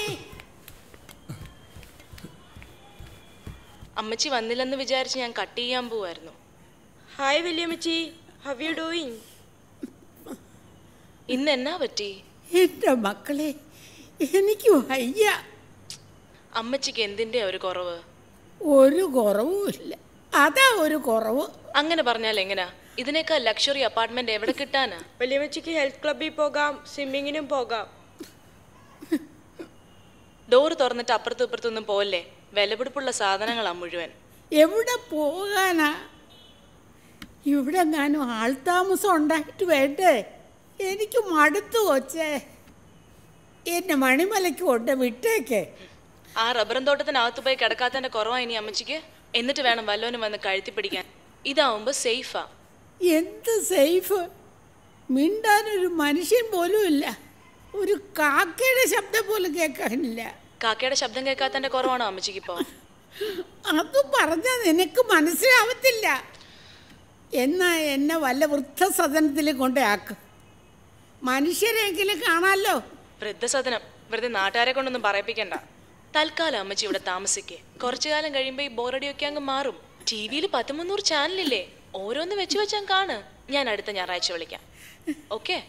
അമ്മച്ചി വന്നില്ലെന്ന് വിചാരിച്ച് ഞാൻ കട്ട് ചെയ്യാൻ പോവായിരുന്നു ഹായ് വല്യമ്മച്ചി ഹൗ യു ഡൂയിങ് ഇന്ന് എന്നാ പറ്റി എന്റെ മക്കളെ എനിക്ക് വയ്യ അമ്മച്ചിക്ക് എന്തിന്റെ ഒരു കുറവ് ഒരു കുറവുമില്ല അതാ ഒരു കുറവ് അങ്ങനെ പറഞ്ഞാൽ എങ്ങനാ ഇതിനേക്കാൾ ലക്ഷറി അപ്പാർട്ട്മെന്റ് എവിടെ കിട്ടാനാ വല്യമ്മച്ചിക്ക് ഹെൽത്ത് ക്ലബ്ബിൽ പോകാം സ്വിമ്മിങ്ങിനും പോകാം ഡോറ് തുറന്നിട്ട് അപ്പുറത്തും ഇപ്പുറത്തൊന്നും പോവല്ലേ വിലപിടിപ്പുള്ള സാധനങ്ങളാ മുഴുവൻ എവിടെ പോകാനാ ഇവിടെ ഞാനും ആൾതാമസം ഉണ്ടായിട്ട് വേണ്ടേ എനിക്ക് മടുത്തു കൊച്ചേ എന്നെ മണിമലയ്ക്ക് കൊണ്ട് വിട്ടേക്ക് ആ റബ്ബറും തോട്ടത്തിനകത്ത് പോയി കിടക്കാത്തതിന്റെ കുറവാ ഇനി അമ്മച്ചിക്ക് എന്നിട്ട് വേണം വല്ലോനും വന്ന് കഴുത്തി പിടിക്കാൻ ഇതാവുമ്പോ സേഫാ എന്ത് സേഫ് മിണ്ടാനൊരു മനുഷ്യൻ പോലും ഇല്ല ഒരു കാക്കയുടെ ശബ്ദം പോലും കേൾക്കാനില്ല കാക്കയുടെ ശബ്ദം കേൾക്കാത്തതിന്റെ കുറവാണോ അമ്മച്ചിക്ക് ഇപ്പോ അത് പറഞ്ഞാൽ നിനക്ക് മനസ്സിലാവത്തില്ല എന്നാ എന്നെ വല്ല വൃദ്ധസദനത്തിൽ കൊണ്ടേക്ക് മനുഷ്യരെങ്കിലും കാണാമല്ലോ വൃദ്ധസദനം വെറുതെ നാട്ടുകാരെ കൊണ്ടൊന്നും പറയിപ്പിക്കണ്ട തൽക്കാലം അമ്മച്ചി ഇവിടെ താമസിക്കേ കുറച്ചു കാലം കഴിയുമ്പോ ഈ ബോറടിയൊക്കെ അങ്ങ് മാറും ടി വിയിൽ പത്ത് മുന്നൂറ് ചാനലില്ലേ ഓരോന്ന് വെച്ച് വെച്ചാൽ കാണ് ഞാൻ അടുത്ത ഞായറാഴ്ച വിളിക്കാം ഓക്കെ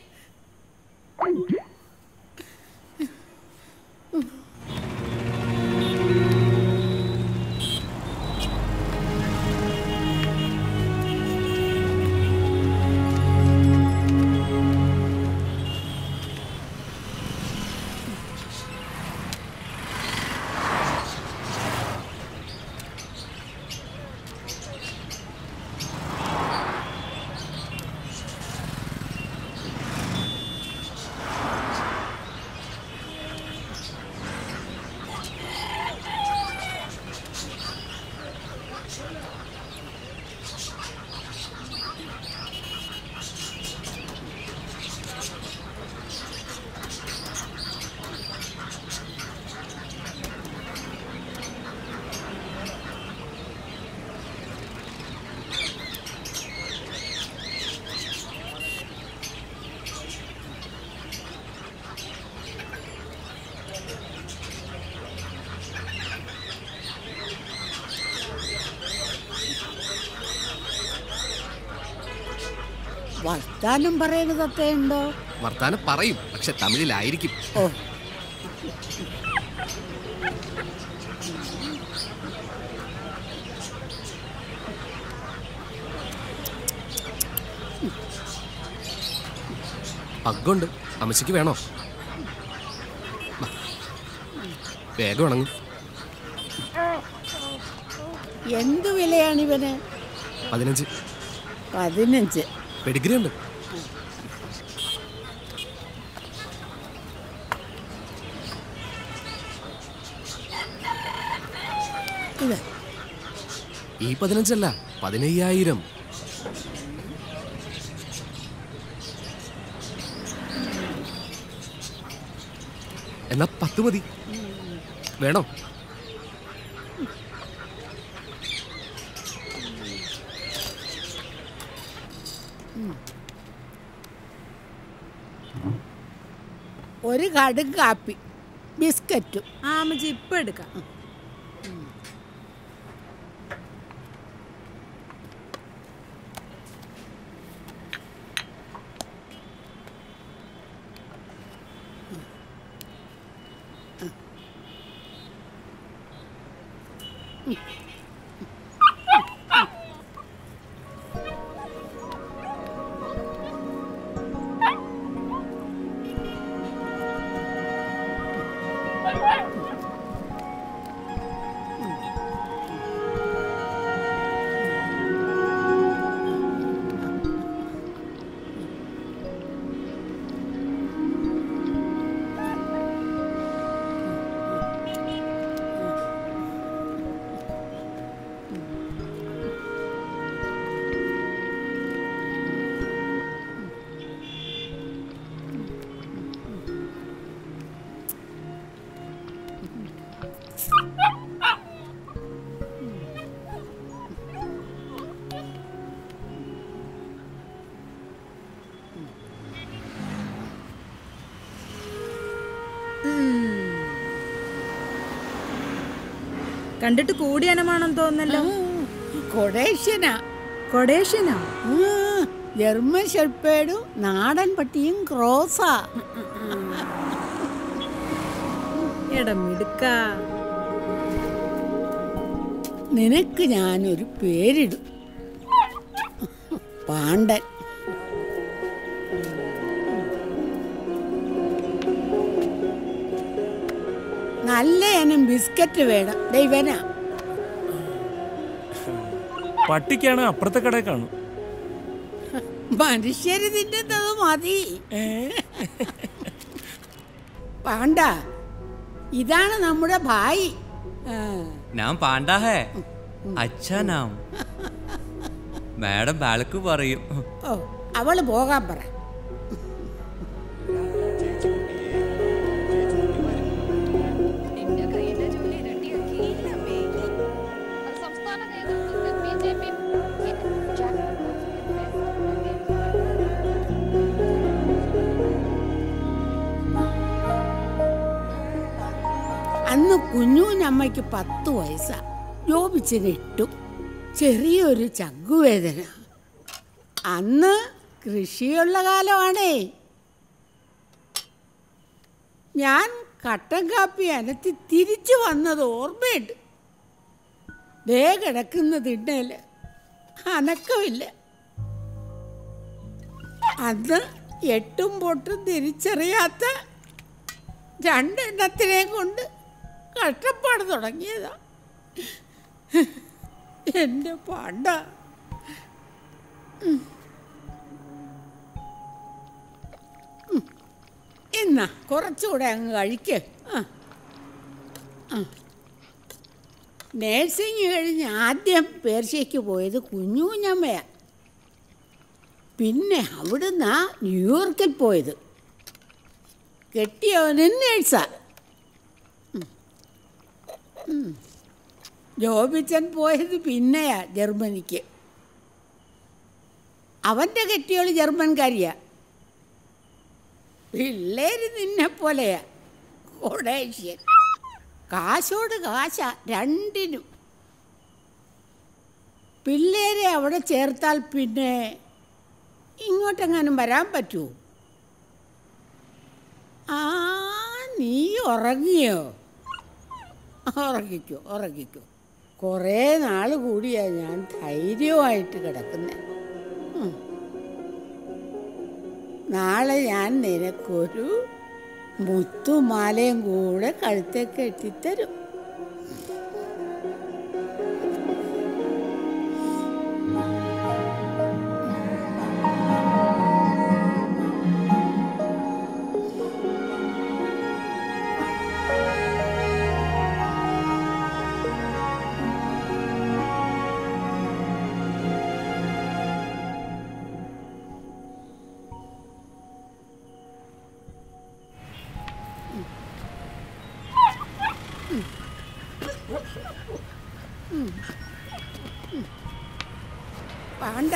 വർത്താനം പറയുന്നതൊക്കെ ഉണ്ടോ വർത്താനം പറയും പക്ഷെ തമിഴിലായിരിക്കും ഓ പഗ്ഗുണ്ട് അമ്മച്ചിക്ക് വേണോ വാ. വേഗം ഉണങ്ങും എന്ത് വിലയാണ് ഇവന് പതിനഞ്ച് പതിനഞ്ച് പെഡിഗ്രി ഉണ്ട് ഇത് ഈ പതിനഞ്ചല്ല പതിനയ്യായിരം എന്നാ പത്ത് മതി വേണോ ഒരു കടും കാപ്പി ബിസ്ക്കറ്റും ആ അമ്മച്ചി ഇപ്പൊ എടുക്കാം കണ്ടിട്ട് കൂടിയനമാണെന്ന് തോന്നല്ലോ കൊടേഷ്യനാ കൊടേഷ്യനാ ജർമ്മൻ ഷെപ്പേഡും നാടൻ പട്ടിയും ക്രോസാ എടാ മിടുക്ക നിനക്ക് ഞാനൊരു പേരിടും പാണ്ഡൻ നല്ല ഇനം ബിസ്ക്കറ്റ് വേണം ദൈവനാ പട്ടിക്കാണ് അപ്പുറത്തെ കടയിൽ കാണും മനുഷ്യര് തിന്നുന്നത് മതി പാണ്ട ഇതാണ് നമ്മുടെ ഭായി ആ, നാം പാണ്ടാ ഹേ അച്ഛാ നാം മാഡം ബാലക്ക് പറയും ഓ അവള് പോകാൻ പറ അന്ന് കുഞ്ഞൂഞ്ഞമ്മയ്ക്ക് പത്ത് വയസ്സാ ജോബിച്ചിന് ഇട്ടു ചെറിയൊരു ചങ്കുവേദന അന്ന് കൃഷിയുള്ള കാലമാണേ ഞാൻ കട്ടൻ കാപ്പി അനത്തി തിരിച്ചു വന്നത് ഓർമ്മയുണ്ട് ദേ കിടക്കുന്ന തിണ്ണേല് അനക്കമില്ല അന്ന് എട്ടും പൊട്ടും തിരിച്ചറിയാത്ത രണ്ടെണ്ണത്തിനെയും കൊണ്ട് കഷ്ടപ്പാട് തുടങ്ങിയതാ എൻ്റെ പാണ്ട ഉം. ഉം. എന്നാ കുറച്ചുകൂടെ അങ്ങ് കഴിക്ക് ആ ആ നേഴ്സിംഗ് കഴിഞ്ഞ് ആദ്യം പേർഷ്യയ്ക്ക് പോയത് കുഞ്ഞുകുഞ്ഞമ്മയാ പിന്നെ അവിടുന്ന് ന്യൂയോർക്കിൽ പോയത് കെട്ടിയവനും നേഴ്സാ ഉം. ഉം. ജോബിച്ചൻ പോയത് പിന്നെയാ ജർമ്മനിക്ക് അവൻ്റെ കെട്ടിയോള് ജർമ്മൻകാരിയാ പിള്ളേര് നിന്നെ പോലെയാ കൊടേഷ്യൻ കാശോട് കാശ രണ്ടിനും പിള്ളേരെ അവിടെ ചേർത്താൽ പിന്നെ ഇങ്ങോട്ടെങ്ങാനും വരാൻ പറ്റുമോ ആ നീ ഉറങ്ങിയോ ഉറങ്ങിക്കോ ഉറങ്ങിക്കോ കുറേ നാൾ കൂടിയാ ഞാൻ ധൈര്യമായിട്ട് കിടക്കുന്നത് നാളെ ഞാൻ നിനക്കൊരു മുത്തുമാലയും കൂടെ കഴുത്തെ കെട്ടിത്തരും വേണ്ട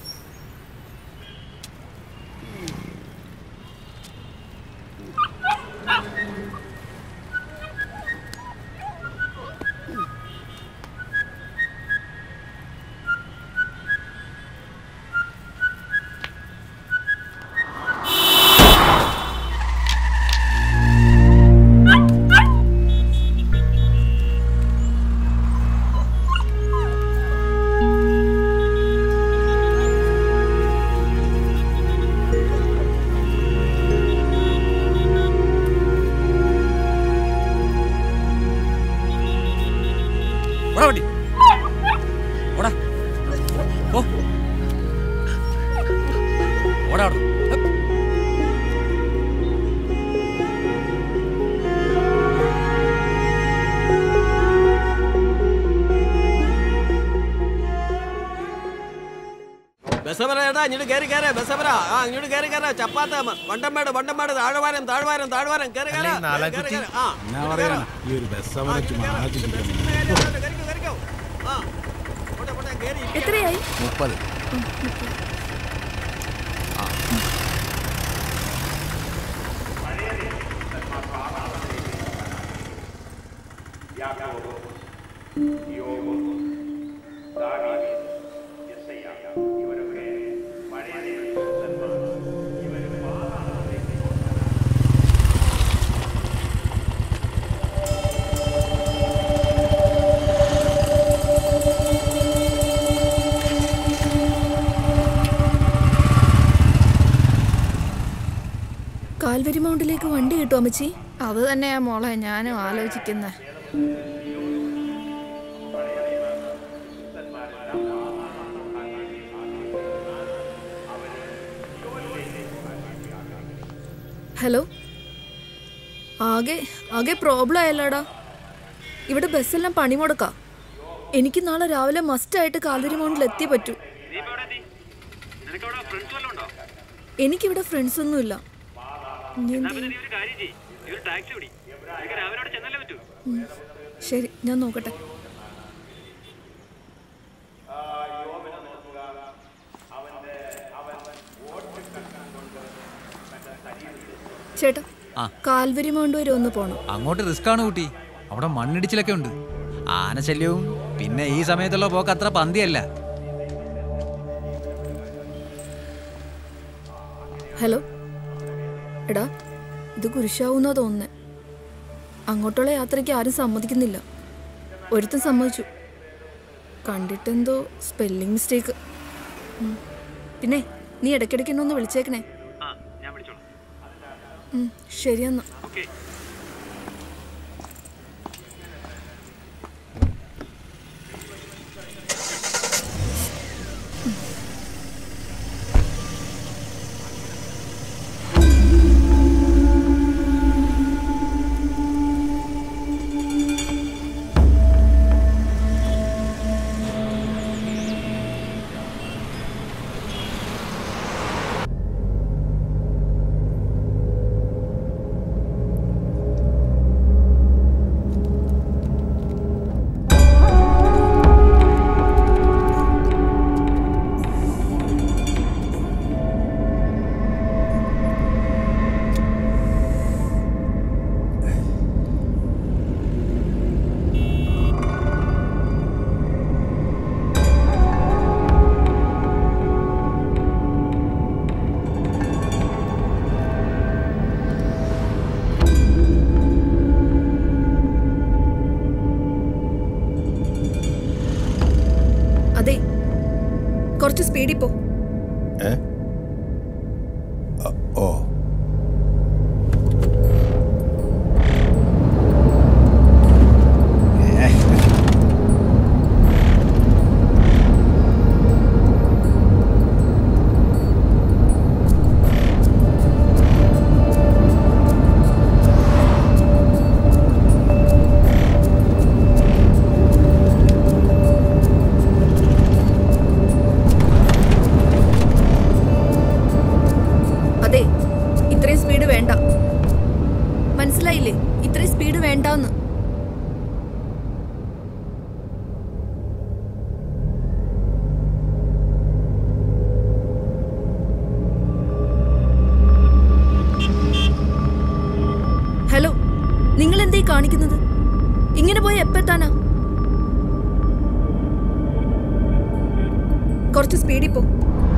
ഓടാ വണ്ടി ഓടാ ഓ ഓടാ അവിടെ ബസവര ഏട്ടാ ഇങ്ങോട്ട് കയറി കയറേ ബസവര ആ ഇങ്ങോട്ട് കയറി കയറേ ചപ്പാത്ത വണ്ടമ്മേട് വണ്ടമ്മേട് താഴ്വാരം താഴ്വാരം താഴ്വാരം കയറി കയറി ആ എന്നാ പറയാ ഈ ഒരു ബസ് സമരം ചുമ്മാ ആലോചിച്ചിരിക്കുന്നു. എത്രയായി മുപ്പത് കാൽവരി മൗണ്ടിലേക്ക് വണ്ടി കിട്ടുമോ അമ്മച്ചി അത് തന്നെയാ മോളെ ഞാനും ആലോചിക്കുന്നത് ഹലോ ആകെ ആകെ പ്രോബ്ലം ആയല്ലോടാ ഇവിടെ ബസ്സെല്ലാം പണിമുടക്കാം എനിക്ക് നാളെ രാവിലെ മസ്റ്റായിട്ട് കാൽവരി മൗണ്ടിൽ എത്തിയേ പറ്റൂ എനിക്കിവിടെ ഫ്രണ്ട്സ് ഒന്നുമില്ല ഇനി എന്ത് ചെയ്യും? ഉം. ശരി ഞാൻ നോക്കട്ടെ ചേട്ടാ ആ. കാൽവരി മൗണ്ട് വരെ ഒന്ന് പോണം അങ്ങോട്ട് റിസ്ക് ആണ് കുട്ടി അവിടെ മണ്ണിടിച്ചിലൊക്കെ ഉണ്ട് ആനശല്യവും പിന്നെ ഈ സമയത്തുള്ള പോക്ക് അത്ര പന്തിയല്ല ഹലോ എടാ ഇത് കുരിശാവൂന്നാ തോന്നുന്നേ അങ്ങോട്ടുള്ള യാത്രയ്ക്ക് ആരും സമ്മതിക്കുന്നില്ല ഒരുത്തൻ സമ്മതിച്ചു കണ്ടിട്ടെന്തോ സ്പെല്ലിംഗ് മിസ്റ്റേക്ക് പിന്നെ നീ ഇടയ്ക്കിടയ്ക്ക് എന്നെ ഒന്ന് വിളിച്ചേക്കണേ ഉം, ശരിയെന്നാ അതെ കുറച്ച് സ്പീഡിൽ പോ ഏ അ- ഓ അതെ ഇത്രയും സ്പീഡ് വേണ്ട മനസ്സിലായില്ലേ ഇത്രയും സ്പീഡ് വേണ്ടാന്ന് ഹലോ നിങ്ങൾ എന്തേ കാണിക്കുന്നത് ഇങ്ങനെ പോയി എപ്പെത്താനാ കുറച്ച് സ്പീഡിൽ പോ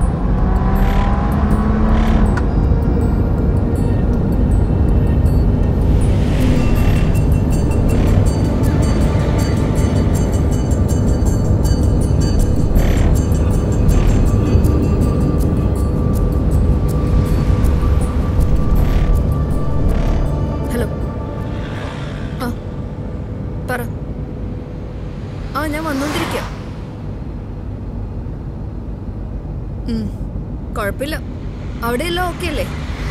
ഹലോ ആ പറ ആ ഞാൻ വന്നോണ്ടിരിക്കുക കുഴപ്പമില്ല അവിടെയെല്ലാം ഓക്കെ അല്ലേ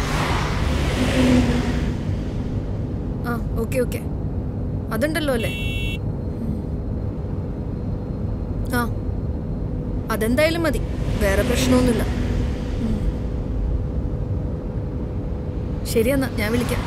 ആ ഓക്കെ ഓക്കെ അതുണ്ടല്ലോ അല്ലേ ആ അതെന്തായാലും മതി വേറെ പ്രശ്നമൊന്നുമില്ല ഉം. ശരി എന്നാ ഞാൻ വിളിക്കാം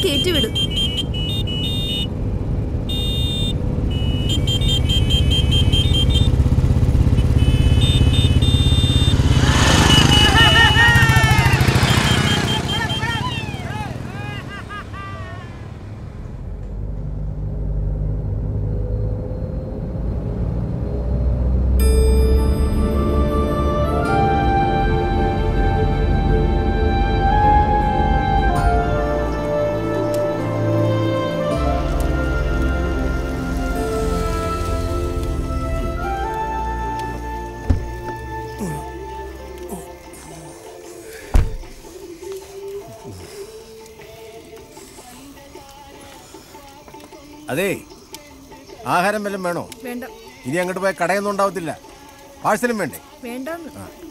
കയറ്റിവിട് അതേ ആഹാരം വല്ലതും വേണോ വേണ്ട ഇനി അങ്ങോട്ട് പോയ കടയൊന്നും ഉണ്ടാവത്തില്ല പാഴ്സലും വേണ്ടേ വേണ്ടെന്ന്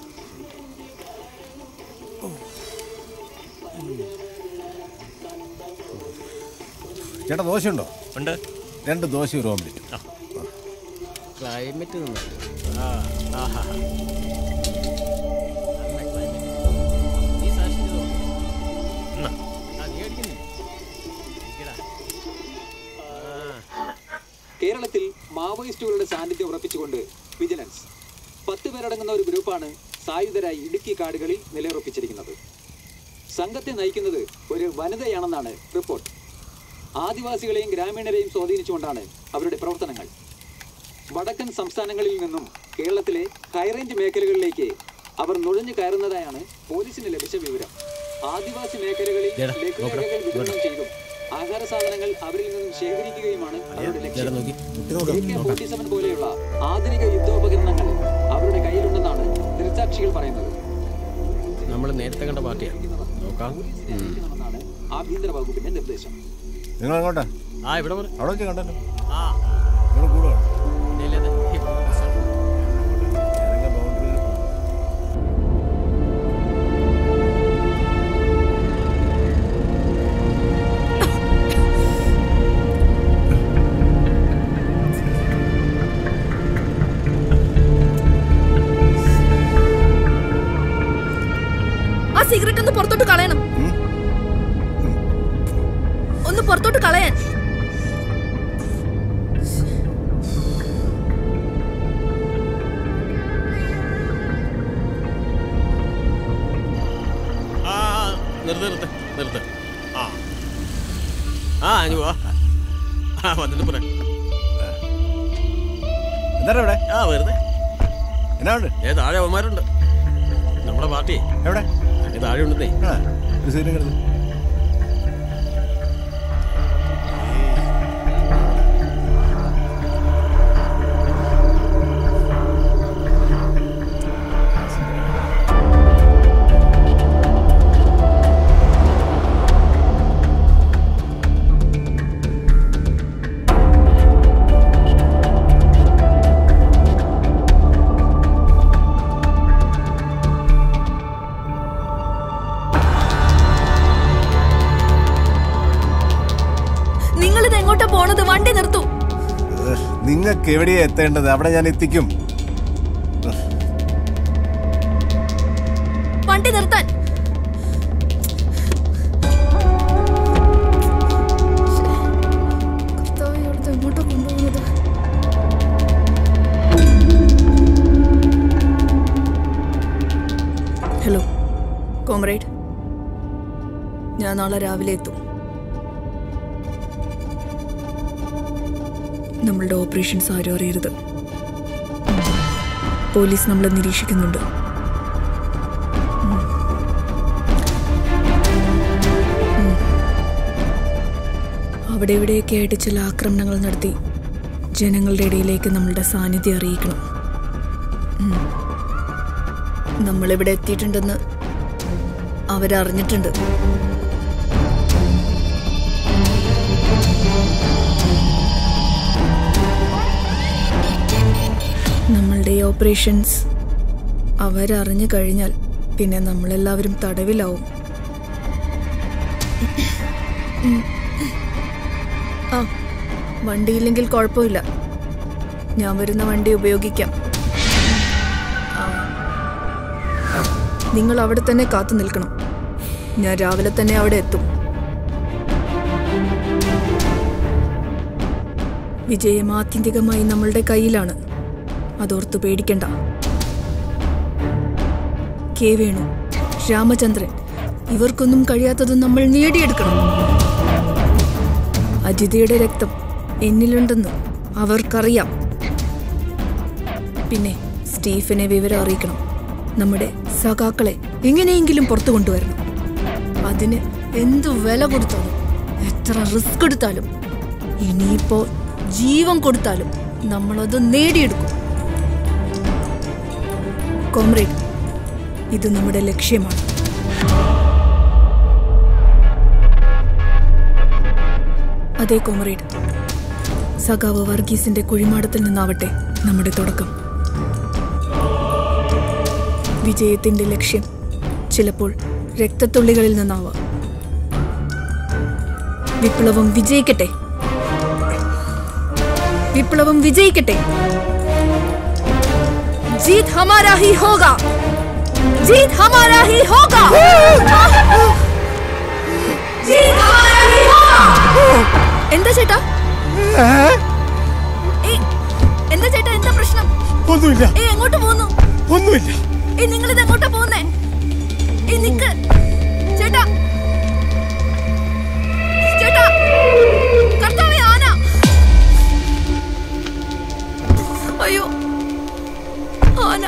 ചേട്ടാ ദോശയുണ്ടോ ഉണ്ട് രണ്ട് ദോശ ഒരു ഓംലെറ്റ് ക്ലൈമറ്റ് ആ ആഹാ കേരളത്തിൽ മാവോയിസ്റ്റുകളുടെ സാന്നിധ്യം ഉറപ്പിച്ചുകൊണ്ട് വിജിലൻസ് പത്ത് പേരടങ്ങുന്ന ഒരു ഗ്രൂപ്പാണ് സായുധരായി ഇടുക്കി കാടുകളിൽ നിലയുറപ്പിച്ചിരിക്കുന്നത് സംഘത്തെ നയിക്കുന്നത് ഒരു വനിതയാണെന്നാണ് റിപ്പോർട്ട് ആദിവാസികളെയും ഗ്രാമീണരെയും സ്വാധീനിച്ചുകൊണ്ടാണ് അവരുടെ പ്രവർത്തനങ്ങൾ വടക്കൻ സംസ്ഥാനങ്ങളിൽ നിന്നും കേരളത്തിലെ ഹൈറേഞ്ച് മേഖലകളിലേക്ക് അവർ നുഴഞ്ഞു കയറുന്നതായാണ് പോലീസിന് ലഭിച്ച വിവരം ആദിവാസി മേഖലകളിൽ ദേടാ, ലഘുലേഖകൾ നോക്കടാ, വിതരണം ചെയ്തും ആഹാര സാധനങ്ങൾ അവരിൽ നിന്നും ശേഖരിക്കുകയുമാണ് അവരുടെ ലക്ഷ്യം AK-47 പോലെയുള്ള ആധുനിക യുദ്ധോപകരണങ്ങൾ അവരുടെ കയ്യിലുണ്ടെന്നാണ് ദൃക്സാക്ഷികൾ പറയുന്നത് നമ്മൾ നേരത്തെ കണ്ട പാർട്ടിയാണ് നോക്കാം ഉം. ആഭ്യന്തര വകുപ്പിന്റെ നിർദ്ദേശം നിങ്ങൾ അങ്ങോട്ടാ ആ ഇവിടെ വരെ. അവിടെ വെച്ച് കണ്ടല്ലോ ആ നിങ്ങൾ കൂടുവാ ഇല്ല, ഇല്ല, ഇല്ല. ആ സിഗരറ്റ് ഒന്ന് പുറത്തോട്ട് കളയണം ഒന്ന് പുറത്തോട്ട് കളയാൻ ആ ആ, നിർത്ത് നിർത്ത് നിർത്ത് ആ ആ അഞ്ഞു വാ ആ വന്നിട്ട് പറയാം എന്താ ഇവിടെ ആ വെറുതെ എന്നാ ഉണ്ട് ഏ താഴെ അവന്മാരുണ്ട് നമ്മുടെ പാർട്ടി എവിടെ അങ്ങ് താഴെ ഉണ്ടെന്നേ ആ ഒരു സീറ്റ് കിടന്ന് നിങ്ങളിത് എങ്ങോട്ടാ പോണത് വണ്ടി നിർത്തൂ നിങ്ങൾക്ക് എവിടെയാ എത്തേണ്ടത് അവിടെ ഞാൻ എത്തിക്കും വണ്ടി നിർത്താൻ കർത്താവേ, ഇവിടുത്തെ എങ്ങോട്ടാ കൊണ്ടുപോകുന്നത് ഹലോ കോമ്രേഡ് ഞാൻ നാളെ രാവിലെ എത്തും നമ്മളുടെ ഓപ്പറേഷൻസ് ആരും അറിയരുത് പോലീസ് നമ്മളെ നിരീക്ഷിക്കുന്നുണ്ട് ഉം. ഉം. അവിടെ ഇവിടെയൊക്കെ ആയിട്ട് ചില ആക്രമണങ്ങൾ നടത്തി ജനങ്ങളുടെ ഇടയിലേക്ക് നമ്മളുടെ സാന്നിധ്യം അറിയിക്കണം ഉം. നമ്മളിവിടെ എത്തിയിട്ടുണ്ടെന്ന് അവരറിഞ്ഞിട്ടുണ്ട് നമ്മളുടെ ഈ ഓപ്പറേഷൻസ് അവരറിഞ്ഞു കഴിഞ്ഞാൽ പിന്നെ നമ്മളെല്ലാവരും തടവിലാവും ഉം. ആ വണ്ടിയില്ലെങ്കിൽ കുഴപ്പമില്ല ഞാൻ വരുന്ന വണ്ടി ഉപയോഗിക്കാം ആ. നിങ്ങൾ അവിടെ തന്നെ കാത്തു നിൽക്കണം ഞാൻ രാവിലെ തന്നെ അവിടെ എത്തും വിജയം ആത്യന്തികമായി നമ്മളുടെ കയ്യിലാണ് അതോർത്ത് പേടിക്കണ്ട കെ വേണു രാമചന്ദ്രൻ ഇവർക്കൊന്നും കഴിയാത്തത് നമ്മൾ നേടിയെടുക്കണം അജിതയുടെ രക്തം എന്നിലുണ്ടെന്ന് അവർക്കറിയാം പിന്നെ സ്റ്റീഫനെ വിവരം അറിയിക്കണം നമ്മുടെ സഖാക്കളെ എങ്ങനെയെങ്കിലും പുറത്തു കൊണ്ടുവരണം അതിന് എന്തു വില കൊടുത്താലും എത്ര റിസ്ക് എടുത്താലും ഇനിയിപ്പോ ജീവൻ കൊടുത്താലും നമ്മളത് നേടിയെടുക്കും കോമ്രേഡ് ഇത് നമ്മുടെ ലക്ഷ്യമാണ് അതെ കോമ്രേഡ് സഖാവ് വർഗീസിന്റെ കുഴിമാടത്തിൽ നിന്നാവട്ടെ നമ്മുടെ തുടക്കം വിജയത്തിന്റെ ലക്ഷ്യം ചിലപ്പോൾ രക്തത്തുള്ളികളിൽ നിന്നാവാം വിപ്ലവം വിജയിക്കട്ടെ വിപ്ലവം വിജയിക്കട്ടെ ജീത് ഹമാരാ ഹി ഹോഗാ ജീത് ഹമാരാ ഹി ഹോഗാ ജീത് ഹമാരാ ഹി ഹോഗാ എന്താ ചേട്ടാ ഏയ്, എന്താ ചേട്ടാ എന്താ പ്രശ്നം ഒന്നുമില്ല ഏ എങ്ങോട്ട് പോകുന്നു ഒന്നുമില്ല ഏ നിങ്ങൾ ഇത് എങ്ങോട്ടാ പോകുന്നേ ഏ നിക്ക് ചേട്ടാ ചേട്ടാ കർത്താവേ ആന അയ്യോ ആന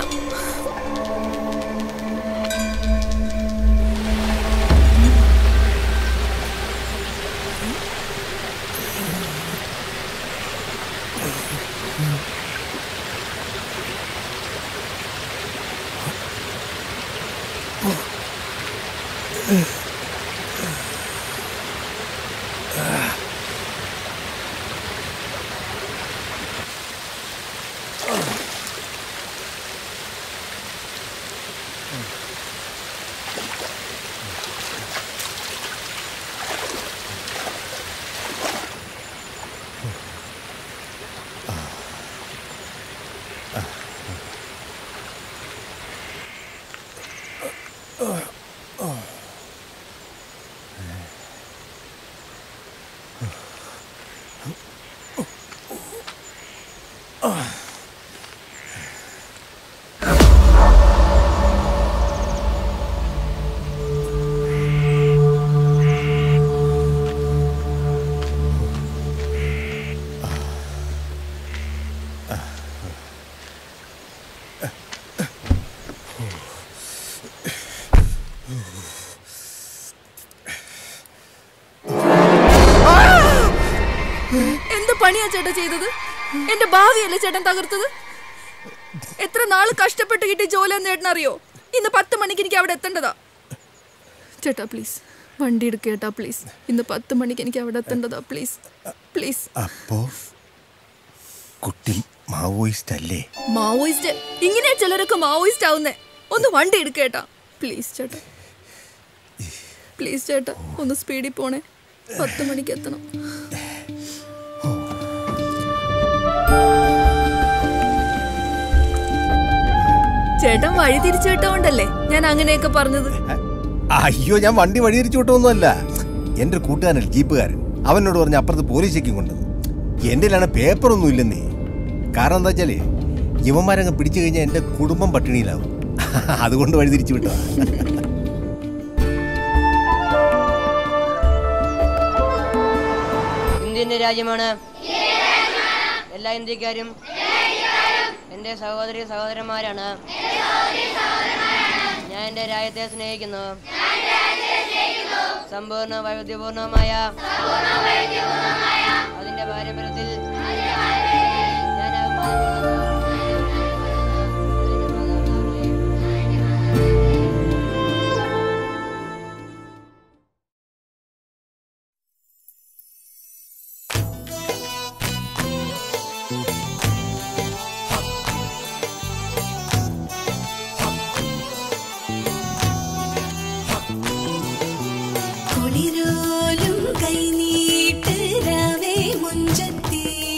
എന്ത് പണിയാ ചേട്ടാ ചെയ്തത് എന്റെ ഭാവിയല്ലേ ചേട്ടൻ തകർത്തത് എത്ര നാള് കഷ്ടപ്പെട്ട് കിട്ടിയ ജോലി എന്ന് ചേട്ടൻ അറിയോ ഇന്ന് പത്ത് മണിക്ക് എനിക്ക് അവിടെ എത്തേണ്ടതാ ചേട്ടാ പ്ലീസ് വണ്ടി എടുക്കുക ചേട്ടാ പ്ലീസ് ഇന്ന് പത്ത് മണിക്ക് എനിക്ക് അവിടെ എത്തേണ്ടതാ പ്ലീസ് പ്ലീസ് അപ്പോ കുട്ടി മാവോയിസ്റ്റ് അല്ലേ മാവോയിസ്റ്റ് ഇങ്ങനെയാ ചിലരൊക്കെ മാവോയിസ്റ്റ് ആവുന്നേ ഒന്ന് വണ്ടി എടുക്കുക ചേട്ടാ പ്ലീസ് ചേട്ടാ പ്ലീസ് ചേട്ടാ ഒന്ന് സ്പീഡിൽ പോണേ പത്ത് മണിക്ക് എത്തണം ചേട്ടൻ വഴി തിരിച്ചു വിട്ടോണ്ടല്ലേ ഞാൻ അങ്ങനെയൊക്കെ പറഞ്ഞത് അയ്യോ ഞാൻ വണ്ടി വഴി തിരിച്ചു വിട്ടൊന്നുമല്ല എൻ്റെ ഒരു കൂട്ടുകാരൻ ജീപ്പുകാരൻ അവനോട് പറഞ്ഞ അപ്പുറത്ത് പോലീസ് ചെക്കിങ് കൊണ്ടത് എൻ്റെ കയ്യിലാണ് പേപ്പറൊന്നും ഇല്ലെന്നേ കാരണം എന്താ വെച്ചാലേ യുവന്മാരങ്ങ് പിടിച്ചു കഴിഞ്ഞാൽ എൻ്റെ കുടുംബം പട്ടിണിയിലാവും അതുകൊണ്ട് വഴി തിരിച്ചു വിട്ടതാ ഇന്ത്യന്റെ രാജ്യമാണ് എല്ലാ ഇന്ത്യക്കാരും എന്റെ സഹോദരി സഹോദരന്മാരാണ് ഞാൻ എന്റെ രാജ്യത്തെ സ്നേഹിക്കുന്നു സമ്പൂർണ്ണ വൈവിധ്യപൂർണമായ അതിന്റെ പാരമ്പര്യത്തിൽ ഞാൻ കുളിരോലും കൈനീട്ട് രാവേ മുഞ്ചത്തി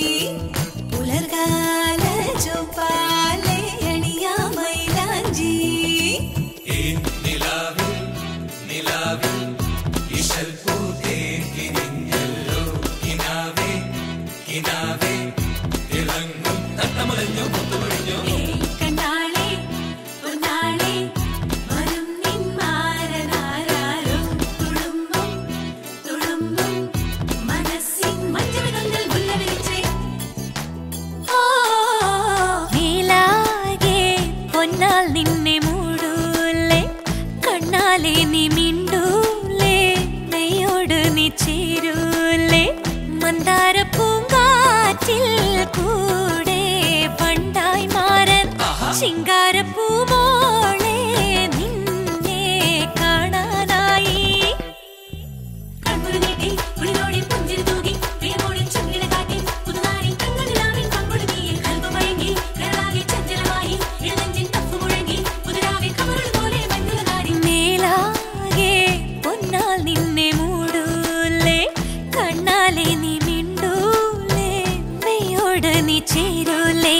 കണ്ണാലെ നീ മിണ്ടൂലേ നെയ്യോട് നീ ചേരൂലേ മന്ദാര പൂങ്കാറ്റിൽ കൂടെ പണ്ടായി മാറൻ ശിങ്കാരപ്പൂമോളെ നിന്നെ കാണാനായി കൺമുരു നീട്ടി കുളിരോടെ പുഞ്ചിരി തൂകി പ്രിയമോടെ ചുണ്ടിന കാട്ടി പുതുനാരി കണ്ണുനിലാവിൻ കമ്പുടുങ്ങിയ കൽപ്പമയങ്ങി കരളാകെ ചഞ്ചലമായി ഇടനെഞ്ചിൻ തപ്പു മുഴങ്ങി പുതുരാവിൽ കമറുകൾ പോലെ മഞ്ഞുല നാടി മേലാകെ പൊന്നാൽ നിന്നെ മൂടൂലേ കണ്ണാലെ നീ മിണ്ടൂലേ മെയ്യോട് നീ ചേരൂലേ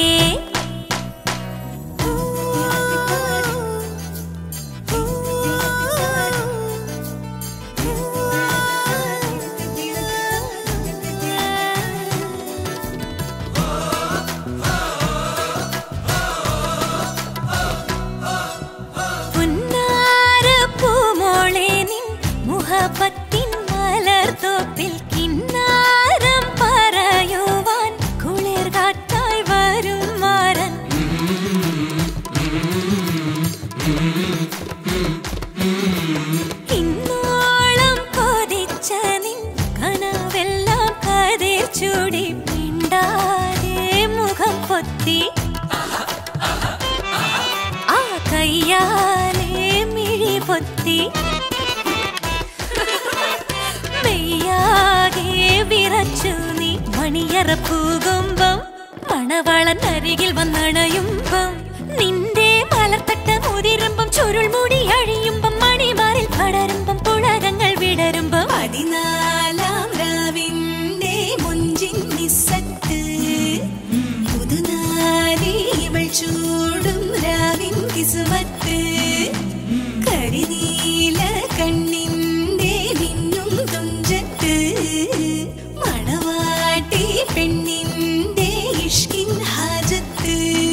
പുന്നാരപ്പൂമോളെ നിൻ മുഹബത്തിൻ മലർത്തോപ്പിൽ കിന്നാരം പറയുവാൻ കുളിർ കാറ്റായി വരും മാറൻ ഇന്നോളം കൊതിച്ച നിൻ കനവെല്ലാം കതിർ ചൂടി മിണ്ടാതെ മുഖം പൊത്തി ആ കയ്യാലെ മിഴി പൊത്തി മെയ്യാകെ വിറച്ചു നീ മണിയറ പൂകുമ്പം മണവാളൻ അരികിൽ വന്നണയുമ്പം നിന്റെ മലർത്തട്ട മുതിരുമ്പം ചുരുൾ മുടി അഴിയുമ്പം മണിമാറിൽ പടരുമ്പം പുളകങ്ങൾ വിടരുമ്പം പതിനാലാം രാവിന്റെ മുഞ്ചിൻ നിസ്സത്ത് പുതുനാരി ഇവൾ ചൂടും രാവിൻ കിസുമത്ത് കരിനീല കണ്ണിന്റെ മിന്നും തുഞ്ചത്ത് മണവാട്ടി പെണ്ണിന്റെ ഇഷ്കിൻ ഹാജത്ത്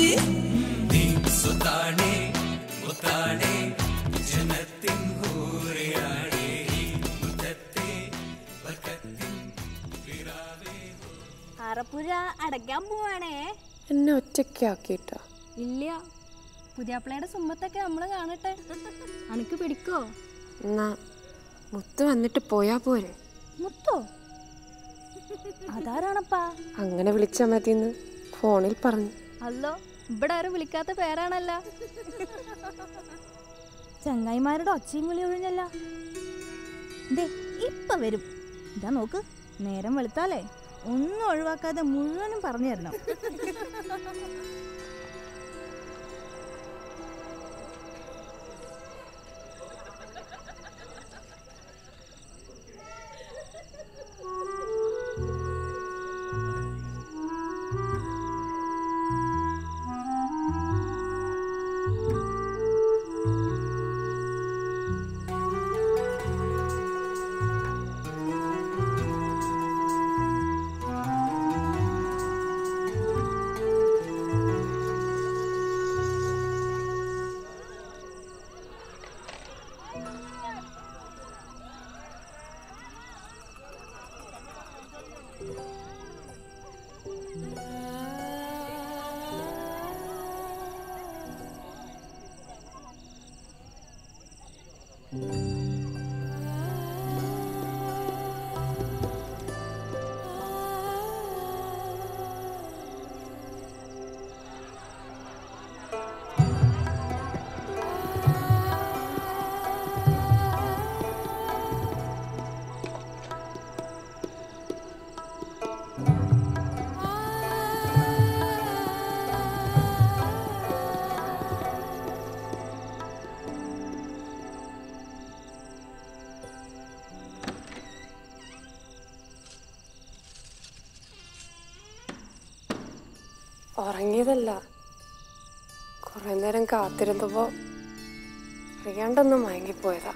സുത്താണേ മുത്താണേ ജനത്തിൻ ഹൂറിയാണേ ഈ മുറ്റത്തെ ബർക്കത്തിൻ വിരാവേ അറപ്പുര അടയ്ക്കാൻ പോവാണേ എന്നെ ഒറ്റയ്ക്കാക്കിട്ടോ ഇല്ല പുതിയാപ്പിളയുടെ സുമ്പത്തൊക്കെ നമ്മള് കാണട്ടെ അനക്ക് പിടിക്കോ എന്നാ മുത്ത് വന്നിട്ട് പോയാ പോരെ മുത്തോ അതാരാണപ്പാ അങ്ങനെ വിളിച്ചാ മതിയെന്ന് ഫോണിൽ പറഞ്ഞു അല്ലോ ഇവിടെ ആരും വിളിക്കാത്ത പേരാണല്ല ചങ്ങായിമാരുടെ ഒച്ചയും വിളി ഒഴിഞ്ഞല്ല ദേ ഇപ്പൊ വരും ഇതാ നോക്ക് നേരം വെളുത്താലേ ഒന്നും ഒഴിവാക്കാതെ മുഴുവനും പറഞ്ഞു തരണം ഉറങ്ങിയതല്ല കുറെ നേരം കാത്തിരുന്നപ്പോ അറിയാണ്ടൊന്ന് മയങ്ങിപ്പോയതാ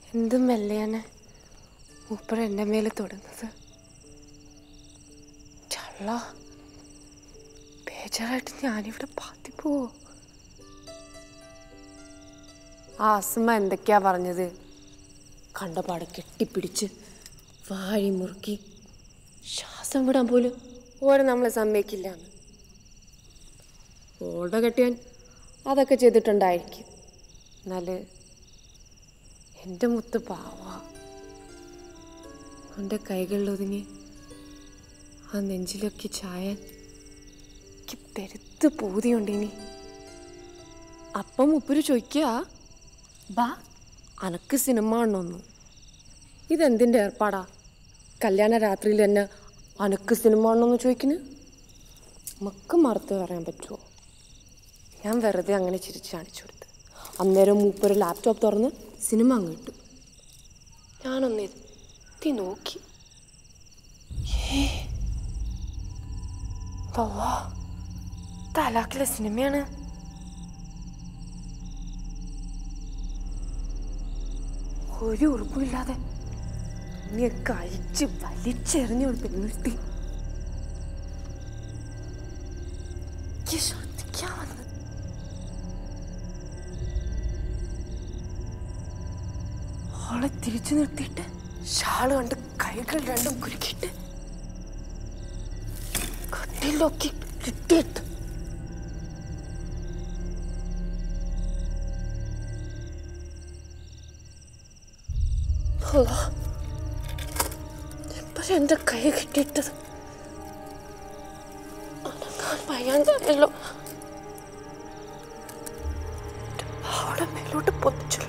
എന്ത് മെല്ലെയാണ് മൂപ്പർ എൻ്റെ മേലെ തൊടുന്നത് ചള്ള ബേജാറായിട്ട് ഞാനിവിടെ പാത്തിപ്പോവോ ആ അസമ്മ എന്തൊക്കെയാ പറഞ്ഞത് കണ്ടപാടെ കെട്ടിപ്പിടിച്ച് വാഴി മുറുക്കി ശ്വാസം വിടാൻ പോലും ഓരെ നമ്മളെ സമ്മതിക്കില്ല ഓടെ കെട്ടിയാൻ അതൊക്കെ ചെയ്തിട്ടുണ്ടായിരിക്കും എന്നാല് എൻ്റെ മുത്ത് പാവ എൻ്റെ കൈകളിലൊതുങ്ങി ആ നെഞ്ചിലൊക്കെ ചായാൻ എനിക്ക് പെരുത്ത് പൂതിയുണ്ട് ഇനി അപ്പം ഉപ്പര് ചോദിക്കുക ബാ അനക്ക് സിനിമ കാണണമെന്ന് ഇതെന്തിൻ്റെ ഏർപ്പാടാ കല്യാണ രാത്രിയിൽ തന്നെ അനക്ക് സിനിമ കാണണമെന്ന് ചോദിക്കുന്നു നമുക്ക് മറുത്ത് പറയാൻ പറ്റുമോ ഞാൻ വെറുതെ അങ്ങനെ ചിരിച്ച് കാണിച്ചു കൊടുത്ത് അന്നേരം മൂപ്പര് ലാപ്ടോപ്പ് തുറന്ന് സിനിമ അങ്ങ് ഇട്ടു ഞാനൊന്ന് എത്തി നോക്കി ഏ, അള്ളാ, തലാക്കിലെ സിനിമയാണ് ഒരു ഉറപ്പുമില്ലാതെ നീ കഴിച്ച് വലിച്ചെറിഞ്ഞു കൊടുത്ത് നിർത്തി എനിക്ക് ശ്രദ്ധിക്കാൻ വന്നു അവളെ തിരിച്ചു നിർത്തിയിട്ട് ഷാള് കണ്ട് കൈകൾ രണ്ടും കുരുക്കിയിട്ട് കട്ടിലൊക്കെ കിട്ടിയിട്ട് അല്ലാ, എപ്പോഴും എന്റെ കൈ കിട്ടിയിട്ടത് അനങ്ങാൻ വയ്യാന്തല്ലോ അവിടെ മേലോട്ട് പൊതിച്ചല്ലോ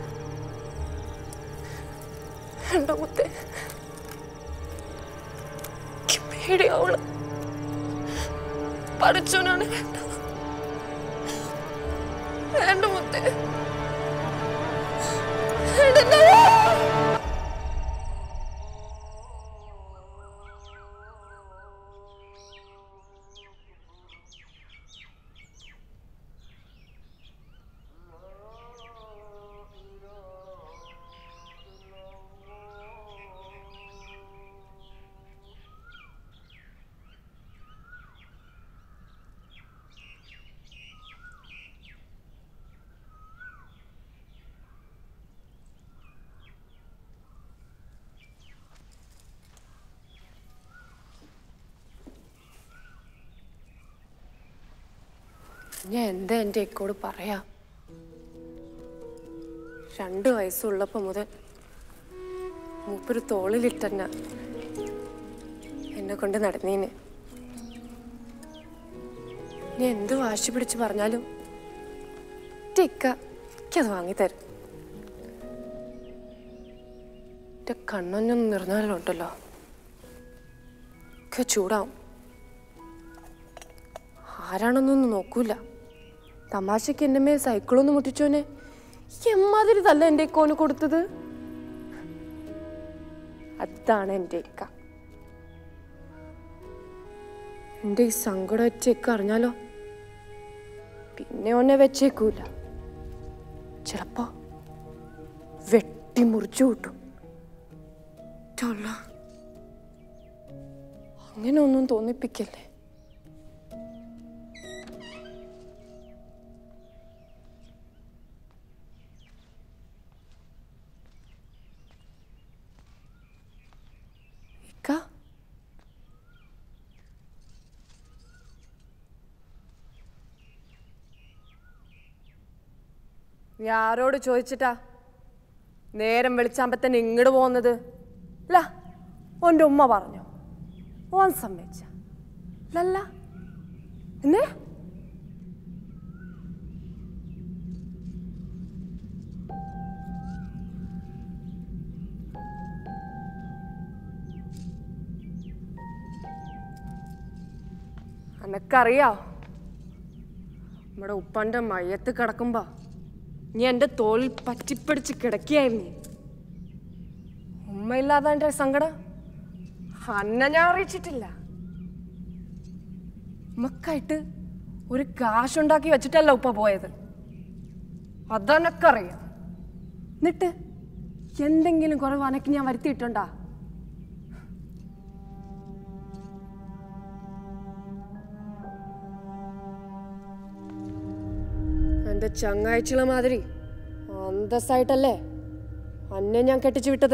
എന്റെ മുത്തേ എനിക്ക് പേടിയാവണ് പഠിച്ചവനാണ് വേണ്ടത് വേണ്ട മുത്തേ വേണ്ട ഞാൻ എന്താ എൻ്റെ ഇക്കോട് പറയാ രണ്ട് വയസ്സുള്ളപ്പോ മുതൽ മൂപ്പര് തോളിലിട്ടെന്ന എന്നെ കൊണ്ട് നടന്നീന് ഞാൻ എന്ത് വാശി പിടിച്ച് പറഞ്ഞാലും എൻ്റെ ഇക്ക എനിക്കത് വാങ്ങിത്തരും എൻ്റെ കണ്ണൊന്നും നിറഞ്ഞാലുണ്ടല്ലോ ഒക്കെ ചൂടാവും ആരാണെന്നൊന്നും നോക്കൂല തമാശക്ക് എൻ്റെ മേൽ സൈക്കിളൊന്നും മുട്ടിച്ചോനെ എമ്മാതിരി തല്ല എൻ്റെ ഇക്കോന് കൊടുത്തത് അതാണ് എൻ്റെ ഇക്ക എൻ്റെ ഈ സങ്കടം ഒറ്റ ഇക്ക അറിഞ്ഞാലോ പിന്നെ ഒന്നെ വെച്ചേക്കൂല ചിലപ്പോ വെട്ടി മുറിച്ചു കൂട്ടും ട്ടൊള്ള. അങ്ങനെ ഒന്നും തോന്നിപ്പിക്കല്ലേ ഇക്ക നീ ആരോട് ചോദിച്ചിട്ടാ നേരം വെളിച്ചാകുമ്പോ തന്നെ ഇങ്ങോട്ട് പോകുന്നത് അല്ല ഓൻ്റെ ഉമ്മ പറഞ്ഞു ഓൻ സമ്മതിച്ച ലല്ല എന്നേ അനക്കറിയാ നമ്മുടെ ഉപ്പന്റെ മയ്യത്ത് കിടക്കുമ്പോ നീ എന്റെ തോളിൽ പറ്റിപ്പിടിച്ച് കിടക്കിയായിരുന്നു ഉമ്മയില്ലാതെ എന്റെ സങ്കടം അന്ന ഞാൻ അറിയിച്ചിട്ടില്ല ഉമ്മക്കായിട്ട് ഒരു കാശുണ്ടാക്കി വെച്ചിട്ടല്ല ഉപ്പ പോയത് അതെനക്കറിയാം എന്നിട്ട് എന്തെങ്കിലും കുറവ് അനക്ക് ഞാൻ വരുത്തിയിട്ടുണ്ടാ എന്റെ ചങ്ങാഴ്ചകളെ മാതിരി അന്തസ്സായിട്ടല്ലേ അന്നെ ഞാൻ കെട്ടിച്ചു വിട്ടത്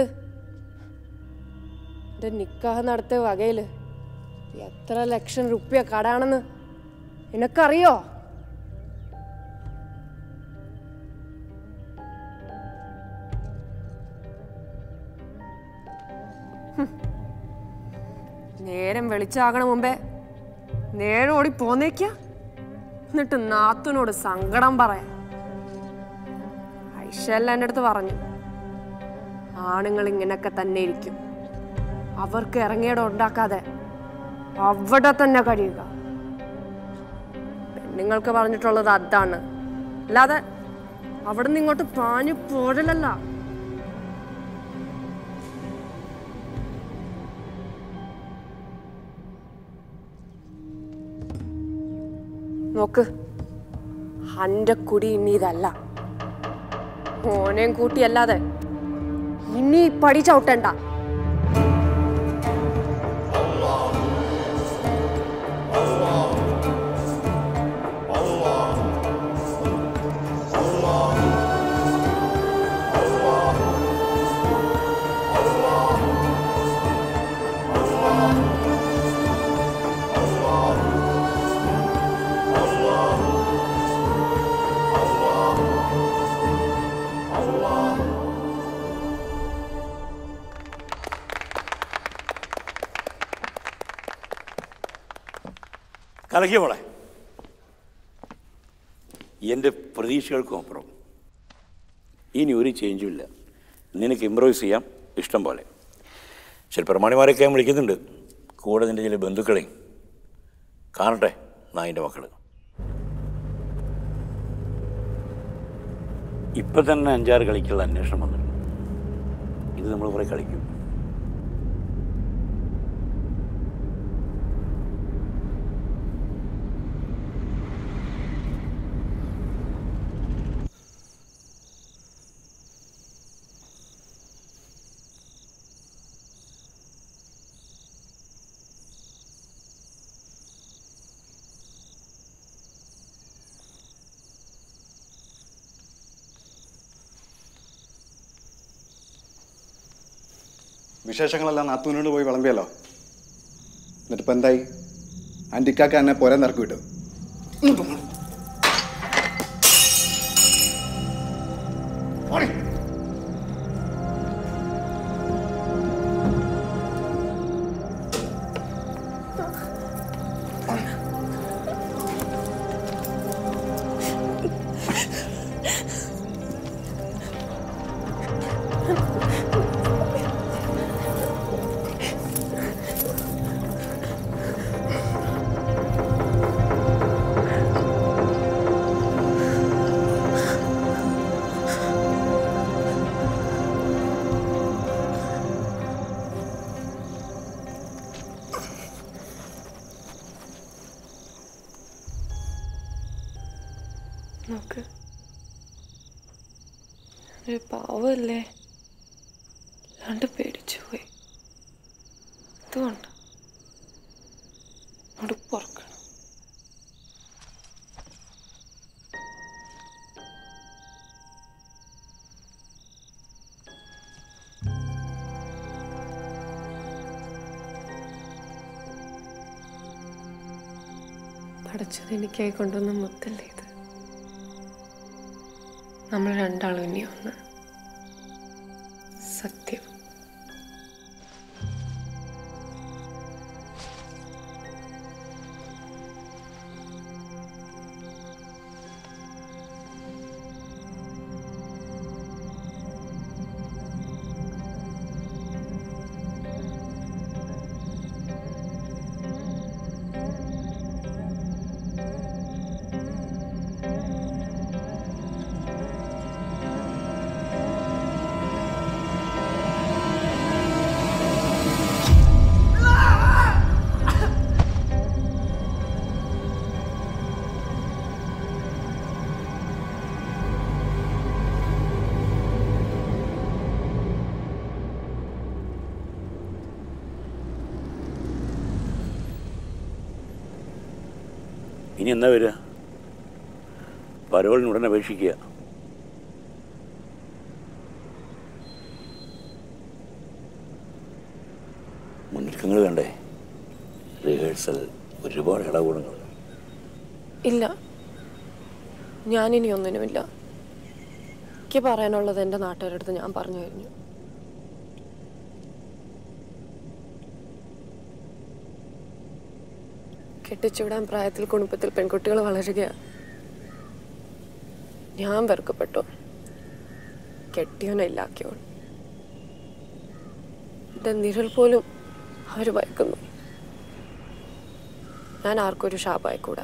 എന്റെ നിക്കാഹ് നടത്തിയ വകയില് എത്ര ലക്ഷം റുപ്യ കടാണെന്ന് നിനക്കറിയോ ഹും. നേരം വെളിച്ചാകണ മുമ്പേ നേരെ ഓടി പോന്നേക്ക എന്നിട്ട് നാത്തുനോട് സങ്കടം പറയാം ഐഷല്ല എൻ്റെ അടുത്ത് പറഞ്ഞു ആണുങ്ങൾ ഇങ്ങനൊക്കെ തന്നെ ഇരിക്കും അവർക്ക് ഇറങ്ങിയിടം ഉണ്ടാക്കാതെ അവിടെ തന്നെ കഴിയുക പെണ്ണുങ്ങൾക്ക് പറഞ്ഞിട്ടുള്ളത് അതാണ് അല്ലാതെ അവിടെ നിന്ന് ഇങ്ങോട്ട് പാഞ്ഞു പോരലല്ല നോക്ക് അന്റെ കുടി ഇനി ഇതല്ല ഓനെയും കൂട്ടിയല്ലാതെ ഇനി ഈ പടി ചവിട്ടണ്ട കലക്കിയ മോളെ എൻ്റെ പ്രതീക്ഷകൾക്കും അപ്പുറം ഇനി ഒരു ചേഞ്ചും ഇല്ല നിനക്ക് ഇമ്പ്രൂവൈസ് ചെയ്യാം ഇഷ്ടം പോലെ ചില പ്രമാണിമാരൊക്കെ ഞാൻ വിളിക്കുന്നുണ്ട് കൂടെ നിൻ്റെ ചില ബന്ധുക്കളെയും കാണട്ടെ നായിൻ്റെ മക്കൾ ഇപ്പം തന്നെ അഞ്ചാറ് കളിക്കുള്ള അന്വേഷണം വന്നിട്ടുണ്ട് ഇത് നമ്മൾ കുറേ കളിക്കും വിശേഷങ്ങളെല്ലാം നാത്തൂനോട് പോയി വിളമ്പിയല്ലോ എന്നിട്ടിപ്പോൾ എന്തായി ആൻറ്റിക്കാക്ക എന്നെ പോരാൻ നിറക്കി വിട്ടു നോക്ക് ഒരു പാവല്ലേ അല്ലാണ്ട് പേടിച്ചു പോയി അതുകൊണ്ട് ഉടുപ്പുറക്കണം പഠിച്ചത് എനിക്കായി കൊണ്ടുവന്ന മുത്തല്ലേ ഇത് നമ്മൾ രണ്ടാളും ഇനി ഒന്ന് സത്യം ആ ഇനി എന്നാ വരിക പരോളിന് ഉടനെ അപേക്ഷിക്കുക മുന്നൊരുക്കങ്ങൾ വേണ്ടേ റിഹേഴ്സൽ ഒരുപാട് ഇടകൂടങ്ങൾ ഇല്ല ഞാനിനി ഒന്നിനുമില്ല എനിക്ക് പറയാനുള്ളത് എൻ്റെ നാട്ടുകാരുടെ അടുത്ത് ഞാൻ പറഞ്ഞു കഴിഞ്ഞു കെട്ടിച്ചുവിടാൻ പ്രായത്തിൽ കുടുംബത്തിൽ പെൺകുട്ടികൾ വളരുകയാണ് ഞാൻ വെറുക്കപ്പെട്ടു കെട്ടിയോനില്ലാക്കിയോൺ എൻ്റെ നിഴൽ പോലും അവർ ഭയക്കുന്നു ഞാൻ ആർക്കൊരു ശാപമായിക്കൂടാ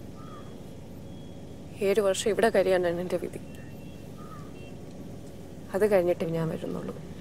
ഏഴ് വർഷം ഇവിടെ കഴിയാനാണ് എൻ്റെ വിധി അത് കഴിഞ്ഞിട്ടേ ഞാൻ വരുന്നുള്ളൂ